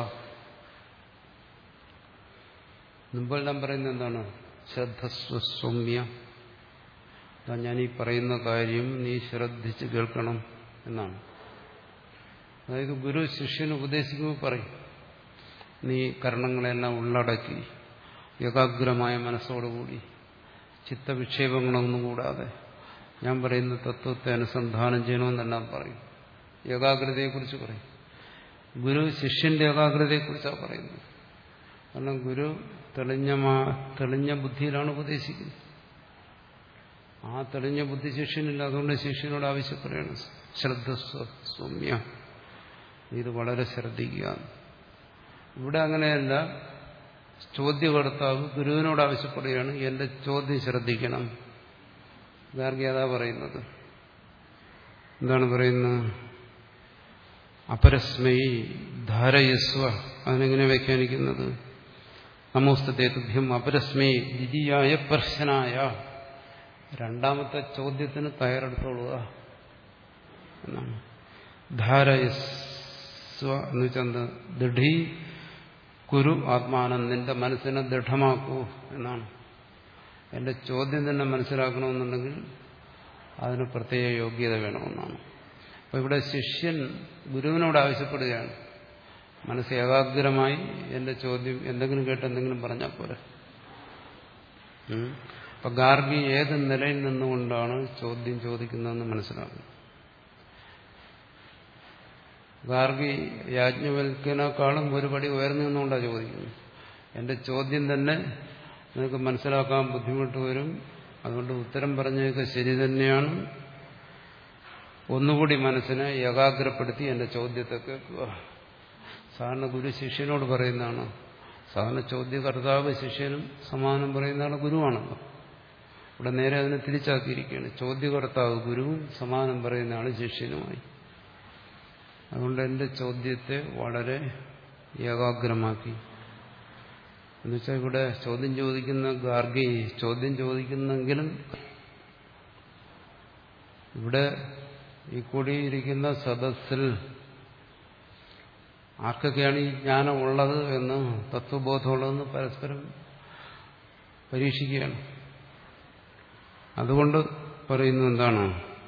Speaker 1: മുമ്പെല്ലാം പറയുന്നത് എന്താണ് ശ്രദ്ധസ്വ സൗമ്യ ഞാൻ ഈ പറയുന്ന കാര്യം നീ ശ്രദ്ധിച്ച് കേൾക്കണം എന്നാണ് അതായത് ഗുരു ശിഷ്യന് ഉപദേശിക്കുമ്പോൾ പറയും നീ കരണങ്ങളെല്ലാം ഉള്ളടക്കി ഏകാഗ്രമായ മനസ്സോടുകൂടി ചിത്തവിക്ഷേപങ്ങളൊന്നും കൂടാതെ ഞാൻ പറയുന്ന തത്വത്തെ അനുസന്ധാനം ചെയ്യണമെന്നെല്ലാം പറയും ഏകാഗ്രതയെക്കുറിച്ച് പറയും ഗുരു ശിഷ്യന്റെ ഏകാഗ്രതയെക്കുറിച്ചാണ് പറയുന്നത് കാരണം ഗുരു തെളിഞ്ഞ തെളിഞ്ഞ ബുദ്ധിയിലാണ് ഉപദേശിക്കുന്നത് ആ തെളിഞ്ഞ ബുദ്ധി ശിഷ്യനില്ല അതുകൊണ്ട് ശിഷ്യനോട് ആവശ്യപ്പെടുകയാണ് ശ്രദ്ധ സൗമ്യ ഇത് വളരെ ശ്രദ്ധിക്കുക ഇവിടെ അങ്ങനെയല്ല ചോദ്യകർത്താവ് ഗുരുവിനോട് ആവശ്യപ്പെടുകയാണ് എന്റെ ചോദ്യം ശ്രദ്ധിക്കണം ഗാർഗി അതാ പറയുന്നത് എന്താണ് പറയുന്നത് അപരസ്മയി ധാരയസ്വ അതിനെങ്ങനെ വ്യാഖ്യാനിക്കുന്നത് നമോസ്തേ തുഭ്യം അപരസ്മയി ദ്വിതീയായ പ്രശ്നായ രണ്ടാമത്തെ ചോദ്യത്തിന് തയ്യാറെടുത്തോളുക എന്നാണ് ധാരയസ്വ എന്ന് വെച്ചാൽ ദൃഢീ കുരു ആത്മാനം നിന്റെ മനസ്സിനെ ദൃഢമാക്കൂ എന്നാണ് എന്റെ ചോദ്യം തന്നെ മനസ്സിലാക്കണമെന്നുണ്ടെങ്കിൽ അതിന് പ്രത്യേക യോഗ്യത വേണമെന്നാണ് അപ്പോൾ ഇവിടെ ശിഷ്യൻ ഗുരുവിനോട് ആവശ്യപ്പെടുകയാണ് മനസ്സ് ഏകാഗ്രമായി എന്റെ ചോദ്യം എന്തെങ്കിലും കേട്ട് എന്തെങ്കിലും പറഞ്ഞാൽ പോരെ അപ്പൊ ഗാർഗി ഏത് നിലയിൽ നിന്നുകൊണ്ടാണ് ചോദ്യം ചോദിക്കുന്നതെന്ന് മനസ്സിലാക്കണം ഗാർഗി യാജ്ഞവൽക്കനേക്കാളും ഒരുപടി ഉയർന്നു നിന്നുകൊണ്ടാണ് ചോദിക്കുന്നത് എന്റെ ചോദ്യം തന്നെ നിനക്ക് മനസ്സിലാക്കാൻ ബുദ്ധിമുട്ട് വരും അതുകൊണ്ട് ഉത്തരം പറഞ്ഞതൊക്കെ ശരി തന്നെയാണ് ഒന്നുകൂടി മനസ്സിനെ ഏകാഗ്രപ്പെടുത്തി എന്റെ ചോദ്യത്തെ കേൾക്കുക സാധാരണ ഗുരു ശിഷ്യനോട് പറയുന്നതാണ് സാധാരണ ചോദ്യകർത്താവ് ശിഷ്യനും സമാനം പറയുന്നതാണ് ഗുരുവാണല്ലോ ഇവിടെ നേരെ അതിനെ തിരിച്ചാക്കിയിരിക്കുകയാണ് ചോദ്യകർത്താവ് ഗുരുവും സമാനം പറയുന്നതാണ് ശിഷ്യനുമായി അതുകൊണ്ട് എന്റെ ചോദ്യത്തെ വളരെ ഏകാഗ്രമാക്കി എന്നുവെച്ചാൽ ഇവിടെ ചോദ്യം ചോദിക്കുന്ന ഗാർഗി ചോദ്യം ചോദിക്കുന്നെങ്കിലും ഇവിടെ ഈ കൂടിയിരിക്കുന്ന സദസ്സിൽ ആർക്കൊക്കെയാണ് ഈ ജ്ഞാനം ഉള്ളത് എന്ന് തത്വബോധമുള്ളതെന്ന് പരസ്പരം പരീക്ഷിക്കുകയാണ് അതുകൊണ്ട് പറയുന്നു എന്താണ്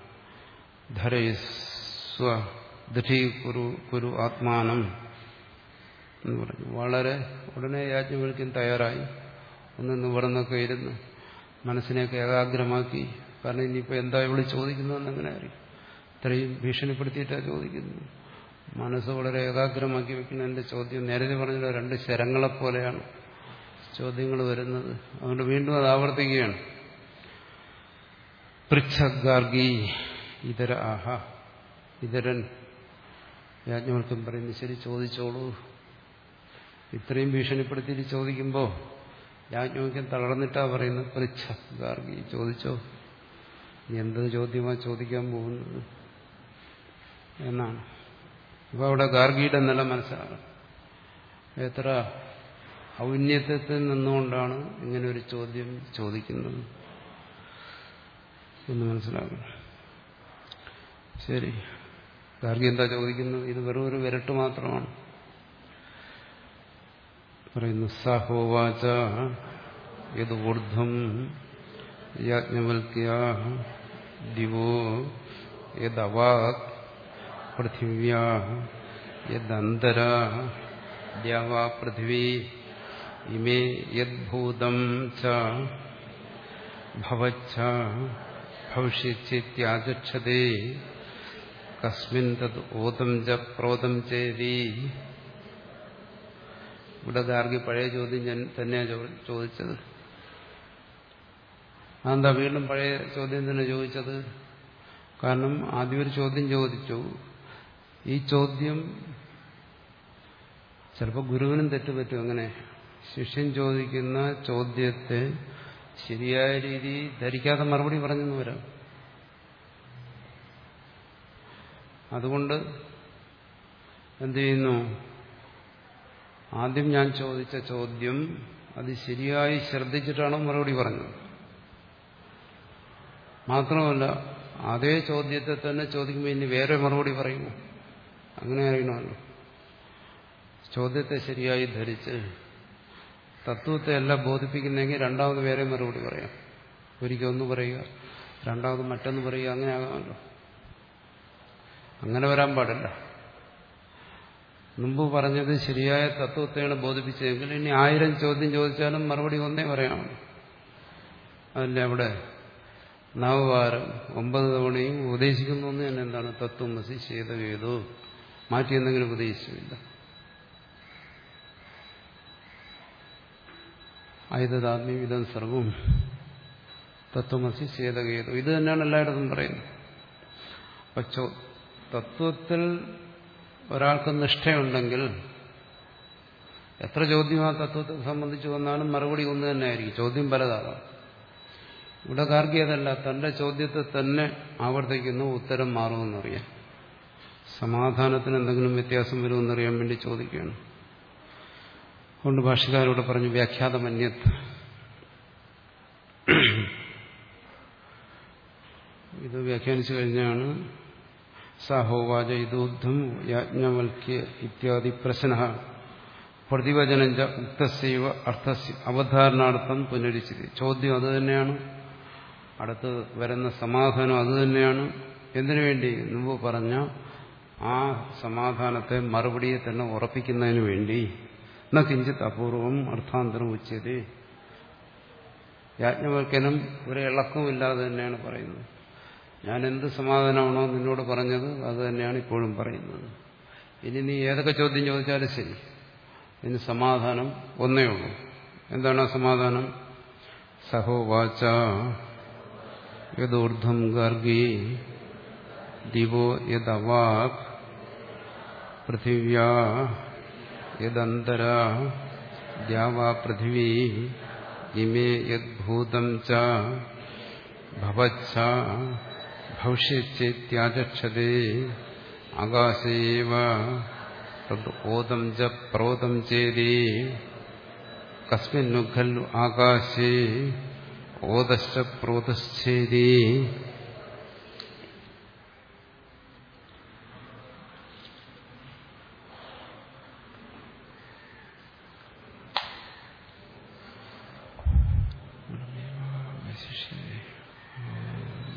Speaker 1: ധരയസ്വ ദൃഢീ കുരു കുരു ആത്മാനം എന്ന് പറഞ്ഞു വളരെ ഉടനെ യാജ്ഞവൽക്കും തയ്യാറായി ഒന്ന് നിവർന്നൊക്കെ ഇരുന്ന് മനസ്സിനെയൊക്കെ ഏകാഗ്രമാക്കി കാരണം ഇനിയിപ്പോൾ എന്താ ഇവിടെ ചോദിക്കുന്നതെന്ന് എങ്ങനെ അറിയും ഇത്രയും ഭീഷണിപ്പെടുത്തിയിട്ടാണ് ചോദിക്കുന്നത് മനസ്സ് വളരെ ഏകാഗ്രമാക്കി വെക്കുന്ന എന്റെ ചോദ്യം നേരത്തെ പറഞ്ഞ രണ്ട് ശരങ്ങളെപ്പോലെയാണ് ചോദ്യങ്ങൾ വരുന്നത് അതുകൊണ്ട് വീണ്ടും അത് ആവർത്തിക്കുകയാണ് പൃച്ഛഗാർഗി ഇതര ആഹ ഇതരൻ യാജ്ഞവൽക്കം പറയുന്നു ശരി ചോദിച്ചോളൂ ഇത്രയും ഭീഷണിപ്പെടുത്തിയിട്ട് ചോദിക്കുമ്പോൾ യാജ്ഞവൽക്കം തളർന്നിട്ടാ പറയുന്നത് പൃച്ഛ ഗാർഗി ചോദിച്ചോ നീ എന്ത് ചോദ്യമാ ചോദിക്കാൻ പോകുന്നത് എന്നാണ് അപ്പോൾ അവിടെ ഗാർഗിയുടെ നില മനസ്സിലാകണം എത്ര ഔന്നത്യത്തിൽ നിന്നുകൊണ്ടാണ് ഇങ്ങനെ ഒരു ചോദ്യം ചോദിക്കുന്നത് എന്ന് മനസ്സിലാക്കണം ശരി ഗാർഗി എന്താ ചോദിക്കുന്നത് ഇത് വെറും ഒരു വിരട്ട് മാത്രമാണ് പറയുന്നു സഹോവാച യത് ഊർധ്വം യാജ്ഞവൽക്യ ദിവോ യദവാക് പൃഥിവ്യാ യദന്തര ദ്യാവാ പൃഥിവി ഇമേ യദ്ഭൂതം ച ഭവച്ച ഭവിഷ്യത്യാചക്ഷതേ കസ്മിൻ തത് ഓതം ച പ്രോതം ചേതി ഇവിടെ ഗാർഗി പഴയ ചോദ്യം ഞാൻ തന്നെയാണ് ചോദിച്ചത് അതെന്താ വീണ്ടും പഴയ ചോദ്യം തന്നെ ചോദിച്ചത് കാരണം ആദ്യം ഒരു ചോദ്യം ചോദിച്ചു ഈ ചോദ്യം ചിലപ്പോൾ ഗുരുവിനും തെറ്റുപറ്റും അങ്ങനെ ശിഷ്യൻ ചോദിക്കുന്ന ചോദ്യത്തെ ശരിയായ രീതി ധരിക്കാതെ മറുപടി പറഞ്ഞെന്ന് വരാം അതുകൊണ്ട് എന്ത് ചെയ്യുന്നു ആദ്യം ഞാൻ ചോദിച്ച ചോദ്യം അത് ശരിയായി ശ്രദ്ധിച്ചിട്ടാണ് മറുപടി പറഞ്ഞത് മാത്രമല്ല അതേ ചോദ്യത്തെ തന്നെ ചോദിക്കുമ്പോൾ ഇനി വേറെ മറുപടി പറയുമോ അങ്ങനെ അറിയണമല്ലോ ചോദ്യത്തെ ശരിയായി ധരിച്ച് തത്വത്തെ എല്ലാം ബോധിപ്പിക്കുന്നെങ്കിൽ രണ്ടാമത് വേറെ മറുപടി പറയാം ഒരിക്കൽ ഒന്ന് പറയുക രണ്ടാമത് മറ്റൊന്ന് പറയുക അങ്ങനെ ആകാമല്ലോ അങ്ങനെ വരാൻ പാടില്ല മുമ്പ് പറഞ്ഞത് ശരിയായ തത്വത്തെയാണ് ബോധിപ്പിച്ചതെങ്കിൽ ഇനി ആയിരം ചോദ്യം ചോദിച്ചാലും മറുപടി ഒന്നേ പറയാം അതല്ലേ അവിടെ നവവാരം ഒമ്പത് തവണയും ഉപദേശിക്കുന്നു എന്ന് തന്നെ എന്താണ് തത്വം മസി ചെയ്തവേതോ മാറ്റി എന്തെങ്കിലും ഉപദേശിച്ചില്ല ആയുധാത്മ്യം ഇതം സർവം തത്വമസി ചേതകേതു ഇത് തന്നെയാണ് എല്ലായിടത്തും പറയുന്നത് പക്ഷോ തത്വത്തിൽ ഒരാൾക്ക് നിഷ്ഠയുണ്ടെങ്കിൽ എത്ര ചോദ്യം ആ തത്വത്തെ സംബന്ധിച്ച് വന്നാലും മറുപടി ഒന്ന് തന്നെയായിരിക്കും ചോദ്യം പലതാകാം ഇവിടെ ഗാർഗിയതല്ല തന്റെ ചോദ്യത്തെ തന്നെ ആവർത്തിക്കുന്നു ഉത്തരം മാറുമെന്നറിയാം സമാധാനത്തിന് എന്തെങ്കിലും വ്യത്യാസം വരുമെന്നറിയാൻ വേണ്ടി ചോദിക്കുകയാണ് അതുകൊണ്ട് ഭാഷകാരോട് പറഞ്ഞു വ്യാഖ്യാതമന്യത്ത് ഇത് വ്യാഖ്യാനിച്ചു കഴിഞ്ഞാണ് സാഹോവാച ഇതോദ്ധം യാജ്ഞവൽക്യ ഇത്യാദി പ്രശ്ന പ്രതിവചനം ച ഉക്തസൈവ അർത്ഥസ്യ അവധാരണാർത്ഥം പുനരിച്ചിരി ചോദ്യം അതുതന്നെയാണ് അടുത്ത് വരുന്ന സമാധാനം അതുതന്നെയാണ് എന്തിനു വേണ്ടി മുമ്പ് പറഞ്ഞ ആ സമാധാനത്തെ മറുപടിയെ തന്നെ ഉറപ്പിക്കുന്നതിന് വേണ്ടി ന കിഞ്ചിത് അപൂർവം അർത്ഥാന്തരം ഉച്ചത് യാജ്ഞവൽക്കനം ഒരു ഇളക്കവുമില്ലാതെ തന്നെയാണ് പറയുന്നത് ഞാൻ എന്ത് സമാധാനമാണോ നിന്നോട് പറഞ്ഞത് അത് തന്നെയാണ് ഇപ്പോഴും പറയുന്നത് ഇനി നീ ഏതൊക്കെ ചോദ്യം ചോദിച്ചാലും ശരി ഇതിന് സമാധാനം ഒന്നേ ഉള്ളൂ എന്താണ് ആ സമാധാനം സഹോവാച യദൂർധം ഗാർഗി ദിവോ യദവാക് പൃഥിവ്യാ യദന്തര ദ്യാവാ പൃഥിവീ ഇമേ യദ്ഭൂതം ച ഭവച്ഛ ഭവിഷ്യച്ചേത്യാചക്ഷതേ ആകാശേവ ഓദം ച പ്രോതം ചേരി കസ്മിന്നു ഖല്ലു ആകാശേ ഓദശ്ച പ്രോതശ്ചേരി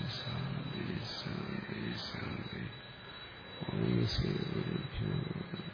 Speaker 1: ശാന്തി ശാന്തി ശാന്തി